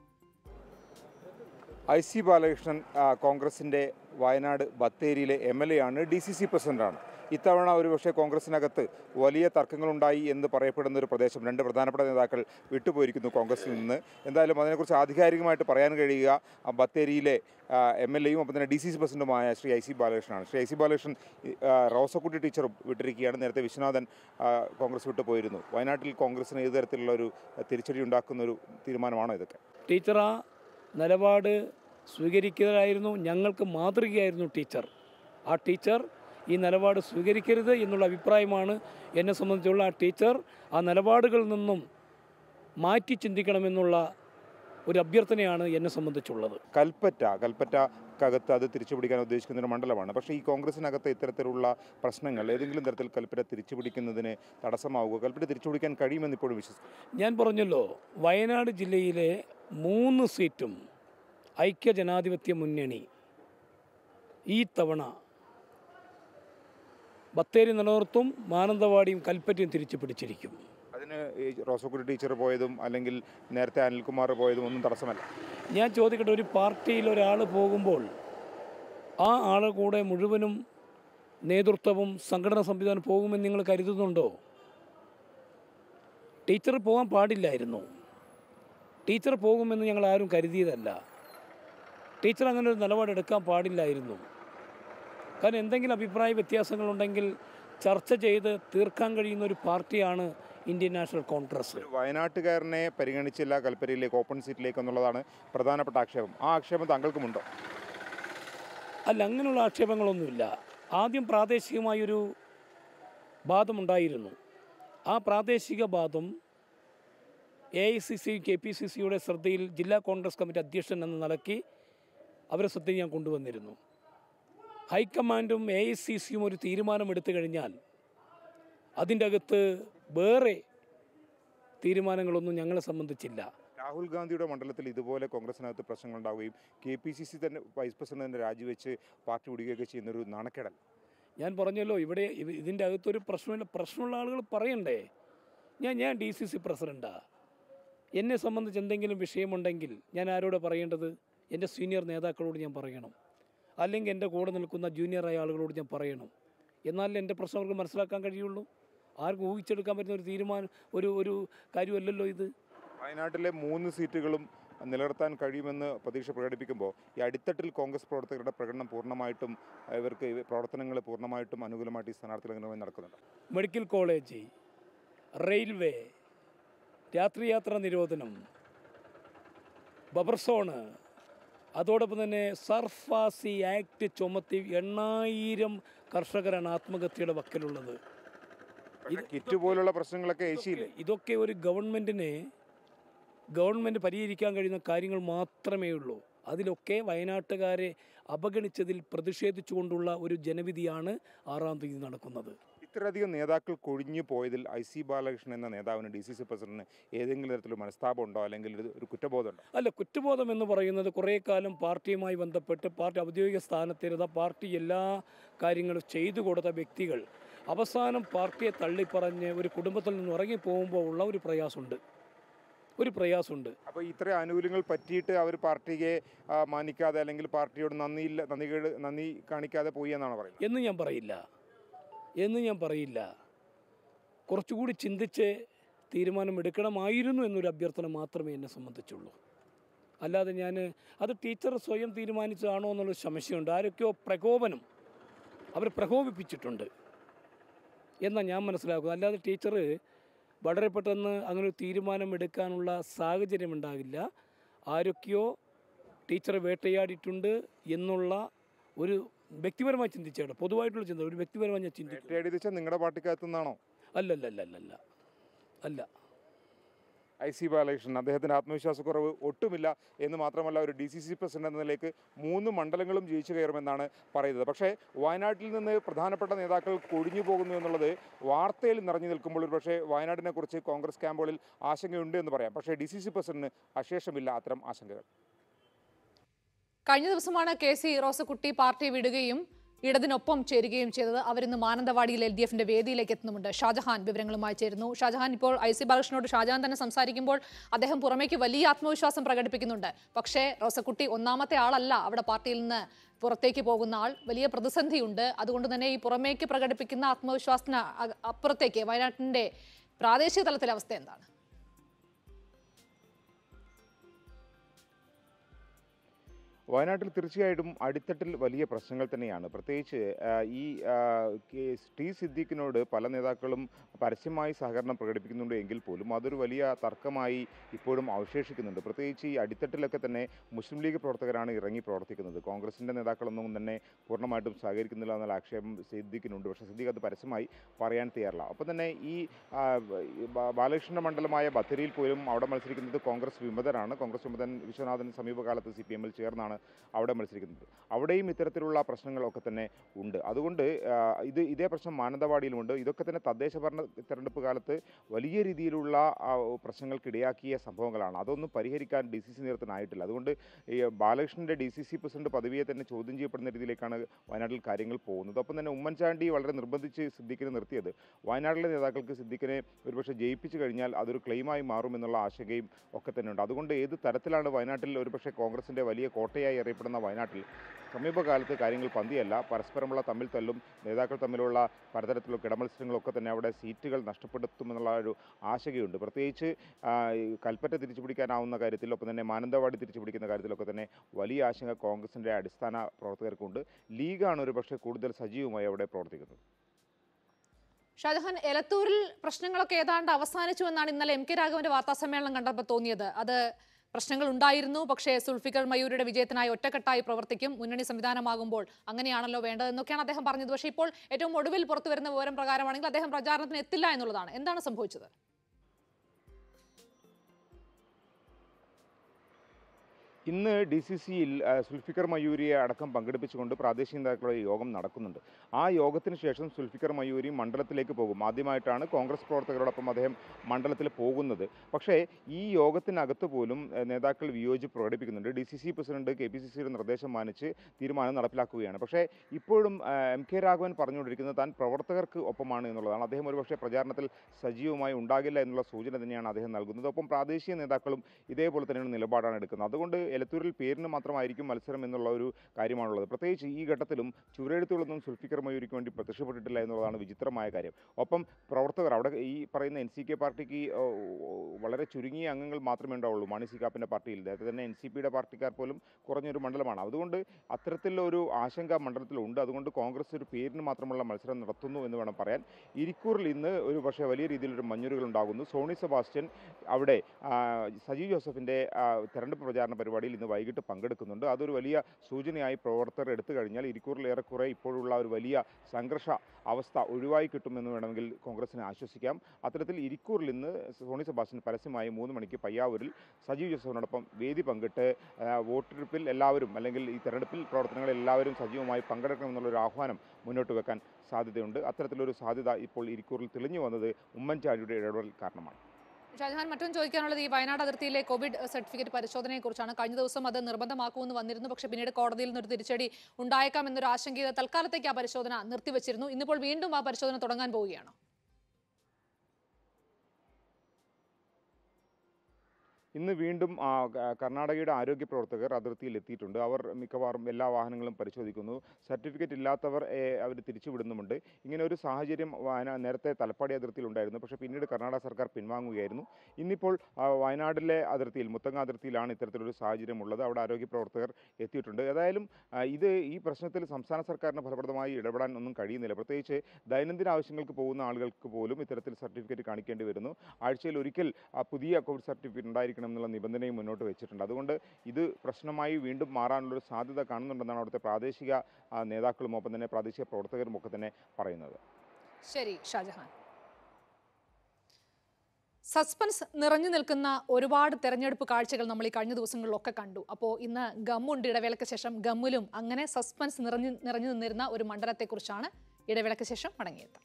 ഐ സി ബാലകൃഷ്ണൻ ആ, കോൺഗ്രസിൻ്റെ വയനാട് ബത്തേരിയിലെ എം എൽ എ ആണ് ഡി സി സി പ്രസിഡന്റാണ് ഇത്തവണ ഒരുപക്ഷെ കോൺഗ്രസിനകത്ത് വലിയ തർക്കങ്ങളുണ്ടായി എന്ന് പറയപ്പെടുന്ന ഒരു പ്രദേശം രണ്ട് പ്രധാനപ്പെട്ട നേതാക്കൾ വിട്ടുപോയിരിക്കുന്നു കോൺഗ്രസിൽ നിന്ന് എന്തായാലും അതിനെക്കുറിച്ച് ആധികാരികമായിട്ട് പറയാൻ കഴിയുക ആ, ബത്തേരിയിലെ എം എൽ എയും ഒപ്പം തന്നെ ഡി സി സി പ്രസിഡന്റുമായ ശ്രീ ഐ സി ബാലകൃഷ്ണനാണ് ശ്രീ ഐ സി ബാലകൃഷ്ണൻ ആ, റോസക്കുട്ടി ടീച്ചർ വിട്ടിരിക്കുകയാണ് നേരത്തെ വിശ്വനാഥൻ ആ, കോൺഗ്രസ് വിട്ടു പോയിരുന്നു വയനാട്ടിൽ കോൺഗ്രസിന് ഏത് തരത്തിലുള്ള ഒരു തിരിച്ചടി ഉണ്ടാക്കുന്ന ഒരു തീരുമാനമാണോ ഇതൊക്കെ
ടീച്ചർ ആ നിലപാട് സ്വീകരിക്കുന്നതായിരുന്നു ഞങ്ങൾക്ക് മാതൃകയായിരുന്നു ടീച്ചർ ആ ടീച്ചർ ഈ നിലപാട് സ്വീകരിക്കരുത് എന്നുള്ള അഭിപ്രായമാണ് എന്നെ സംബന്ധിച്ചുള്ള ആ ടീച്ചർ ആ നിലപാടുകളിൽ നിന്നും മാറ്റി ചിന്തിക്കണമെന്നുള്ള ഒരു അഭ്യർത്ഥനയാണ് എന്നെ സംബന്ധിച്ചുള്ളത്
കൽപ്പറ്റ കൽപ്പറ്റക്കകത്ത് അത് തിരിച്ചുപിടിക്കാൻ ഉദ്ദേശിക്കുന്ന ഒരു മണ്ഡലമാണ് പക്ഷേ ഈ കോൺഗ്രസിനകത്ത് ഇത്തരത്തിലുള്ള പ്രശ്നങ്ങൾ ഏതെങ്കിലും തരത്തിൽ കൽപ്പറ്റ തിരിച്ചുപിടിക്കുന്നതിന് തടസ്സമാവുക കൽപ്പറ്റ തിരിച്ചുപിടിക്കാൻ കഴിയുമെന്ന് ഇപ്പോഴും വിശ്വസിക്കുന്നു
ഞാൻ പറഞ്ഞല്ലോ വയനാട് ജില്ലയിലെ മൂന്ന് സീറ്റും ഐക്യ ജനാധിപത്യ മുന്നണി ഈ തവണ ബത്തേരി നിലനിർത്തും മാനന്തവാടിയും കൽപ്പറ്റയും തിരിച്ചു പിടിച്ചിരിക്കും
അതിന് ഈ റോസക്കുട്ടി ടീച്ചർ പോയതും അല്ലെങ്കിൽ നേരത്തെ അനിൽകുമാർ പോയതും ഒന്നും തടസ്സമല്ല
ഞാൻ ചോദിക്കട്ടെ ഒരു പാർട്ടിയിൽ ഒരാൾ പോകുമ്പോൾ ആ ആളെ കൂടെ മുഴുവനും നേതൃത്വവും സംഘടനാ സംവിധാനം പോകുമെന്ന് നിങ്ങൾ കരുതുന്നുണ്ടോ ടീച്ചർ പോകാൻ പാടില്ലായിരുന്നു ടീച്ചർ പോകുമെന്ന് ഞങ്ങൾ ആരും കരുതിയതല്ല ടീച്ചർ അങ്ങനെ ഒരു നിലപാടെടുക്കാൻ പാടില്ലായിരുന്നു കാരണം എന്തെങ്കിലും അഭിപ്രായ വ്യത്യാസങ്ങളുണ്ടെങ്കിൽ ചർച്ച ചെയ്ത് തീർക്കാൻ കഴിയുന്ന ഒരു പാർട്ടിയാണ് ഇന്ത്യൻ നാഷണൽ കോൺഗ്രസ്
ഒരു വയനാട്ടുകാരനെ പരിഗണിച്ചില്ല കൽപ്പറ്റയിലേക്ക് ഓപ്പൺ സീറ്റിലേക്ക് എന്നുള്ളതാണ് പ്രധാനപ്പെട്ട ആക്ഷേപം ആ ആക്ഷേപം താങ്കൾക്കുമുണ്ടോ
അല്ല അങ്ങനെയുള്ള ആക്ഷേപങ്ങളൊന്നുമില്ല ആദ്യം പ്രാദേശികമായൊരു വാദമുണ്ടായിരുന്നു ആ പ്രാദേശിക വാദം A I C C K P C സിയുടെ ശ്രദ്ധയിൽ ജില്ലാ കോൺഗ്രസ് കമ്മിറ്റി അധ്യക്ഷൻ എന്ന നിലയ്ക്ക് അവരെ ശ്രദ്ധയിൽ ഞാൻ കൊണ്ടുവന്നിരുന്നു ഹൈക്കമാൻഡും എ ഐ സി സിയും ഒരു തീരുമാനമെടുത്തു കഴിഞ്ഞാൽ അതിൻ്റെ അകത്ത് വേറെ തീരുമാനങ്ങളൊന്നും ഞങ്ങളെ സംബന്ധിച്ചില്ല
രാഹുൽ ഗാന്ധിയുടെ മണ്ഡലത്തിൽ ഇതുപോലെ കോൺഗ്രസിനകത്ത് പ്രശ്നങ്ങൾ ഉണ്ടാവുകയും കെ പി സി സി തന്നെ വൈസ് പ്രസിഡന്റ് രാജിവെച്ച് പാർട്ടി വിടുകയൊക്കെ ചെയ്യുന്ന ഒരു നാണക്കേടല്ല
ഞാൻ പറഞ്ഞല്ലോ ഇവിടെ ഇവ- ഇതിൻ്റെ അകത്തൊരു പ്രശ്നമില്ല പ്രശ്നമുള്ള ആളുകൾ പറയണ്ടേ ഞാൻ ഞാൻ ഡി സി സി പ്രസിഡൻറ്റാണ് എന്നെ സംബന്ധിച്ച് എന്തെങ്കിലും വിഷയമുണ്ടെങ്കിൽ ഞാൻ ആരോട് പറയേണ്ടത് എൻ്റെ സീനിയർ നേതാക്കളോട് ഞാൻ പറയണം അല്ലെങ്കിൽ എൻ്റെ കൂടെ നിൽക്കുന്ന ജൂനിയറായ ആളുകളോട് ഞാൻ പറയണം എന്നാലേ എൻ്റെ പ്രശ്നം അവർക്ക് മനസ്സിലാക്കാൻ കഴിയുള്ളൂ ആർക്കും ഊഹിച്ചെടുക്കാൻ പറ്റുന്ന ഒരു തീരുമാനം ഒരു ഒരു കാര്യമല്ലല്ലോ ഇത്
വയനാട്ടിലെ മൂന്ന് സീറ്റുകളും നിലനിർത്താൻ കഴിയുമെന്ന് പ്രതീക്ഷ പ്രകടിപ്പിക്കുമ്പോൾ ഈ അടിത്തട്ടിൽ കോൺഗ്രസ് പ്രവർത്തകരുടെ പ്രകടനം പൂർണ്ണമായിട്ടും ഇവർക്ക് ഈ പ്രവർത്തനങ്ങൾ പൂർണ്ണമായിട്ടും അനുകൂലമായിട്ട് ഈ സ്ഥാനാർത്ഥികൾ അങ്ങനെ നടക്കുന്നുണ്ട്
മെഡിക്കൽ കോളേജ് റെയിൽവേ രാത്രിയാത്രാ നിരോധനം ബബർ സോണ് അതോടൊപ്പം തന്നെ സർഫാസി ആക്ട് ചുമത്തി എണ്ണായിരം കർഷകരാണ് ആത്മഹത്യയുടെ വക്കലുള്ളത്
കിറ്റ് പോലുള്ള പ്രശ്നങ്ങളൊക്കെ ഏഷ്യയില്ലേ
ഇതൊക്കെ ഒരു ഗവൺമെൻറ്റിന് ഗവൺമെൻറ് പരിഹരിക്കാൻ കഴിയുന്ന കാര്യങ്ങൾ മാത്രമേ ഉള്ളൂ അതിലൊക്കെ വയനാട്ടുകാരെ അവഗണിച്ചതിൽ പ്രതിഷേധിച്ചുകൊണ്ടുള്ള ഒരു ജനവിധിയാണ് ആറാം തീയതി നടക്കുന്നത്
ഇത്രയധികം നേതാക്കൾ കൊഴിഞ്ഞു പോയതിൽ ഐ സി ബാലകൃഷ്ണൻ എന്ന നേതാവിന് ഡി സി സി പ്രസിഡന്റിന് ഏതെങ്കിലും തരത്തിലുള്ള മനസ്താപം ഉണ്ടോ അല്ലെങ്കിൽ ഒരു- ഒരു കുറ്റബോധമുണ്ടോ
അല്ല കുറ്റബോധം എന്ന് പറയുന്നത് കുറേ കാലം പാർട്ടിയുമായി ബന്ധപ്പെട്ട് പാർട്ടി ഔദ്യോഗിക സ്ഥാനത്തിരുന്ന പാർട്ടി എല്ലാ കാര്യങ്ങളും ചെയ്തു കൊടുത്ത വ്യക്തികൾ അവസാനം പാർട്ടിയെ തള്ളിപ്പറഞ്ഞ് ഒരു കുടുംബത്തിൽ നിന്ന് ഇറങ്ങിപ്പോകുമ്പോൾ ഉള്ള ഒരു പ്രയാസമുണ്ട് ഒരു പ്രയാസമുണ്ട്
അപ്പോൾ ഇത്ര ആനുകൂല്യങ്ങൾ പറ്റിയിട്ട് അവർ പാർട്ടിയെ ആ, മാനിക്കാതെ അല്ലെങ്കിൽ പാർട്ടിയോട് നന്ദിയില്ല നന്ദികേട് നന്ദി കാണിക്കാതെ പോയി എന്നാണ് പറയുന്നത്
എന്ന് ഞാൻ പറയില്ല എന്ന് ഞാൻ പറയില്ല കുറച്ചുകൂടി ചിന്തിച്ച് തീരുമാനമെടുക്കണമായിരുന്നു എന്നൊരു അഭ്യർത്ഥന മാത്രമേ എന്നെ സംബന്ധിച്ചുള്ളൂ അല്ലാതെ ഞാൻ അത് ടീച്ചർ സ്വയം തീരുമാനിച്ചതാണോ എന്നുള്ള സംശയമുണ്ട് ആരൊക്കെയോ പ്രകോപനം അവർ പ്രകോപിപ്പിച്ചിട്ടുണ്ട് എന്നാണ് ഞാൻ മനസ്സിലാക്കുന്നത് അല്ലാതെ ടീച്ചർ വളരെ പെട്ടെന്ന് അങ്ങനെ ഒരു തീരുമാനം എടുക്കാനുള്ള സാഹചര്യം ഉണ്ടാകില്ല ആരൊക്കെയോ ടീച്ചറെ വേട്ടയാടിയിട്ടുണ്ട് എന്നുള്ള ഒരു വ്യക്തിപരമായി ചിന്തിച്ചാണ് പൊതുവായിട്ടുള്ള ചിന്ത ഒരു വ്യക്തിപരമായി ഞാൻ ചിന്തിക്കും
വേട്ടയാടിയത് നിങ്ങളുടെ പാർട്ടിക്കകത്തു നിന്നാണോ
അല്ലല്ലല്ലല്ല അല്ല
ഐ സി ബാലകൃഷ്ണൻ അദ്ദേഹത്തിൻ്റെ ആത്മവിശ്വാസക്കുറവ് ഒട്ടുമില്ല എന്ന് മാത്രമല്ല ഒരു ഡി സി സി പ്രസിഡന്റ് എന്ന നിലയ്ക്ക് മൂന്ന് മണ്ഡലങ്ങളും ജയിച്ചു കയറുമെന്നാണ് പറയുന്നത് പക്ഷേ വയനാട്ടിൽ നിന്ന് പ്രധാനപ്പെട്ട നേതാക്കൾ കൊഴിഞ്ഞു പോകുന്നു എന്നുള്ളത് വാർത്തയിൽ നിറഞ്ഞു നിൽക്കുമ്പോൾ ഒരു പക്ഷേ വയനാടിനെ കുറിച്ച് കോൺഗ്രസ് ക്യാമ്പുകളിൽ ആശങ്കയുണ്ട് എന്ന് പറയാം പക്ഷേ ഡി സി സി പ്രസിഡന്റിന് അശേഷമില്ല അത്തരം ആശങ്കകൾ
കഴിഞ്ഞ ദിവസമാണ് കെ സി റോസക്കുട്ടി പാർട്ടി വിടുകയും ഇടതിനൊപ്പം ചേരുകയും ചെയ്തത് അവരിന്ന് മാനന്തവാടിയിൽ എൽ ഡി എഫിന്റെ വേദിയിലേക്ക് എത്തുന്നുമുണ്ട് ഷാജഹാൻ വിവരങ്ങളുമായി ചേരുന്നു ഷാജഹാൻ ഇപ്പോൾ ഐ സി ബാലകൃഷ്ണനോട് ഷാജഹാൻ തന്നെ സംസാരിക്കുമ്പോൾ അദ്ദേഹം പുറമേക്ക് വലിയ ആത്മവിശ്വാസം പ്രകടിപ്പിക്കുന്നുണ്ട് പക്ഷേ റോസക്കുട്ടി ഒന്നാമത്തെ ആളല്ല അവിടെ പാർട്ടിയിൽ നിന്ന് പുറത്തേക്ക് പോകുന്ന ആൾ വലിയ പ്രതിസന്ധിയുണ്ട് അതുകൊണ്ട് തന്നെ ഈ പുറമേക്ക് പ്രകടിപ്പിക്കുന്ന ആത്മവിശ്വാസത്തിന് അ- അപ്പുറത്തേക്ക് വയനാട്ടിന്റെ പ്രാദേശിക തലത്തിലെ അവസ്ഥ എന്താണ്
വയനാട്ടിൽ തീർച്ചയായിട്ടും അടിത്തട്ടിൽ വലിയ പ്രശ്നങ്ങൾ തന്നെയാണ് പ്രത്യേകിച്ച് ആ, ഈ ആ, കെ- ടി സിദ്ദീഖിനോട് പല നേതാക്കളും പരസ്യമായി സഹകരണം പ്രകടിപ്പിക്കുന്നുണ്ട് എങ്കിൽ പോലും അതൊരു വലിയ തർക്കമായി ഇപ്പോഴും അവശേഷിക്കുന്നുണ്ട് പ്രത്യേകിച്ച് ഈ അടിത്തട്ടിലൊക്കെ തന്നെ മുസ്ലിം ലീഗ് പ്രവർത്തകരാണ് ഇറങ്ങി പ്രവർത്തിക്കുന്നത് കോൺഗ്രസിൻ്റെ നേതാക്കളൊന്നും തന്നെ പൂർണ്ണമായിട്ടും സഹകരിക്കുന്നില്ല എന്നുള്ള ആക്ഷേപം സിദ്ദീഖിനുണ്ട് പക്ഷേ സിദ്ദീഖ് അത് പരസ്യമായി പറയാൻ തയ്യാറില്ല അപ്പം തന്നെ ഈ ആ, ഈ ബാ- ബാലകൃഷ്ണ മണ്ഡലമായ ബത്തേരിയിൽ പോലും അവിടെ മത്സരിക്കുന്നത് കോൺഗ്രസ് വിമതരാണ് കോൺഗ്രസ് വിമതൻ വിശ്വനാഥൻ സമീപകാലത്ത് സി പി എമ്മിൽ ചേർന്നാണ് അവിടെ മത്സരിക്കുന്നത് അവിടെയും ഇത്തരത്തിലുള്ള പ്രശ്നങ്ങളൊക്കെ തന്നെ ഉണ്ട് അതുകൊണ്ട് ആ, ഇത് ഇതേ പ്രശ്നം മാനന്തവാടിയിലുമുണ്ട് ഇതൊക്കെ തന്നെ തദ്ദേശ ഭരണ തെരഞ്ഞെടുപ്പ് കാലത്ത് വലിയ രീതിയിലുള്ള ആ, പ്രശ്നങ്ങൾക്കിടയാക്കിയ സംഭവങ്ങളാണ് അതൊന്നും പരിഹരിക്കാൻ ഡി സി സി നേതൃത്വത്തിനായിട്ടില്ല അതുകൊണ്ട് ഈ ബാലകൃഷ്ണൻ്റെ ഡി സി സി പ്രസിഡന്റ് പദവിയെ തന്നെ ചോദ്യം ചെയ്യപ്പെടുന്ന രീതിയിലേക്കാണ് വയനാട്ടിൽ കാര്യങ്ങൾ പോകുന്നത് ഒപ്പം തന്നെ ഉമ്മൻചാണ്ടി വളരെ നിർബന്ധിച്ച് സിദ്ദിഖിനെ നിർത്തിയത് വയനാട്ടിലെ നേതാക്കൾക്ക് സിദ്ദിഖിനെ ഒരുപക്ഷെ ജയിപ്പിച്ചു കഴിഞ്ഞാൽ അതൊരു ക്ലെയിമായി മാറുമെന്നുള്ള ആശങ്കയും ഒക്കെ തന്നെ ഉണ്ട് അതുകൊണ്ട് ഏത് തരത്തിലാണ് വയനാട്ടിൽ ഒരുപക്ഷെ കോൺഗ്രസിൻ്റെ വലിയ കോട്ടയായി അറിയപ്പെടുന്ന വയനാട്ടിൽ സമീപകാലത്ത് കാര്യങ്ങൾ പന്തിയല്ല പരസ്പരമുള്ള തമ്മിൽ തല്ലും നേതാക്കൾ തമ്മിലുള്ള പലതരത്തിലുള്ള കിടമത്സരങ്ങളൊക്കെ തന്നെ അവിടെ സീറ്റുകൾ നഷ്ടപ്പെടുത്തുമെന്നുള്ള ഒരു ആശങ്കയുണ്ട് പ്രത്യേകിച്ച് ആ, ഈ കൽപ്പറ്റ തിരിച്ചുപിടിക്കാനാവുന്ന കാര്യത്തിൽ ഒപ്പം തന്നെ മാനന്തവാടി തിരിച്ചുപിടിക്കുന്ന കാര്യത്തിലൊക്കെ തന്നെ വലിയ ആശങ്ക കോൺഗ്രസിൻ്റെ അടിസ്ഥാന പ്രവർത്തകർക്കുണ്ട് ലീഗാണ് ഒരു പക്ഷേ കൂടുതൽ സജീവമായി അവിടെ പ്രവർത്തിക്കുന്നത്
ഷാജഹാൻ എലത്തൂരിൽ പ്രശ്നങ്ങളൊക്കെ ഏതാണ്ട് അവസാനിച്ചു എന്നാണ് ഇന്നലെ എം കെ രാഘവന്റെ വാർത്താ സമ്മേളനം കണ്ടപ്പോൾ തോന്നിയത് അത് പ്രശ്നങ്ങൾ ഉണ്ടായിരുന്നു പക്ഷേ സുൽഫിക്കർ മയൂരിയുടെ വിജയത്തിനായി ഒറ്റക്കെട്ടായി പ്രവർത്തിക്കും മുന്നണി സംവിധാനമാകുമ്പോൾ അങ്ങനെയാണല്ലോ വേണ്ടതെന്നൊക്കെയാണ് അദ്ദേഹം പറഞ്ഞത് പക്ഷേ ഇപ്പോൾ ഏറ്റവും ഒടുവിൽ പുറത്തു വരുന്ന വിവരം പ്രകാരമാണെങ്കിൽ അദ്ദേഹം പ്രചാരണത്തിന് എത്തില്ല എന്നുള്ളതാണ് എന്താണ് സംഭവിച്ചത്
ഇന്ന് ഡി സി സിയിൽ സുൽഫിക്കർ മയൂരിയെ അടക്കം പങ്കെടുപ്പിച്ചുകൊണ്ട് പ്രാദേശിക നേതാക്കളുടെ യോഗം നടക്കുന്നുണ്ട് ആ യോഗത്തിന് ശേഷം സുൽഫിക്കർ മയൂരി മണ്ഡലത്തിലേക്ക് പോകും ആദ്യമായിട്ടാണ് കോൺഗ്രസ് പ്രവർത്തകരോടൊപ്പം അദ്ദേഹം മണ്ഡലത്തിൽ പോകുന്നത് പക്ഷേ ഈ യോഗത്തിനകത്ത് പോലും ഏഹ്, നേതാക്കൾ വിയോജിപ്പ് പ്രകടിപ്പിക്കുന്നുണ്ട് D C C president K P C സിയുടെ നിർദ്ദേശം മാനിച്ച് തീരുമാനം നടപ്പിലാക്കുകയാണ് പക്ഷേ ഇപ്പോഴും ഏഹ്, എം കെ രാഘവൻ പറഞ്ഞുകൊണ്ടിരിക്കുന്നത് താൻ പ്രവർത്തകർക്ക് ഒപ്പമാണ് എന്നുള്ളതാണ് അദ്ദേഹം ഒരുപക്ഷെ പ്രചാരണത്തിൽ സജീവമായി ഉണ്ടാകില്ല എന്നുള്ള സൂചന തന്നെയാണ് അദ്ദേഹം നൽകുന്നത് ഒപ്പം പ്രാദേശിക നേതാക്കളും ഇതേപോലെ തന്നെയാണ് നിലപാടാണ് എടുക്കുന്നത് അതുകൊണ്ട് എലത്തൂരിൽ പേരിന് മാത്രമായിരിക്കും മത്സരം എന്നുള്ള ഒരു കാര്യമാണുള്ളത് പ്രത്യേകിച്ച് ഈ ഘട്ടത്തിലും ചുവരെഴുത്തുകളൊന്നും സുൽഫിക്കർ മയൂരിക്ക് വേണ്ടി പ്രത്യക്ഷപ്പെട്ടിട്ടില്ല എന്നുള്ളതാണ് വിചിത്രമായ കാര്യം ഒപ്പം പ്രവർത്തകർ അവിടെ ഈ പറയുന്ന എൻ സി കെ പാർട്ടിക്ക് ഓ, ഓ, വളരെ ചുരുങ്ങിയ അംഗങ്ങൾ മാത്രമേ ഉണ്ടാവുള്ളൂ മാണി സി കാപ്പിൻ്റെ പാർട്ടിയിൽ നേരത്തെ തന്നെ എൻ സി പിയുടെ പാർട്ടിക്കാർ പോലും കുറഞ്ഞൊരു മണ്ഡലമാണ് അതുകൊണ്ട് അത്തരത്തിലൊരു ആശങ്ക മണ്ഡലത്തിലുണ്ട് അതുകൊണ്ട് കോൺഗ്രസ് ഒരു പേരിന് മാത്രമുള്ള മത്സരം നടത്തുന്നു എന്ന് വേണം പറയാൻ ഇരിക്കൂറിൽ ഇന്ന് ഒരു പക്ഷേ വലിയ രീതിയിലൊരു മഞ്ഞുരുകൾ ഉണ്ടാകുന്നു സോണി സെബാസ്റ്റ്യൻ അവിടെ ആ, സജീവ് ജോസഫിൻ്റെ ആ, തെരഞ്ഞെടുപ്പ് പ്രചാരണ പരിപാടിയിൽ ഇന്ന് വൈകിട്ട് പങ്കെടുക്കുന്നുണ്ട് അതൊരു വലിയ സൂചനയായി പ്രവർത്തകർ എടുത്തു കഴിഞ്ഞാൽ ഇരിക്കൂറിൽ ഏറെക്കുറെ ഇപ്പോഴുള്ള ഒരു വലിയ സംഘർഷ അവസ്ഥ ഒഴിവായി കിട്ടുമെന്ന് വേണമെങ്കിൽ കോൺഗ്രസിനെ ആശ്വസിക്കാം അത്തരത്തിൽ ഇരിക്കൂറിൽ ഇന്ന് സോണി സെബാസ്റ്റ്യൻ പരസ്യമായി മൂന്ന് മണിക്ക് പയ്യാവൂരിൽ സജീവ് ജോസഫിനോടൊപ്പം വേദി പങ്കിട്ട് ആ, വോട്ടെടുപ്പിൽ എല്ലാവരും അല്ലെങ്കിൽ ഈ തെരഞ്ഞെടുപ്പിൽ പ്രവർത്തനങ്ങളിൽ എല്ലാവരും സജീവമായി പങ്കെടുക്കണമെന്നുള്ളൊരു ആഹ്വാനം മുന്നോട്ട് വെക്കാൻ സാധ്യതയുണ്ട് അത്തരത്തിലൊരു സാധ്യത ഇപ്പോൾ ഇരിക്കൂറിൽ തെളിഞ്ഞു വന്നത് ഉമ്മൻചാണ്ടിയുടെ ഇടപെടൽ കാരണമാണ്
ഷാജഹാൻ മറ്റൊന്ന് ചോദിക്കാനുള്ളത് ഈ വയനാട് അതിർത്തിയിലെ കോവിഡ് സർട്ടിഫിക്കറ്റ് പരിശോധനയെ കുറിച്ചാണ് കഴിഞ്ഞ ദിവസം അത് നിർബന്ധമാക്കുമെന്ന് വന്നിരുന്നു പക്ഷേ പിന്നീട് കോടതിയിൽ നിന്നൊരു തിരിച്ചടി ഉണ്ടായേക്കാം എന്നൊരു ആശങ്കയിൽ തൽക്കാലത്തേക്ക് ആ പരിശോധന നിർത്തിവച്ചിരുന്നു ഇന്നിപ്പോൾ വീണ്ടും ആ പരിശോധന തുടങ്ങാൻ പോവുകയാണോ
ഇന്ന് വീണ്ടും ആ, ക- കർണാടകയുടെ ആരോഗ്യ പ്രവർത്തകർ അതിർത്തിയിൽ എത്തിയിട്ടുണ്ട് അവർ മിക്കവാറും എല്ലാ വാഹനങ്ങളും പരിശോധിക്കുന്നു സർട്ടിഫിക്കറ്റ് ഇല്ലാത്തവർ അവർ തിരിച്ചുവിടുന്നുമുണ്ട് ഇങ്ങനെ ഒരു സാഹചര്യം വയനാ നേരത്തെ തലപ്പാടി അതിർത്തിയിൽ ഉണ്ടായിരുന്നു പക്ഷേ പിന്നീട് കർണാടക സർക്കാർ പിൻവാങ്ങുകയായിരുന്നു ഇന്നിപ്പോൾ ആ, വയനാട്ടിലെ അതിർത്തിയിൽ മുത്തങ്ങ അതിർത്തിയിലാണ് ഇത്തരത്തിലൊരു സാഹചര്യം ഉള്ളത് അവിടെ ആരോഗ്യ പ്രവർത്തകർ എത്തിയിട്ടുണ്ട് ഏതായാലും ആ, ഇത് ഈ പ്രശ്നത്തിൽ സംസ്ഥാന സർക്കാരിന് ഫലപ്രദമായി ഇടപെടാൻ ഒന്നും കഴിയുന്നില്ല പ്രത്യേകിച്ച് ദൈനംദിന ആവശ്യങ്ങൾക്ക് പോകുന്ന ആളുകൾക്ക് പോലും ഇത്തരത്തിൽ സർട്ടിഫിക്കറ്റ് കാണിക്കേണ്ടി വരുന്നു ആഴ്ചയിൽ ഒരിക്കൽ ആ, പുതിയ കോവിഡ് സർട്ടിഫിക്കറ്റ് ഉണ്ടായിരിക്കണം എന്നുള്ള നിബന്ധനയും മുന്നോട്ട് വെച്ചിട്ടുണ്ട് അതുകൊണ്ട് ഇത് പ്രശ്നമായി വീണ്ടും മാറാനുള്ളൊരു സാധ്യത കാണുന്നുണ്ടെന്നാണ് അവിടുത്തെ പ്രാദേശിക ആ, നേതാക്കളും ഒപ്പം തന്നെ പ്രാദേശിക പ്രവർത്തകരും ഒക്കെ തന്നെ പറയുന്നത്
ശരി ഷാജഹാൻ സസ്പെൻസ് നിറഞ്ഞു നിൽക്കുന്ന ഒരുപാട് തെരഞ്ഞെടുപ്പ് കാഴ്ചകൾ നമ്മൾ ഈ കഴിഞ്ഞ ദിവസങ്ങളിലൊക്കെ കണ്ടു അപ്പോൾ ഇന്ന് ഗമ്മുണ്ട് ഇടവേളയ്ക്ക് ശേഷം ഗമ്മിലും അങ്ങനെ സസ്പെൻസ് നിറഞ്ഞു നിറഞ്ഞു നിന്നിരുന്ന ഒരു മണ്ഡലത്തെക്കുറിച്ചാണ് ഇടവേളയ്ക്ക് ശേഷം മടങ്ങിയെത്താം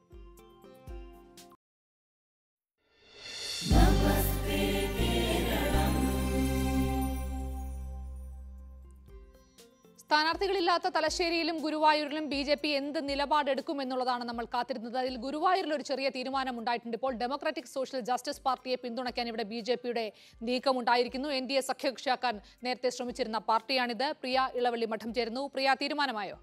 സ്ഥാനാർത്ഥികളില്ലാത്ത തലശ്ശേരിയിലും ഗുരുവായൂരിലും ബി ജെ പി എന്ത് നിലപാടെടുക്കും എന്നുള്ളതാണ് നമ്മൾ കാത്തിരുന്നത് അതിൽ ഗുരുവായൂരിൽ ഒരു ചെറിയ തീരുമാനം ഉണ്ടായിട്ടുണ്ട് ഇപ്പോൾ ഡെമോക്രാറ്റിക് സോഷ്യൽ ജസ്റ്റിസ് പാർട്ടിയെ പിന്തുണയ്ക്കാൻ ഇവിടെ ബി ജെ പിയുടെ നീക്കമുണ്ടായിരിക്കുന്നു എൻ ഡി എ സഖ്യകക്ഷിയാക്കാൻ നേരത്തെ ശ്രമിച്ചിരുന്ന പാർട്ടിയാണിത് പ്രിയ ഇളവള്ളി മഠം ചേരുന്നു പ്രിയ തീരുമാനമായോ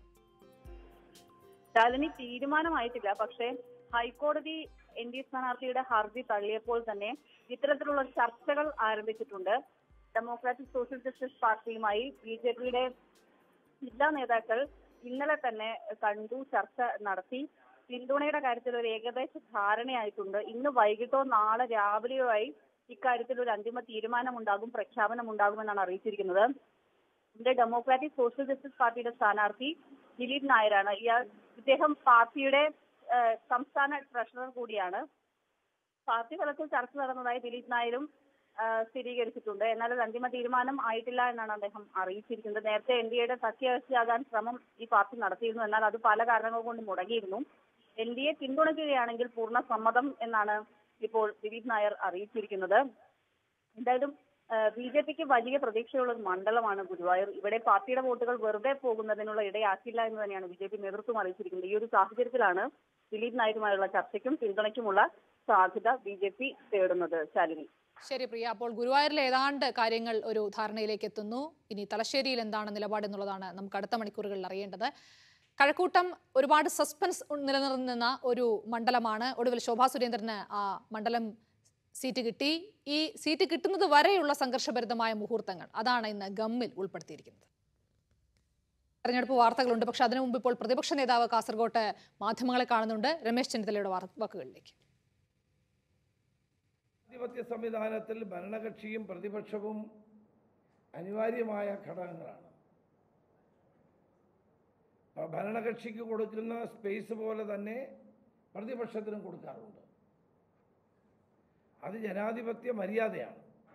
ശാലിനി തീരുമാനമായിട്ടില്ല പക്ഷേ ഹൈക്കോടതി എൻ ഡി എ സ്ഥാനാർത്ഥിയുടെ ഹർജി തള്ളിയപ്പോൾ തന്നെ ഇത്തരത്തിലുള്ള ചർച്ചകൾ ആരംഭിച്ചിട്ടുണ്ട് ഡെമോക്രാറ്റിക് സോഷ്യൽ ജസ്റ്റിസ് പാർട്ടിയുമായി ബി ജെ പിയുടെ ജില്ലാ നേതാക്കൾ ഇന്നലെ തന്നെ കണ്ടു ചർച്ച നടത്തി പിന്തുണയുടെ കാര്യത്തിൽ ഒരു ഏകദേശ ധാരണയായിട്ടുണ്ട് ഇന്ന് വൈകിട്ടോ നാളെ രാവിലെയോ ആയി ഇക്കാര്യത്തിൽ ഒരു അന്തിമ തീരുമാനമുണ്ടാകും പ്രഖ്യാപനം ഉണ്ടാകുമെന്നാണ് അറിയിച്ചിരിക്കുന്നത് ഇവിടെ ഡെമോക്രാറ്റിക് സോഷ്യൽ ജസ്റ്റിസ് പാർട്ടിയുടെ സ്ഥാനാർത്ഥി ദിലീപ് നായരാണ് ഇയാൾ ഇദ്ദേഹം പാർട്ടിയുടെ ഏഹ്, സംസ്ഥാന ട്രഷറർ കൂടിയാണ് പാർട്ടി തലത്തിൽ ചർച്ച നടന്നതായി ദിലീപ് നായരും ഏഹ്, സ്ഥിരീകരിച്ചിട്ടുണ്ട് എന്നാൽ ഒരു അന്തിമ തീരുമാനം ആയിട്ടില്ല എന്നാണ് അദ്ദേഹം അറിയിച്ചിരിക്കുന്നത് നേരത്തെ എൻ ഡി എയുടെ സഖ്യകക്ഷിയാകാൻ ശ്രമം ഈ പാർട്ടി നടത്തിയിരുന്നു എന്നാൽ അത് പല കാരണങ്ങൾ കൊണ്ട് മുടങ്ങിയിരുന്നു എൻ ഡി എ പിന്തുണയ്ക്കുകയാണെങ്കിൽ പൂർണ്ണ സമ്മതം എന്നാണ് ഇപ്പോൾ ദിലീപ് നായർ അറിയിച്ചിരിക്കുന്നത് എന്തായാലും ബി ജെ പിക്ക് വലിയ പ്രതീക്ഷയുള്ള ഒരു മണ്ഡലമാണ് ഗുരുവായൂർ ഇവിടെ പാർട്ടിയുടെ വോട്ടുകൾ വെറുതെ പോകുന്നതിനുള്ള ഇടയാക്കില്ല എന്ന് തന്നെയാണ് ബി ജെ പി നേതൃത്വം അറിയിച്ചിരിക്കുന്നത് ഈ ഒരു സാഹചര്യത്തിലാണ് ദിലീപ് നായരുമായുള്ള ചർച്ചയ്ക്കും പിന്തുണയ്ക്കുമുള്ള സാധ്യത ബി ജെ പി തേടുന്നത് ശാലിനി
ശരി പ്രിയ അപ്പോൾ ഗുരുവായൂരിൽ ഏതാണ്ട് കാര്യങ്ങൾ ഒരു ധാരണയിലേക്ക് എത്തുന്നു ഇനി തലശ്ശേരിയിൽ എന്താണ് നിലപാട് എന്നുള്ളതാണ് നമുക്ക് അടുത്ത മണിക്കൂറുകളിൽ അറിയേണ്ടത് കഴക്കൂട്ടം ഒരുപാട് സസ്പെൻസ് നിലനിർന്ന ഒരു മണ്ഡലമാണ് ഒടുവിൽ ശോഭാ സുരേന്ദ്രന് ആ മണ്ഡലം സീറ്റ് കിട്ടി ഈ സീറ്റ് കിട്ടുന്നത് വരെയുള്ള സംഘർഷഭരിതമായ മുഹൂർത്തങ്ങൾ അതാണ് ഇന്ന് ഗമ്മിൽ ഉൾപ്പെടുത്തിയിരിക്കുന്നത് തെരഞ്ഞെടുപ്പ് വാർത്തകളുണ്ട് പക്ഷെ അതിനു മുമ്പ് ഇപ്പോൾ പ്രതിപക്ഷ നേതാവ് കാസർഗോട്ട് മാധ്യമങ്ങളെ കാണുന്നുണ്ട് രമേശ് ചെന്നിത്തലയുടെ വാർ- വാക്കുകളിലേക്ക്
ജനാധിപത്യ സംവിധാനത്തിൽ ഭരണകക്ഷിയും പ്രതിപക്ഷവും അനിവാര്യമായ ഘടകങ്ങളാണ് അപ്പൊ ഭരണകക്ഷിക്ക് കൊടുക്കുന്ന സ്പേസ് പോലെ തന്നെ പ്രതിപക്ഷത്തിനും കൊടുക്കാറുണ്ട് അത് ജനാധിപത്യ മര്യാദയാണ്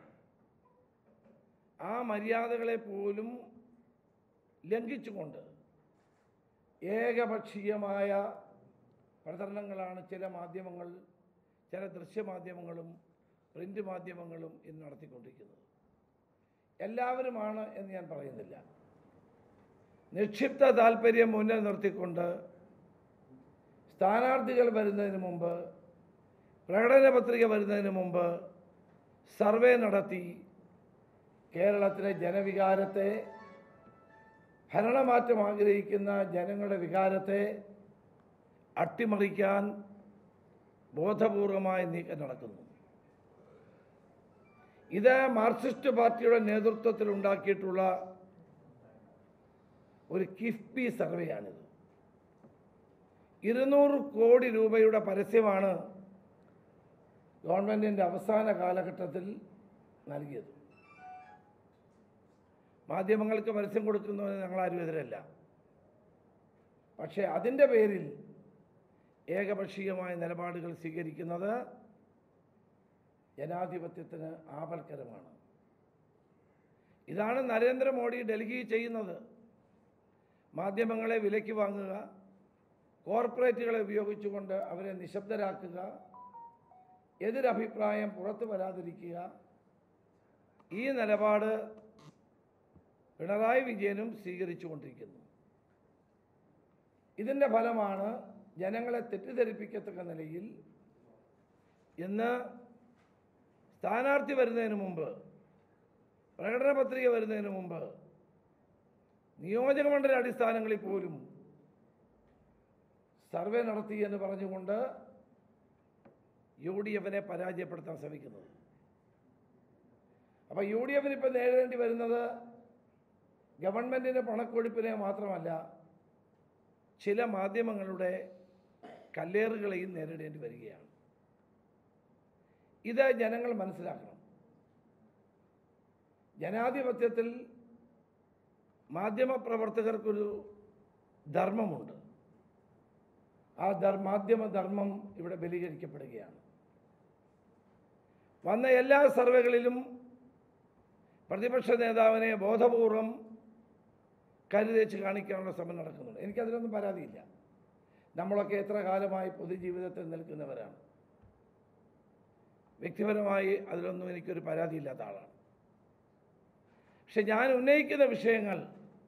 ആ മര്യാദകളെ പോലും ലംഘിച്ചുകൊണ്ട് ഏകപക്ഷീയമായ പ്രചരണങ്ങളാണ് ചില മാധ്യമങ്ങൾ ചില ദൃശ്യമാധ്യമങ്ങളും പ്രിന്റ് മാധ്യമങ്ങളും ഇന്ന് നടത്തിക്കൊണ്ടിരിക്കുന്നത് എല്ലാവരുമാണ് എന്ന് ഞാൻ പറയുന്നില്ല നിക്ഷിപ്ത താല്പര്യം മുന്നിൽ നിർത്തിക്കൊണ്ട് സ്ഥാനാർത്ഥികൾ വരുന്നതിന് മുമ്പ് പ്രകടന പത്രിക വരുന്നതിന് മുമ്പ് സർവേ നടത്തി കേരളത്തിലെ ജനവികാരത്തെ ഭരണമാറ്റം ആഗ്രഹിക്കുന്ന ജനങ്ങളുടെ വികാരത്തെ അട്ടിമറിക്കാൻ ബോധപൂർവമായ നീക്കം നടക്കുന്നു ഇത് മാർക്സിസ്റ്റ് പാർട്ടിയുടെ നേതൃത്വത്തിൽ ഉണ്ടാക്കിയിട്ടുള്ള ഒരു കിഫ്ബി സർവേയാണിത് ഇരുന്നൂറ് കോടി രൂപയുടെ പരസ്യമാണ് ഗവൺമെൻറ്റിൻ്റെ അവസാന കാലഘട്ടത്തിൽ നൽകിയത് മാധ്യമങ്ങൾക്ക് പരസ്യം കൊടുക്കുന്നതിന് ഞങ്ങളാരും എതിരല്ല പക്ഷേ അതിൻ്റെ പേരിൽ ഏകപക്ഷീയമായ നിലപാടുകൾ സ്വീകരിക്കുന്നത് ജനാധിപത്യത്തിന് ആപൽക്കരമാണ് ഇതാണ് നരേന്ദ്രമോദി ഡൽഹി ചെയ്യുന്നത് മാധ്യമങ്ങളെ വിലയ്ക്ക് വാങ്ങുക കോർപ്പറേറ്റുകളെ ഉപയോഗിച്ചുകൊണ്ട് അവരെ നിശബ്ദരാക്കുക എതിരഭിപ്രായം പുറത്തു വരാതിരിക്കുക ഈ നിലപാട് പിണറായി വിജയനും സ്വീകരിച്ചുകൊണ്ടിരിക്കുന്നു ഇതിൻ്റെ ഫലമാണ് ജനങ്ങളെ തെറ്റിദ്ധരിപ്പിക്കത്തക്ക നിലയിൽ ഇന്ന് സ്ഥാനാർത്ഥി വരുന്നതിന് മുമ്പ് പ്രകടന പത്രിക വരുന്നതിന് മുമ്പ് നിയോജകമണ്ഡല അടിസ്ഥാനങ്ങളിൽ പോലും സർവേ നടത്തി എന്ന് പറഞ്ഞുകൊണ്ട് യു ഡി എഫിനെ പരാജയപ്പെടുത്താൻ ശ്രമിക്കുന്നത് അപ്പോൾ യു ഡി എഫിന് ഇപ്പം നേരിടേണ്ടി വരുന്നത് ഗവൺമെൻറ്റിൻ്റെ പണക്കൊഴുപ്പിനെ മാത്രമല്ല ചില മാധ്യമങ്ങളുടെ കല്ലേറുകളെയും നേരിടേണ്ടി വരികയാണ് ഇത് ജനങ്ങൾ മനസ്സിലാക്കണം ജനാധിപത്യത്തിൽ മാധ്യമപ്രവർത്തകർക്കൊരു ധർമ്മമുണ്ട് ആ ധർ മാധ്യമ ധർമ്മം ഇവിടെ ബലീകരിക്കപ്പെടുകയാണ് വന്ന എല്ലാ സർവേകളിലും പ്രതിപക്ഷ നേതാവിനെ ബോധപൂർവം കരുതേച്ച് കാണിക്കാനുള്ള ശ്രമം നടക്കുന്നുണ്ട് എനിക്കതിലൊന്നും പരാതിയില്ല നമ്മളൊക്കെ എത്ര കാലമായി പൊതുജീവിതത്തിൽ നിൽക്കുന്നവരാണ് വ്യക്തിപരമായി അതിലൊന്നും എനിക്കൊരു പരാതിയില്ലാത്ത ആളാണ് പക്ഷെ ഞാൻ ഉന്നയിക്കുന്ന വിഷയങ്ങൾ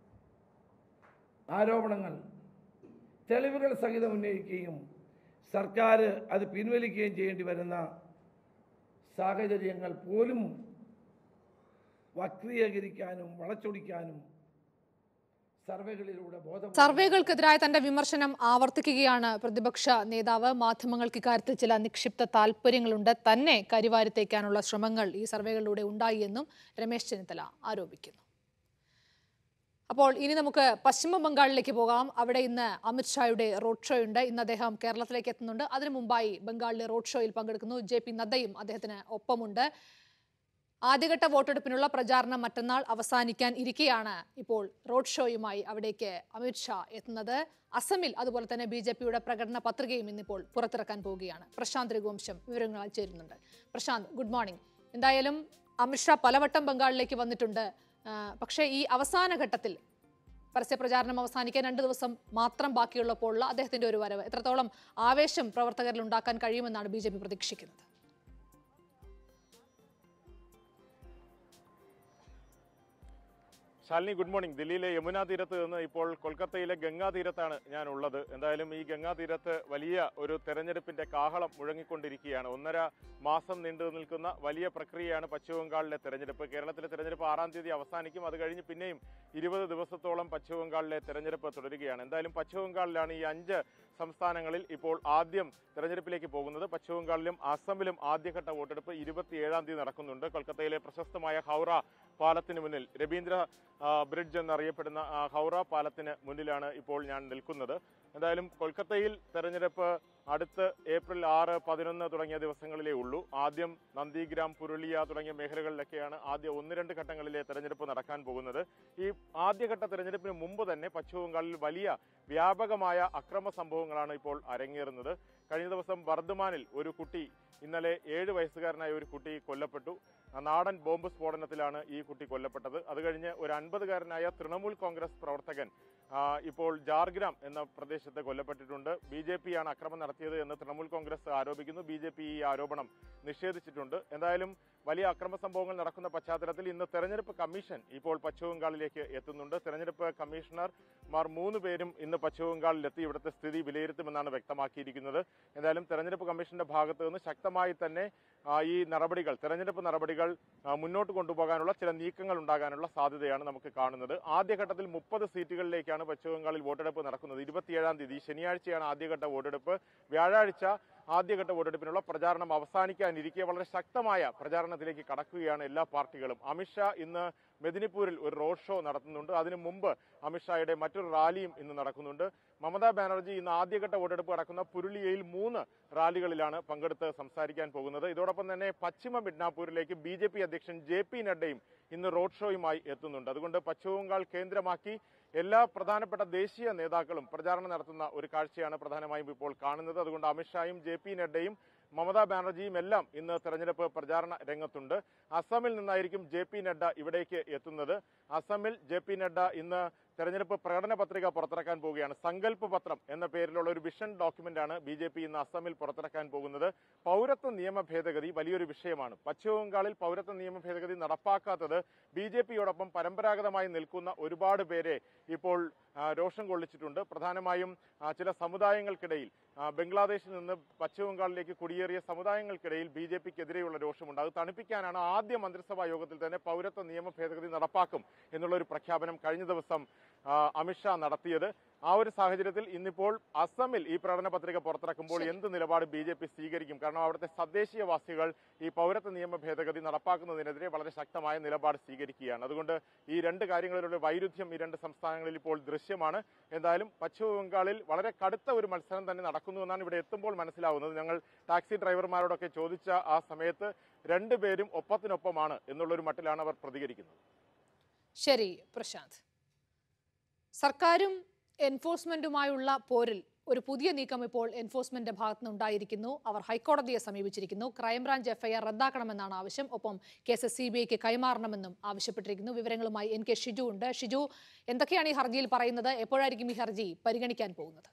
ആരോപണങ്ങൾ തെളിവുകൾ സഹിതം ഉന്നയിക്കുകയും സർക്കാർ അത് പിൻവലിക്കുകയും ചെയ്യേണ്ടി വരുന്ന സാഹചര്യങ്ങൾ പോലും വക്രീകരിക്കാനും വളച്ചൊടിക്കാനും സർവേകളിലൂടെ ബോധം
സർവേകൾക്കെതിരായ തന്റെ വിമർശനം ആവർത്തിക്കുകയാണ് പ്രതിപക്ഷ നേതാവ് മാധ്യമങ്ങൾക്ക് ഇക്കാര്യത്തിൽ ചില നിക്ഷിപ്ത താല്പര്യങ്ങളുണ്ട് തന്നെ കരിവാരിത്തേക്കാനുള്ള ശ്രമങ്ങൾ ഈ സർവേകളിലൂടെ ഉണ്ടായി എന്നും രമേശ് ചെന്നിത്തല ആരോപിക്കുന്നു അപ്പോൾ ഇനി നമുക്ക് പശ്ചിമ ബംഗാളിലേക്ക് പോകാം അവിടെ ഇന്ന് അമിത്ഷായുടെ റോഡ് ഷോ ഉണ്ട് ഇന്ന് അദ്ദേഹം കേരളത്തിലേക്ക് എത്തുന്നുണ്ട് അതിനു മുമ്പായി ബംഗാളിലെ റോഡ് ഷോയിൽ പങ്കെടുക്കുന്നു ജെ പി നദ്ദയും അദ്ദേഹത്തിന് ഒപ്പമുണ്ട് ആദ്യഘട്ട വോട്ടെടുപ്പിനുള്ള പ്രചാരണം മറ്റന്നാൾ അവസാനിക്കാൻ ഇരിക്കെയാണ് ഇപ്പോൾ റോഡ് ഷോയുമായി അവിടേക്ക് അമിത്ഷാ എത്തുന്നത് അസമിൽ അതുപോലെ തന്നെ ബി ജെ പിയുടെ പ്രകടന പത്രികയും ഇന്നിപ്പോൾ പുറത്തിറക്കാൻ പോവുകയാണ് പ്രശാന്ത് രഘുവംശം വിവരങ്ങൾ ചേരുന്നുണ്ട് പ്രശാന്ത് ഗുഡ് മോർണിംഗ് എന്തായാലും അമിത്ഷാ പലവട്ടം ബംഗാളിലേക്ക് വന്നിട്ടുണ്ട് ആ, പക്ഷേ ഈ അവസാന ഘട്ടത്തിൽ പരസ്യപ്രചാരണം അവസാനിക്കാൻ രണ്ട് ദിവസം മാത്രം ബാക്കിയുള്ളപ്പോഴുള്ള അദ്ദേഹത്തിന്റെ ഒരു വരവ് എത്രത്തോളം ആവേശം പ്രവർത്തകരിൽ ഉണ്ടാക്കാൻ കഴിയുമെന്നാണ് ബി പ്രതീക്ഷിക്കുന്നത്
ശാലിനി ഗുഡ് മോർണിംഗ് ദില്ലിയിലെ യമുന തീരത്ത് നിന്ന് ഇപ്പോൾ കൊൽക്കത്തയിലെ ഗംഗാ തീരത്താണ് ഞാൻ ഉള്ളത് എന്തായാലും ഈ ഗംഗാ തീരത്ത് വലിയ ഒരു തെരഞ്ഞെടുപ്പിന്റെ കാഹളം മുഴങ്ങിക്കൊണ്ടിരിക്കുകയാണ് ഒന്നര മാസം നീണ്ടു നിൽക്കുന്ന വലിയ പ്രക്രിയയാണ് പശ്ചിമ ബംഗാളിലെ തെരഞ്ഞെടുപ്പ് കേരളത്തിലെ തെരഞ്ഞെടുപ്പ് ആറാം തീയതി അവസാനിക്കും അത് കഴിഞ്ഞ് പിന്നെയും ഇരുപത് ദിവസത്തോളം പശ്ചിമ ബംഗാളിലെ തെരഞ്ഞെടുപ്പ് തുടരുകയാണ് എന്തായാലും പശ്ചിമ ബംഗാളിലാണ് ഈ അഞ്ച് സംസ്ഥാനങ്ങളിൽ ഇപ്പോൾ ആദ്യം തെരഞ്ഞെടുപ്പിലേക്ക് പോകുന്നത് പശ്ചിമ ബംഗാളിലും അസമിലും ആദ്യഘട്ട വോട്ടെടുപ്പ് ഇരുപത്തിയേഴാം തീയതി നടക്കുന്നുണ്ട് കൊൽക്കത്തയിലെ പ്രശസ്തമായ ഹൗറ
പാലത്തിന് മുന്നിൽ രവീന്ദ്ര ആ, ബ്രിഡ്ജ് എന്നറിയപ്പെടുന്ന ആ ഹൗറ പാലത്തിന് മുന്നിലാണ് ഇപ്പോൾ ഞാൻ നിൽക്കുന്നത് എന്തായാലും കൊൽക്കത്തയിൽ തെരഞ്ഞെടുപ്പ് അടുത്ത് ഏപ്രിൽ ആറ് പതിനൊന്ന് തുടങ്ങിയ ദിവസങ്ങളിലേ ഉള്ളൂ ആദ്യം നന്ദിഗ്രാം പുരുളിയ തുടങ്ങിയ മേഖലകളിലൊക്കെയാണ് ആദ്യ ഒന്ന് രണ്ട് ഘട്ടങ്ങളിലെ തെരഞ്ഞെടുപ്പ് നടക്കാൻ പോകുന്നത് ഈ ആദ്യഘട്ട തെരഞ്ഞെടുപ്പിന് മുമ്പ് തന്നെ പശ്ചിമ ബംഗാളിൽ വലിയ വ്യാപകമായ അക്രമ സംഭവങ്ങളാണ് ഇപ്പോൾ അരങ്ങേറുന്നത് കഴിഞ്ഞ ദിവസം വർദ്ധമാനിൽ ഒരു കുട്ടി ഇന്നലെ ഏഴ് വയസ്സുകാരനായ ഒരു കുട്ടി കൊല്ലപ്പെട്ടു ആ നാടൻ ബോംബ് സ്ഫോടനത്തിലാണ് ഈ കുട്ടി കൊല്ലപ്പെട്ടത് അത് കഴിഞ്ഞ് ഒരു അൻപതുകാരനായ തൃണമൂൽ കോൺഗ്രസ് പ്രവർത്തകൻ ആ, ഇപ്പോൾ ജാർഗ്രാം എന്ന പ്രദേശത്ത് കൊല്ലപ്പെട്ടിട്ടുണ്ട് ബി ജെ പി ആണ് അക്രമം നടത്തിയത് എന്ന് തൃണമൂൽ കോൺഗ്രസ് ആരോപിക്കുന്നു ബി ജെ പി ഈ ആരോപണം നിഷേധിച്ചിട്ടുണ്ട് എന്തായാലും വലിയ അക്രമ സംഭവങ്ങൾ നടക്കുന്ന പശ്ചാത്തലത്തിൽ ഇന്ന് തെരഞ്ഞെടുപ്പ് കമ്മീഷൻ ഇപ്പോൾ പശ്ചിമ ബംഗാളിലേക്ക് എത്തുന്നുണ്ട് തെരഞ്ഞെടുപ്പ് കമ്മീഷണർമാർ മൂന്ന് പേരും ഇന്ന് പശ്ചിമ ബംഗാളിലെത്തി ഇവിടുത്തെ സ്ഥിതി വിലയിരുത്തുമെന്നാണ് വ്യക്തമാക്കിയിരിക്കുന്നത് എന്തായാലും തെരഞ്ഞെടുപ്പ് കമ്മീഷന്റെ ഭാഗത്ത് നിന്ന് ശക്തമായി തന്നെ ആ, ഈ നടപടികൾ തെരഞ്ഞെടുപ്പ് നടപടികൾ ആ, മുന്നോട്ട് കൊണ്ടുപോകാനുള്ള ചില നീക്കങ്ങൾ ഉണ്ടാകാനുള്ള സാധ്യതയാണ് നമുക്ക് കാണുന്നത് ആദ്യഘട്ടത്തിൽ മുപ്പത് സീറ്റുകളിലേക്കാണ് പശ്ചിമ ബംഗാളിൽ വോട്ടെടുപ്പ് നടക്കുന്നത് ഇരുപത്തിയേഴാം തീയതി ശനിയാഴ്ചയാണ് ആദ്യഘട്ട വോട്ടെടുപ്പ് വ്യാഴാഴ്ച ആദ്യഘട്ട വോട്ടെടുപ്പിനുള്ള പ്രചാരണം അവസാനിക്കാനിരിക്കെ വളരെ ശക്തമായ പ്രചാരണത്തിലേക്ക് കടക്കുകയാണ് എല്ലാ പാർട്ടികളും അമിത്ഷാ ഇന്ന് മെദിനിപ്പൂരിൽ ഒരു റോഡ് ഷോ നടത്തുന്നുണ്ട് അതിനു മുമ്പ് അമിത്ഷായുടെ മറ്റൊരു റാലിയും ഇന്ന് നടക്കുന്നുണ്ട് മമതാ ബാനർജി ഇന്ന് ആദ്യഘട്ട വോട്ടെടുപ്പ് നടക്കുന്ന പുരുളിയയിൽ മൂന്ന് റാലികളിലാണ് പങ്കെടുത്ത് സംസാരിക്കാൻ പോകുന്നത് ഇതോടൊപ്പം തന്നെ പശ്ചിമ മിഡ്നാപൂരിലേക്ക് ബി ജെ പി അധ്യക്ഷൻ ജെ പി നഡ്ഡയും ഇന്ന് റോഡ് ഷോയുമായി എത്തുന്നുണ്ട് അതുകൊണ്ട് പശ്ചിമ ബംഗാൾ കേന്ദ്രമാക്കി എല്ലാ പ്രധാനപ്പെട്ട ദേശീയ നേതാക്കളും പ്രചാരണം നടത്തുന്ന ഒരു കാഴ്ചയാണ് പ്രധാനമായും ഇപ്പോൾ കാണുന്നത് അതുകൊണ്ട് അമിത്ഷായും ജെ പി നഡ്ഡയും മമതാ ബാനർജിയും എല്ലാം ഇന്ന് തെരഞ്ഞെടുപ്പ് പ്രചാരണ രംഗത്തുണ്ട് അസമിൽ നിന്നായിരിക്കും ജെ പി നഡ്ഡ ഇവിടേക്ക് എത്തുന്നത് അസമിൽ ജെ പി നഡ്ഡ ഇന്ന് തെരഞ്ഞെടുപ്പ് പ്രകടന പത്രിക പുറത്തിറക്കാൻ പോവുകയാണ് സങ്കല്പ് പത്രം എന്ന പേരിലുള്ള ഒരു വിഷൻ ഡോക്യുമെന്റ് ആണ് ബി ജെ പി ഇന്ന് അസമിൽ പുറത്തിറക്കാൻ പോകുന്നത് പൗരത്വ നിയമ ഭേദഗതി വലിയൊരു വിഷയമാണ് പശ്ചിമ ബംഗാളിൽ പൗരത്വ നിയമ ഭേദഗതി നടപ്പാക്കാത്തത് ബി ജെ പിയോടൊപ്പം പരമ്പരാഗതമായി നിൽക്കുന്ന ഒരുപാട് പേരെ ഇപ്പോൾ ആ, രോഷം കൊള്ളിച്ചിട്ടുണ്ട് പ്രധാനമായും ആ, ചില സമുദായങ്ങൾക്കിടയിൽ ആ, ബംഗ്ലാദേശിൽ നിന്ന് പശ്ചിമ ബംഗാളിലേക്ക് കുടിയേറിയ സമുദായങ്ങൾക്കിടയിൽ ബി ജെ പിക്കെതിരെയുള്ള രോഷമുണ്ട് അത് തണുപ്പിക്കാനാണ് ആദ്യ മന്ത്രിസഭാ യോഗത്തിൽ തന്നെ പൗരത്വ നിയമ ഭേദഗതി നടപ്പാക്കും എന്നുള്ള ഒരു പ്രഖ്യാപനം കഴിഞ്ഞ ദിവസം ആ, അമിത്ഷാ നടത്തിയത് ആ ഒരു സാഹചര്യത്തിൽ ഇന്നിപ്പോൾ അസമിൽ ഈ പ്രകടന പത്രിക പുറത്തിറക്കുമ്പോൾ എന്ത് നിലപാട് ബി ജെ പി സ്വീകരിക്കും കാരണം അവിടുത്തെ തദ്ദേശീയവാസികൾ ഈ പൗരത്വ നിയമ ഭേദഗതി നടപ്പാക്കുന്നതിനെതിരെ വളരെ ശക്തമായ നിലപാട് സ്വീകരിക്കുകയാണ് അതുകൊണ്ട് ഈ രണ്ട് കാര്യങ്ങളിലുള്ള വൈരുദ്ധ്യം ഈ രണ്ട് സംസ്ഥാനങ്ങളിൽ ഇപ്പോൾ ദൃശ്യമാണ് എന്തായാലും പശ്ചിമ ബംഗാളിൽ വളരെ കടുത്ത ഒരു മത്സരം തന്നെ നടക്കുന്നു എന്നാണ് ഇവിടെ എത്തുമ്പോൾ മനസ്സിലാവുന്നത് ഞങ്ങൾ ടാക്സി ഡ്രൈവർമാരോടൊക്കെ ചോദിച്ച ആ സമയത്ത് രണ്ടുപേരും ഒപ്പത്തിനൊപ്പമാണ് എന്നുള്ളൊരു മട്ടിലാണ് അവർ പ്രതികരിക്കുന്നത്
ശരി പ്രശാന്ത് സർക്കാരും എൻഫോഴ്സ്മെന്റുമായുള്ള പോരിൽ ഒരു പുതിയ നീക്കം ഇപ്പോൾ എൻഫോഴ്സ്മെന്റ് ഭാഗത്തു നിന്നുണ്ടായിരിക്കുന്നു അവർ ഹൈക്കോടതിയെ സമീപിച്ചിരിക്കുന്നു ക്രൈംബ്രാഞ്ച് എഫ്ഐആർ റദ്ദാക്കണമെന്നാണ് ആവശ്യം ഒപ്പം കേസ് സി ബി ഐക്ക് കൈമാറണമെന്നും ആവശ്യപ്പെട്ടിരിക്കുന്നു വിവരങ്ങളുമായി എൻ കെ ഷിജു ഉണ്ട് ഷിജു എന്തൊക്കെയാണ് ഈ ഹർജിയിൽ പറയുന്നത് എപ്പോഴായിരിക്കും ഈ ഹർജി പരിഗണിക്കാൻ പോകുന്നത്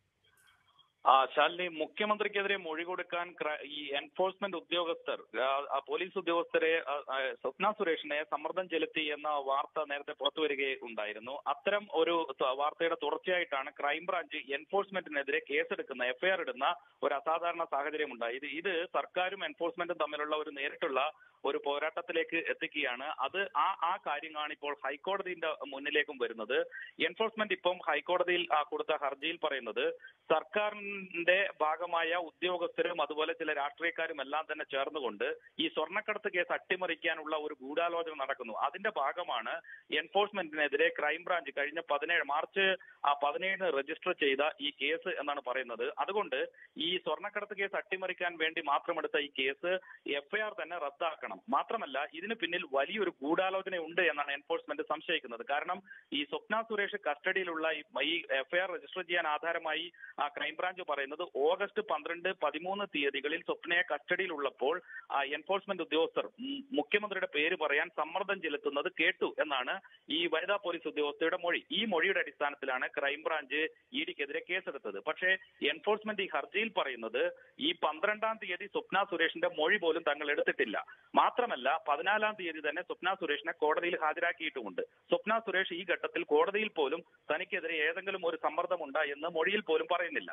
ആ ശാലിനി മുഖ്യമന്ത്രിക്കെതിരെ മൊഴി കൊടുക്കാൻ ക്ര- ഈ എൻഫോഴ്സ്മെന്റ് ഉദ്യോഗസ്ഥർ ആ, ആ പോലീസ് ഉദ്യോഗസ്ഥരെ ആ, ആ, സ്വപ്ന സുരേഷിനെ സമ്മർദ്ദം ചെലുത്തി എന്ന വാർത്ത നേരത്തെ പുറത്തു വരികയുണ്ടായിരുന്നു അത്തരം ഒരു ത- വാർത്തയുടെ തുടർച്ചയായിട്ടാണ് ക്രൈംബ്രാഞ്ച് എൻഫോഴ്സ്മെന്റിനെതിരെ കേസെടുക്കുന്ന എഫ്ഐആർ ഇടുന്ന ഒരു അസാധാരണ സാഹചര്യം ഉണ്ടായത് ഇത് സർക്കാരും എൻഫോഴ്സ്മെന്റും തമ്മിലുള്ള ഒരു നേരിട്ടുള്ള ഒരു പോരാട്ടത്തിലേക്ക് എത്തിക്കുകയാണ് അത് ആ ആ കാര്യങ്ങളാണ് ഇപ്പോൾ ഹൈക്കോടതിയുടെ മുന്നിലേക്കും വരുന്നത് എൻഫോഴ്സ്മെന്റ് ഇപ്പം ഹൈക്കോടതിയിൽ ആ, കൊടുത്ത ഹർജിയിൽ പറയുന്നത് സർക്കാരിന്റെ ഭാഗമായ ഉദ്യോഗസ്ഥരും അതുപോലെ ചില രാഷ്ട്രീയക്കാരും എല്ലാം തന്നെ ചേർന്നുകൊണ്ട് ഈ സ്വർണ്ണക്കടത്ത് കേസ് അട്ടിമറിക്കാനുള്ള ഒരു ഗൂഢാലോചന നടക്കുന്നു അതിന്റെ ഭാഗമാണ് എൻഫോഴ്സ്മെന്റിനെതിരെ ക്രൈംബ്രാഞ്ച് കഴിഞ്ഞ പതിനേഴ് മാർച്ച് ആ പതിനേഴിന് രജിസ്റ്റർ ചെയ്ത ഈ കേസ് എന്നാണ് പറയുന്നത് അതുകൊണ്ട് ഈ സ്വർണ്ണക്കടത്ത് കേസ് അട്ടിമറിക്കാൻ വേണ്ടി മാത്രമെടുത്ത ഈ കേസ് എഫ്ഐആർ തന്നെ റദ്ദാക്കണം മാത്രമല്ല ഇതിന് പിന്നിൽ വലിയൊരു ഗൂഢാലോചന ഉണ്ട് എന്നാണ് എൻഫോഴ്സ്മെന്റ് സംശയിക്കുന്നത് കാരണം ഈ സ്വപ്ന സുരേഷ് കസ്റ്റഡിയിലുള്ള ഈ- ഈ എഫ്ഐആർ രജിസ്റ്റർ ചെയ്യാൻ ആധാരമായി ആ ക്രൈംബ്രാഞ്ച് പറയുന്നത് ഓഗസ്റ്റ് പന്ത്രണ്ട് പതിമൂന്ന് തീയതികളിൽ സ്വപ്നയെ കസ്റ്റഡിയിലുള്ളപ്പോൾ ആ എൻഫോഴ്സ്മെന്റ് ഉദ്യോഗസ്ഥർ ഉം, മുഖ്യമന്ത്രിയുടെ പേര് പറയാൻ സമ്മർദ്ദം ചെലുത്തുന്നത് കേട്ടു എന്നാണ് ഈ വനിതാ പോലീസ് ഉദ്യോഗസ്ഥയുടെ മൊഴി ഈ മൊഴിയുടെ അടിസ്ഥാനത്തിലാണ് ക്രൈംബ്രാഞ്ച് ഇ ഡിക്കെതിരെ കേസെടുത്തത് പക്ഷേ എൻഫോഴ്സ്മെന്റ് ഈ ഹർജിയിൽ പറയുന്നത് ഈ പന്ത്രണ്ടാം തീയതി സ്വപ്ന സുരേഷിന്റെ മൊഴി പോലും തങ്ങൾ എടുത്തിട്ടില്ല മാത്രമല്ല പതിനാലാം തീയതി തന്നെ സ്വപ്ന സുരേഷിനെ കോടതിയിൽ ഹാജരാക്കിയിട്ടുമുണ്ട് സ്വപ്ന സുരേഷ് ഈ ഘട്ടത്തിൽ കോടതിയിൽ പോലും തനിക്കെതിരെ ഏതെങ്കിലും ഒരു സമ്മർദ്ദമുണ്ടായി എന്ന് മൊഴിയിൽ പോലും പറയുന്നില്ല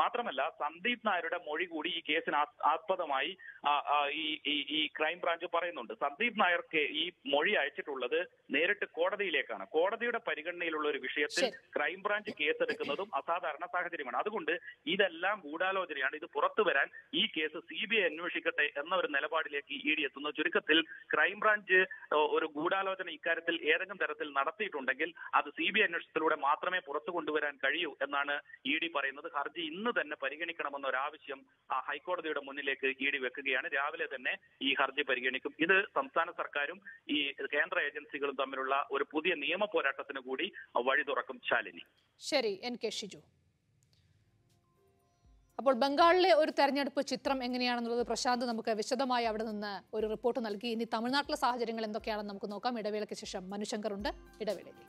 മാത്രമല്ല സന്ദീപ് നായരുടെ മൊഴി കൂടി ഈ കേസിന് ആസ്- ആസ്പദമായി ആ, ആ, ഈ ഈ- ഈ ക്രൈംബ്രാഞ്ച് പറയുന്നുണ്ട് സന്ദീപ് നായർ കെ- ഈ മൊഴി അയച്ചിട്ടുള്ളത് നേരിട്ട് കോടതിയിലേക്കാണ് കോടതിയുടെ പരിഗണനയിലുള്ള ഒരു വിഷയത്തിൽ
ശരി.
ക്രൈംബ്രാഞ്ച് കേസെടുക്കുന്നതും അസാധാരണ സാഹചര്യമാണ് അതുകൊണ്ട് ഇതെല്ലാം ഗൂഢാലോചനയാണ് ഇത് പുറത്തു വരാൻ ഈ കേസ് സി ബി ഐ അന്വേഷിക്കട്ടെ എന്ന ഒരു നിലപാടിലേക്ക് ഇ ഡി എത്തുന്നു ചുരുക്കത്തിൽ ക്രൈംബ്രാഞ്ച് ഏഹ്, ഒരു ഗൂഢാലോചന ഇക്കാര്യത്തിൽ ഏതെങ്കിലും തരത്തിൽ നടത്തിയിട്ടുണ്ടെങ്കിൽ അത് സി ബി ഐ അന്വേഷണത്തിലൂടെ മാത്രമേ പുറത്തു കൊണ്ടുവരാൻ കഴിയൂ എന്നാണ് ഇ ഡി പറയുന്നത് ഹർജി ഇന്ന് തന്നെ പരിഗണിക്കണമെന്ന ഒരു ആവശ്യം ആ ഹൈക്കോടതിയുടെ മുന്നിലേക്ക് ഇ ഡി വെക്കുകയാണ് രാവിലെ തന്നെ ഈ ഹർജി പരിഗണിക്കും ഇത് സംസ്ഥാന സർക്കാരും ഈ കേന്ദ്ര ഏജൻസികളും തമ്മിലുള്ള ഒരു പുതിയ നിയമ പോരാട്ടത്തിന് കൂടി വഴി തുറക്കും ശാലിനി
ശരി എൻ കെ ഷിജു അപ്പോൾ ബംഗാളിലെ ഒരു തെരഞ്ഞെടുപ്പ് ചിത്രം എങ്ങനെയാണെന്നുള്ളത് പ്രശാന്ത് നമുക്ക് വിശദമായി അവിടെ നിന്ന് ഒരു റിപ്പോർട്ട് നൽകി ഇനി തമിഴ്നാട്ടിലെ സാഹചര്യങ്ങൾ എന്തൊക്കെയാണെന്ന് നമുക്ക് നോക്കാം ഇടവേളയ്ക്ക് ശേഷം മനുശങ്കർ ഉണ്ട് ഇടവേളയിലേക്ക്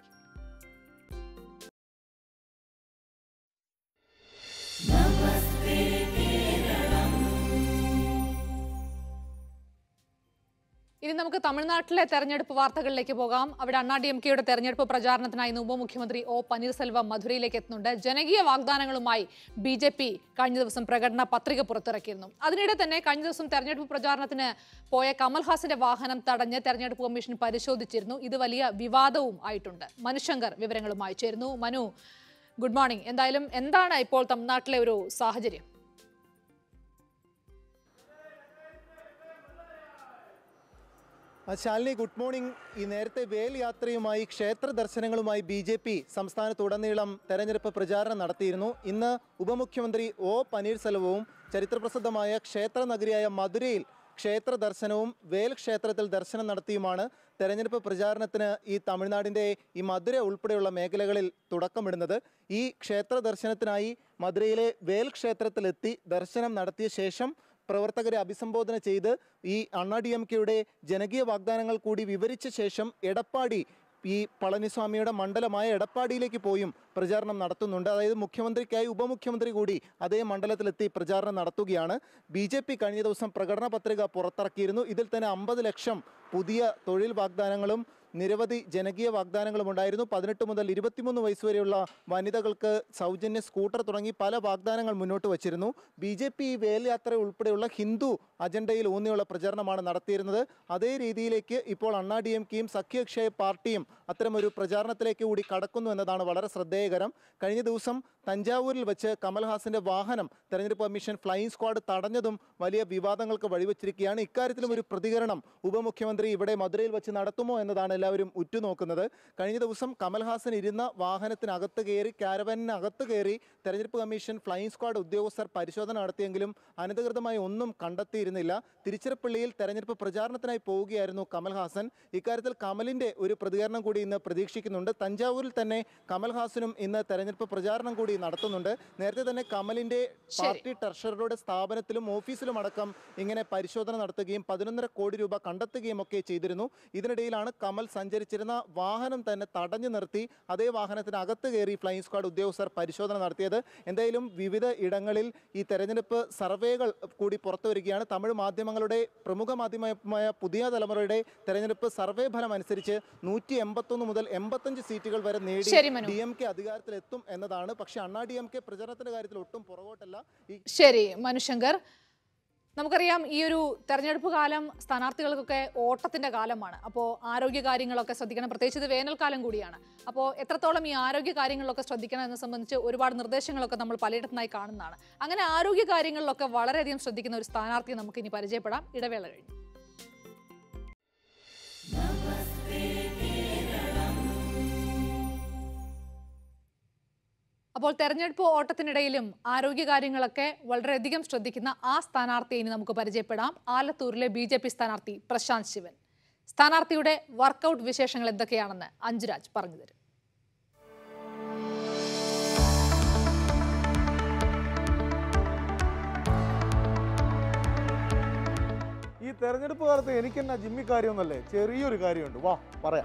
ഇനി നമുക്ക് തമിഴ്നാട്ടിലെ തെരഞ്ഞെടുപ്പ് വാർത്തകളിലേക്ക് പോകാം അവിടെ അണ്ണാ ഡി എം കെയുടെ തെരഞ്ഞെടുപ്പ് പ്രചാരണത്തിനായി ഇന്ന് ഉപമുഖ്യമന്ത്രി ഒ പന്നീർസെൽവം മധുരയിലേക്ക് എത്തുന്നുണ്ട് ജനകീയ വാഗ്ദാനങ്ങളുമായി ബി ജെ പി കഴിഞ്ഞ ദിവസം പ്രകടന പത്രിക പുറത്തിറക്കിയിരുന്നു അതിനിടെ തന്നെ കഴിഞ്ഞ ദിവസം തെരഞ്ഞെടുപ്പ് പ്രചാരണത്തിന് പോയ കമൽഹാസന്റെ വാഹനം തടഞ്ഞ് തെരഞ്ഞെടുപ്പ് കമ്മീഷൻ പരിശോധിച്ചിരുന്നു ഇത് വലിയ വിവാദവും ആയിട്ടുണ്ട് മനുശങ്കർ വിവരങ്ങളുമായി ചേരുന്നു മനു ഗുഡ് മോർണിംഗ് എന്തായാലും എന്താണ് ഇപ്പോൾ തമിഴ്നാട്ടിലെ ഒരു സാഹചര്യം
ആ, ശാലിനി ഗുഡ് മോർണിംഗ് ഈ നേരത്തെ വേൽ യാത്രയുമായി ക്ഷേത്ര ദർശനങ്ങളുമായി ബി ജെ പി സംസ്ഥാനത്തുടനീളം തെരഞ്ഞെടുപ്പ് പ്രചാരണം നടത്തിയിരുന്നു ഇന്ന് ഉപമുഖ്യമന്ത്രി ഒ പനീർസെൽവവും ചരിത്രപ്രസിദ്ധമായ ക്ഷേത്ര നഗരിയായ മധുരയിൽ ക്ഷേത്ര ദർശനവും വേൽ ക്ഷേത്രത്തിൽ ദർശനം നടത്തിയുമാണ് തെരഞ്ഞെടുപ്പ് പ്രചാരണത്തിന് ഈ തമിഴ്നാടിൻ്റെ ഈ മധുര ഉൾപ്പെടെയുള്ള മേഖലകളിൽ തുടക്കമിടുന്നത് ഈ ക്ഷേത്ര ദർശനത്തിനായി മധുരയിലെ വേൽ ക്ഷേത്രത്തിലെത്തി ദർശനം നടത്തിയ ശേഷം പ്രവർത്തകരെ അഭിസംബോധന ചെയ്ത് ഈ അണ്ണാ ഡി എം കെയുടെ ജനകീയ വാഗ്ദാനങ്ങൾ കൂടി വിവരിച്ച ശേഷം എടപ്പാടി ഈ പളനിസ്വാമിയുടെ മണ്ഡലമായ എടപ്പാടിയിലേക്ക് പോയും പ്രചാരണം നടത്തുന്നുണ്ട് അതായത് മുഖ്യമന്ത്രിക്കായി ഉപമുഖ്യമന്ത്രി കൂടി അതേ മണ്ഡലത്തിലെത്തി പ്രചാരണം നടത്തുകയാണ് ബി ജെ പി കഴിഞ്ഞ ദിവസം പ്രകടന പത്രിക പുറത്തിറക്കിയിരുന്നു ഇതിൽ തന്നെ അമ്പത് ലക്ഷം പുതിയ തൊഴിൽ വാഗ്ദാനങ്ങളും നിരവധി ജനകീയ വാഗ്ദാനങ്ങളും ഉണ്ടായിരുന്നു പതിനെട്ട് മുതൽ ഇരുപത്തിമൂന്ന് വയസ്സ് വരെയുള്ള വനിതകൾക്ക് സൗജന്യ സ്കൂട്ടർ തുടങ്ങി പല വാഗ്ദാനങ്ങൾ മുന്നോട്ട് വച്ചിരുന്നു ബി ജെ പി ഈ വേൽ യാത്ര ഉൾപ്പെടെയുള്ള ഹിന്ദു അജണ്ടയിൽ ഊന്നിയുള്ള പ്രചാരണമാണ് നടത്തിയിരുന്നത് അതേ രീതിയിലേക്ക് ഇപ്പോൾ അണ്ണാ ഡി എം കെയും സഖ്യക്ഷയ പാർട്ടിയും അത്തരമൊരു പ്രചാരണത്തിലേക്ക് കൂടി കടക്കുന്നു എന്നതാണ് വളരെ ശ്രദ്ധേയകരം കഴിഞ്ഞ ദിവസം തഞ്ചാവൂരിൽ വെച്ച് കമൽഹാസന്റെ വാഹനം തെരഞ്ഞെടുപ്പ് കമ്മീഷൻ ഫ്ലൈയിങ് സ്ക്വാഡ് തടഞ്ഞതും വലിയ വിവാദങ്ങൾക്ക് വഴിവെച്ചിരിക്കുകയാണ് ഇക്കാര്യത്തിലും ഒരു പ്രതികരണം ഉപമുഖ്യമന്ത്രി ഇവിടെ മധുരയിൽ വെച്ച് നടത്തുമോ എന്നതാണ് എല്ലാവരും ഉറ്റുനോക്കുന്നത് കഴിഞ്ഞ ദിവസം കമൽഹാസൻ ഇരുന്ന വാഹനത്തിനകത്ത് കയറി കാരവനിനകത്ത് കയറി തെരഞ്ഞെടുപ്പ് കമ്മീഷൻ ഫ്ലൈയിങ് സ്ക്വാഡ് ഉദ്യോഗസ്ഥർ പരിശോധന നടത്തിയെങ്കിലും അനധികൃതമായി ഒന്നും കണ്ടെത്തിയിരുന്നില്ല തിരുച്ചിറപ്പള്ളിയിൽ തെരഞ്ഞെടുപ്പ് പ്രചാരണത്തിനായി പോവുകയായിരുന്നു കമൽഹാസൻ ഇക്കാര്യത്തിൽ കമലിന്റെ ഒരു പ്രതികരണം കൂടി ഇന്ന് പ്രതീക്ഷിക്കുന്നുണ്ട് തഞ്ചാവൂരിൽ തന്നെ കമൽഹാസനും ഇന്ന് തെരഞ്ഞെടുപ്പ് പ്രചാരണം കൂടി നടത്തുന്നുണ്ട് നേരത്തെ തന്നെ കമലിന്റെ പാർട്ടി ട്രഷററുടെ സ്ഥാപനത്തിലും ഓഫീസിലും അടക്കം ഇങ്ങനെ പരിശോധന നടത്തുകയും പതിനൊന്നര കോടി രൂപ കണ്ടെത്തുകയും ഒക്കെ ചെയ്തിരുന്നു ഇതിനിടയിലാണ് കമൽ സഞ്ചരിച്ചിരുന്ന വാഹനം തന്നെ തടഞ്ഞു നിർത്തി അതേ വാഹനത്തിനകത്ത് കയറി ഫ്ലൈയിങ് സ്ക്വാഡ് ഉദ്യോഗസ്ഥർ പരിശോധന നടത്തിയത് എന്തായാലും വിവിധ ഇടങ്ങളിൽ ഈ തെരഞ്ഞെടുപ്പ് സർവേകൾ കൂടി പുറത്തു വരികയാണ് തമിഴ് മാധ്യമങ്ങളുടെ പ്രമുഖ മാധ്യമമായ പുതിയ തലമുറയുടെ തെരഞ്ഞെടുപ്പ് സർവേ ഫലം അനുസരിച്ച് നൂറ്റി എൺപത്തൊന്ന് മുതൽ എൺപത്തഞ്ച് സീറ്റുകൾ വരെ നേടി
ശരി, മനു.
ഡി എം കെ അധികാരത്തിലെത്തും എന്നതാണ് പക്ഷേ അണ്ണാ ഡി എം കെ പ്രചരണത്തിന്റെ കാര്യത്തിൽ ഒട്ടും പുറകോട്ടല്ല ഈ
ശരി മനുശങ്കർ നമുക്കറിയാം ഈ ഒരു തെരഞ്ഞെടുപ്പ് കാലം സ്ഥാനാർത്ഥികൾക്കൊക്കെ ഓട്ടത്തിന്റെ കാലമാണ് അപ്പോൾ ആരോഗ്യ കാര്യങ്ങളൊക്കെ ശ്രദ്ധിക്കണം പ്രത്യേകിച്ച് ഇത് വേനൽക്കാലം കൂടിയാണ് അപ്പോൾ എത്രത്തോളം ഈ ആരോഗ്യ കാര്യങ്ങളിലൊക്കെ ശ്രദ്ധിക്കണം എന്നെ സംബന്ധിച്ച് ഒരുപാട് നിർദ്ദേശങ്ങളൊക്കെ നമ്മൾ പലയിടത്തുനിന്നായി കാണുന്നതാണ് അങ്ങനെ ആരോഗ്യ കാര്യങ്ങളിലൊക്കെ വളരെയധികം ശ്രദ്ധിക്കുന്ന ഒരു സ്ഥാനാർത്ഥിയെ നമുക്ക് ഇനി പരിചയപ്പെടാം ഇടവേള കഴിഞ്ഞു അപ്പോൾ തെരഞ്ഞെടുപ്പ് ഓട്ടത്തിനിടയിലും ആരോഗ്യകാര്യങ്ങളൊക്കെ വളരെയധികം ശ്രദ്ധിക്കുന്ന ആ സ്ഥാനാർത്ഥിയെ ഇനി നമുക്ക് പരിചയപ്പെടാം ആലത്തൂരിലെ ബി ജെ പി സ്ഥാനാർത്ഥി പ്രശാന്ത് ശിവൻ സ്ഥാനാർത്ഥിയുടെ വർക്കൗട്ട് വിശേഷങ്ങൾ എന്തൊക്കെയാണെന്ന് അഞ്ജുരാജ് പറഞ്ഞു തരും
ഈ തെരഞ്ഞെടുപ്പ് കാലത്ത് എനിക്ക് എന്നാ ജിമ്മി കാര്യമൊന്നല്ലേ ചെറിയൊരു കാര്യമുണ്ട് വാ പറയാം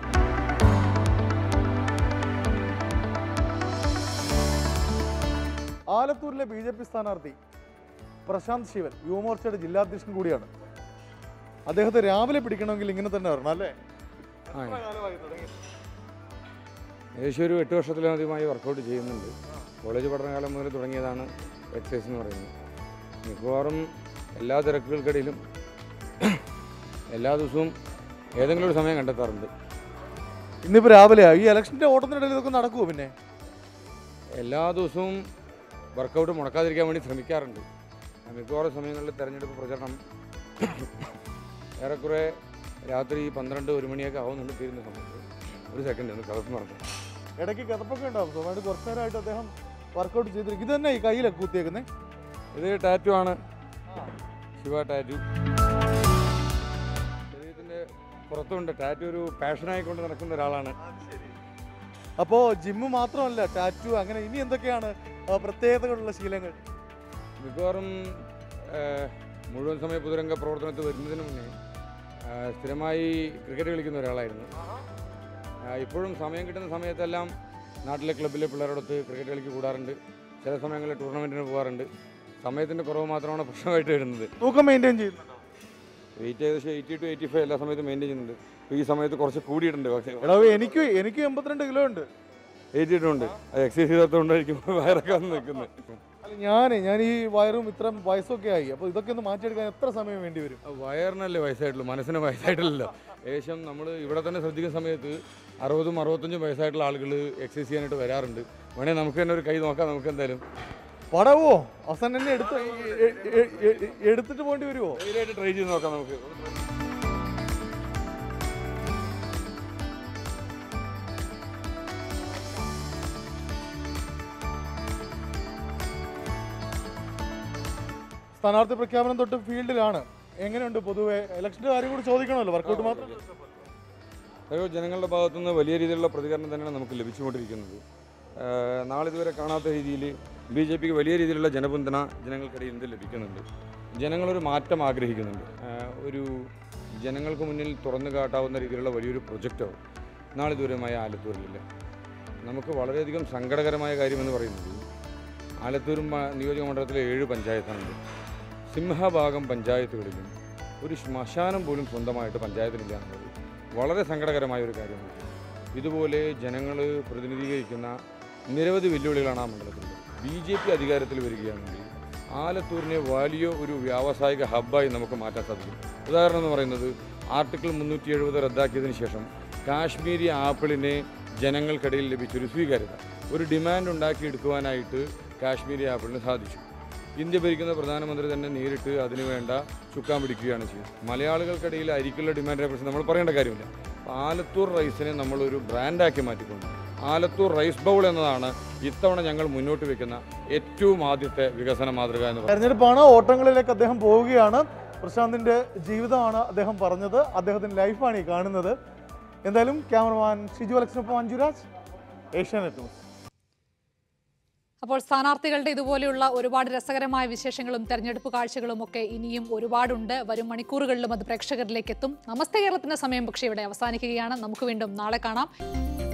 ആലത്തൂരിലെ ബി ജെ പി സ്ഥാനാർത്ഥി പ്രശാന്ത് ശിവൻ യുവമോർച്ചയുടെ ജില്ലാധ്യക്ഷൻ കൂടിയാണ് അദ്ദേഹത്തെ രാവിലെ പിടിക്കണമെങ്കിൽ ഇങ്ങനെ തന്നെ വരണം അല്ലേ എത്ര കാലമായി തുടങ്ങി
ഏകദേശം ഒരു എട്ട് വർഷത്തിലധികമായി വർക്കൗട്ട് ചെയ്യുന്നുണ്ട് കോളേജ് പഠനകാലം മുതൽ തുടങ്ങിയതാണ്
എക്സസൈസ് എന്ന് പറയുന്നത് മിക്കവാറും എല്ലാ തിരക്കുകൾക്കിടയിലും എല്ലാ ദിവസവും ഏതെങ്കിലും ഒരു സമയം കണ്ടെത്താറുണ്ട്
ഇന്നിപ്പോൾ രാവിലെയാ ഈ ഇലക്ഷൻ്റെ ഓട്ടത്തിനിടയിൽ ഇതൊക്കെ നടക്കുമോ പിന്നെ
എല്ലാ ദിവസവും വർക്കൗട്ട് മുടക്കാതിരിക്കാൻ വേണ്ടി ശ്രമിക്കാറുണ്ട് മിക്കവാറും സമയങ്ങളിൽ തെരഞ്ഞെടുപ്പ് പ്രചരണം ഏറെക്കുറെ രാത്രി പന്ത്രണ്ട് ഒരു മണിയൊക്കെ ആവുന്നുണ്ട് തീരുന്ന സമയത്ത് ഒരു സെക്കൻഡ് ഒന്ന് കളർന്ന് നടക്കും
ഇടയ്ക്ക് കിതപ്പൊക്കെ ഉണ്ടാവും സ്വാഭാവിക കുറച്ച് നേരമായിട്ട് അദ്ദേഹം വർക്കൗട്ട് ചെയ്തിരിക്കും ഇത് തന്നെ ഈ കയ്യിലൊക്കെ കുത്തിയേക്കുന്നത്
ഇത് ടാറ്റു ആണ് ശിവ ടാറ്റു ശരീരത്തിൻ്റെ പുറത്തുണ്ട് ടാറ്റു ഒരു പാഷനായിക്കൊണ്ട് നടക്കുന്ന ഒരാളാണ്
അപ്പോൾ ജിമ്മ് മാത്രമല്ല ടാറ്റു അങ്ങനെ ഇനി എന്തൊക്കെയാണ് ആ, പ്രത്യേകതകളുള്ള ശീലങ്ങൾ
മിക്കവാറും ആ, മുഴുവൻ സമയ പൊതുരംഗ പ്രവർത്തനത്തിൽ വരുന്നതിന് മുന്നേ ആ, സ്ഥിരമായി ക്രിക്കറ്റ് കളിക്കുന്ന ഒരാളായിരുന്നു ആ, ഇപ്പോഴും സമയം കിട്ടുന്ന സമയത്തെല്ലാം നാട്ടിലെ ക്ലബ്ബിലെ പിള്ളേരോടൊത്ത് ക്രിക്കറ്റ് കളിക്ക് കൂടാറുണ്ട് ചില സമയങ്ങളിൽ ടൂർണമെൻറ്റിന് പോകാറുണ്ട് സമയത്തിൻ്റെ കുറവ് മാത്രമാണ് പ്രശ്നമായിട്ട് വരുന്നത്
തൂക്കം മെയിൻറ്റെയിൻ ചെയ്യുന്നുണ്ടോ
വെയിറ്റ് ഏകദേശം എയ്റ്റി ടു എയ്റ്റി ഫൈവ് എല്ലാ സമയത്തും മെയിൻറ്റെയിൻ ചെയ്യുന്നുണ്ട് ഇപ്പോൾ ഈ സമയത്ത് കുറച്ച് കൂടിയിട്ടുണ്ട് പക്ഷേ
എടാ എനിക്ക് എനിക്ക് എൺപത്തിരണ്ട് കിലോ ഉണ്ട്
എയ്റ്റിട്ടുണ്ട് അത് എക്സസൈസ് ചെയ്തതുകൊണ്ടായിരിക്കും വയറൊക്കെ വന്ന് നിൽക്കുന്നത്
അല്ല ഞാൻ ഞാൻ ഈ വയറും ഇത്ര വയസ്സൊക്കെ ആയി അപ്പോൾ ഇതൊക്കെ ഒന്ന് മാറ്റിയെടുക്കാൻ എത്ര സമയം വേണ്ടി വരും
വയറിനല്ലേ വയസ്സായിട്ടുള്ളൂ മനസ്സിന് വയസ്സായിട്ടില്ലല്ലോ ഏകദേശം നമ്മൾ ഇവിടെ തന്നെ ശ്രദ്ധിക്കുന്ന സമയത്ത് അറുപതും അറുപത്തഞ്ചും വയസ്സായിട്ടുള്ള ആളുകൾ എക്സസൈസ് ചെയ്യാനായിട്ട് വരാറുണ്ട് വേണേൽ നമുക്ക് തന്നെ ഒരു കൈ നോക്കാം നമുക്ക് എന്തായാലും
പടവോ അവസാനം തന്നെ എടുത്ത് എ- എ- എ- എ- എടുത്തിട്ട് പോകേണ്ടി വരുമോ
ധൈര്യമായിട്ട് ട്രൈ ചെയ്ത് നോക്കാം നമുക്ക്
സ്ഥാനാർത്ഥി പ്രഖ്യാപനം തൊട്ട് ഫീൽഡിലാണ് എങ്ങനെയുണ്ട് പൊതുവെ ഇലക്ഷൻ്റെ കാര്യം കൂടി ചോദിക്കണമല്ലോ വർക്കൗട്ട് മാത്രം
ഓരോ ജനങ്ങളുടെ ഭാഗത്തുനിന്ന് വലിയ രീതിയിലുള്ള പ്രതികരണം തന്നെയാണ് നമുക്ക് ലഭിച്ചുകൊണ്ടിരിക്കുന്നത് ഏഹ് നാളെ ഇതുവരെ കാണാത്ത രീതിയിൽ ബി ജെ പിക്ക് വലിയ രീതിയിലുള്ള ജനപിന്തുണ ജനങ്ങൾക്കിടയിൽ നിന്ന് ലഭിക്കുന്നുണ്ട് ജനങ്ങളൊരു മാറ്റം ആഗ്രഹിക്കുന്നുണ്ട് ഏഹ് ഒരു ജനങ്ങൾക്ക് മുന്നിൽ തുറന്നു കാട്ടാവുന്ന രീതിയിലുള്ള വലിയൊരു പ്രൊജക്റ്റോ നാളിതുവരെയുമായ ആലത്തൂരിലില്ല നമുക്ക് വളരെയധികം സങ്കടകരമായ കാര്യമെന്ന് പറയുന്നത് ആലത്തൂർ മ- നിയോജക മണ്ഡലത്തിലെ ഏഴ് പഞ്ചായത്താണുണ്ട് സിംഹഭാഗം പഞ്ചായത്തുകളിലും ഒരു ശ്മശാനം പോലും സ്വന്തമായിട്ട് പഞ്ചായത്തിനില്ല എന്നുള്ളത് വളരെ സങ്കടകരമായ ഒരു കാര്യമാണ് ഇതുപോലെ ജനങ്ങൾ പ്രതിനിധീകരിക്കുന്ന നിരവധി വെല്ലുവിളികളാണ് ആ മണ്ഡലത്തിലുള്ളത് ബി ജെ പി അധികാരത്തിൽ വരികയാണെങ്കിൽ ആലത്തൂരിനെ വലിയ ഒരു വ്യാവസായിക ഹബ്ബായി നമുക്ക് മാറ്റാൻ സാധിക്കും ഉദാഹരണം എന്ന് പറയുന്നത് ആർട്ടിക്കിൾ മുന്നൂറ്റി എഴുപത് റദ്ദാക്കിയതിന് ശേഷം കാശ്മീരി ആപ്പിളിനെ ജനങ്ങൾക്കിടയിൽ ലഭിച്ചൊരു സ്വീകാര്യത ഒരു ഡിമാൻഡ് ഉണ്ടാക്കിയെടുക്കുവാനായിട്ട് കാശ്മീരി ആപ്പിളിന് സാധിച്ചു ഇന്ത്യ ഭരിക്കുന്ന പ്രധാനമന്ത്രി തന്നെ നേരിട്ട് അതിനു വേണ്ട ചുക്കാൻ പിടിക്കുകയാണ് ചെയ്യുന്നത് മലയാളികൾക്കിടയിൽ അരിക്കുള്ള ഡിമാൻഡിനെ കുറിച്ച് നമ്മൾ പറയേണ്ട കാര്യമില്ല അപ്പോൾ ആലത്തൂർ റൈസിനെ നമ്മളൊരു ബ്രാൻഡാക്കി മാറ്റിക്കൊണ്ട് ആലത്തൂർ റൈസ് ബൗൾ എന്നതാണ് ഇത്തവണ ഞങ്ങൾ മുന്നോട്ട് വെക്കുന്ന ഏറ്റവും ആദ്യത്തെ വികസന മാതൃക എന്ന് പറയുന്നത്
തെരഞ്ഞെടുപ്പാണ് ഓട്ടങ്ങളിലേക്ക് അദ്ദേഹം പോവുകയാണ് പ്രശാന്തിന്റെ ജീവിതമാണ് അദ്ദേഹം പറഞ്ഞത് അദ്ദേഹത്തിന്റെ ലൈഫാണ് ഈ കാണുന്നത് എന്തായാലും ക്യാമറമാൻ ഷിജു അലക്സിനൊപ്പം അഞ്ജുരാജ് ഏഷ്യാനെറ്റ് ന്യൂസ്
അപ്പോൾ സ്ഥാനാർത്ഥികളുടെ ഇതുപോലെയുള്ള ഒരുപാട് രസകരമായ വിശേഷങ്ങളും തെരഞ്ഞെടുപ്പ് കാഴ്ചകളും ഒക്കെ ഇനിയും ഒരുപാടുണ്ട് വരും മണിക്കൂറുകളിലും അത് പ്രേക്ഷകരിലേക്ക് എത്തും നമസ്തേ കേരളത്തിന്റെ സമയം പക്ഷേ ഇവിടെ അവസാനിക്കുകയാണ് നമുക്ക് വീണ്ടും നാളെ കാണാം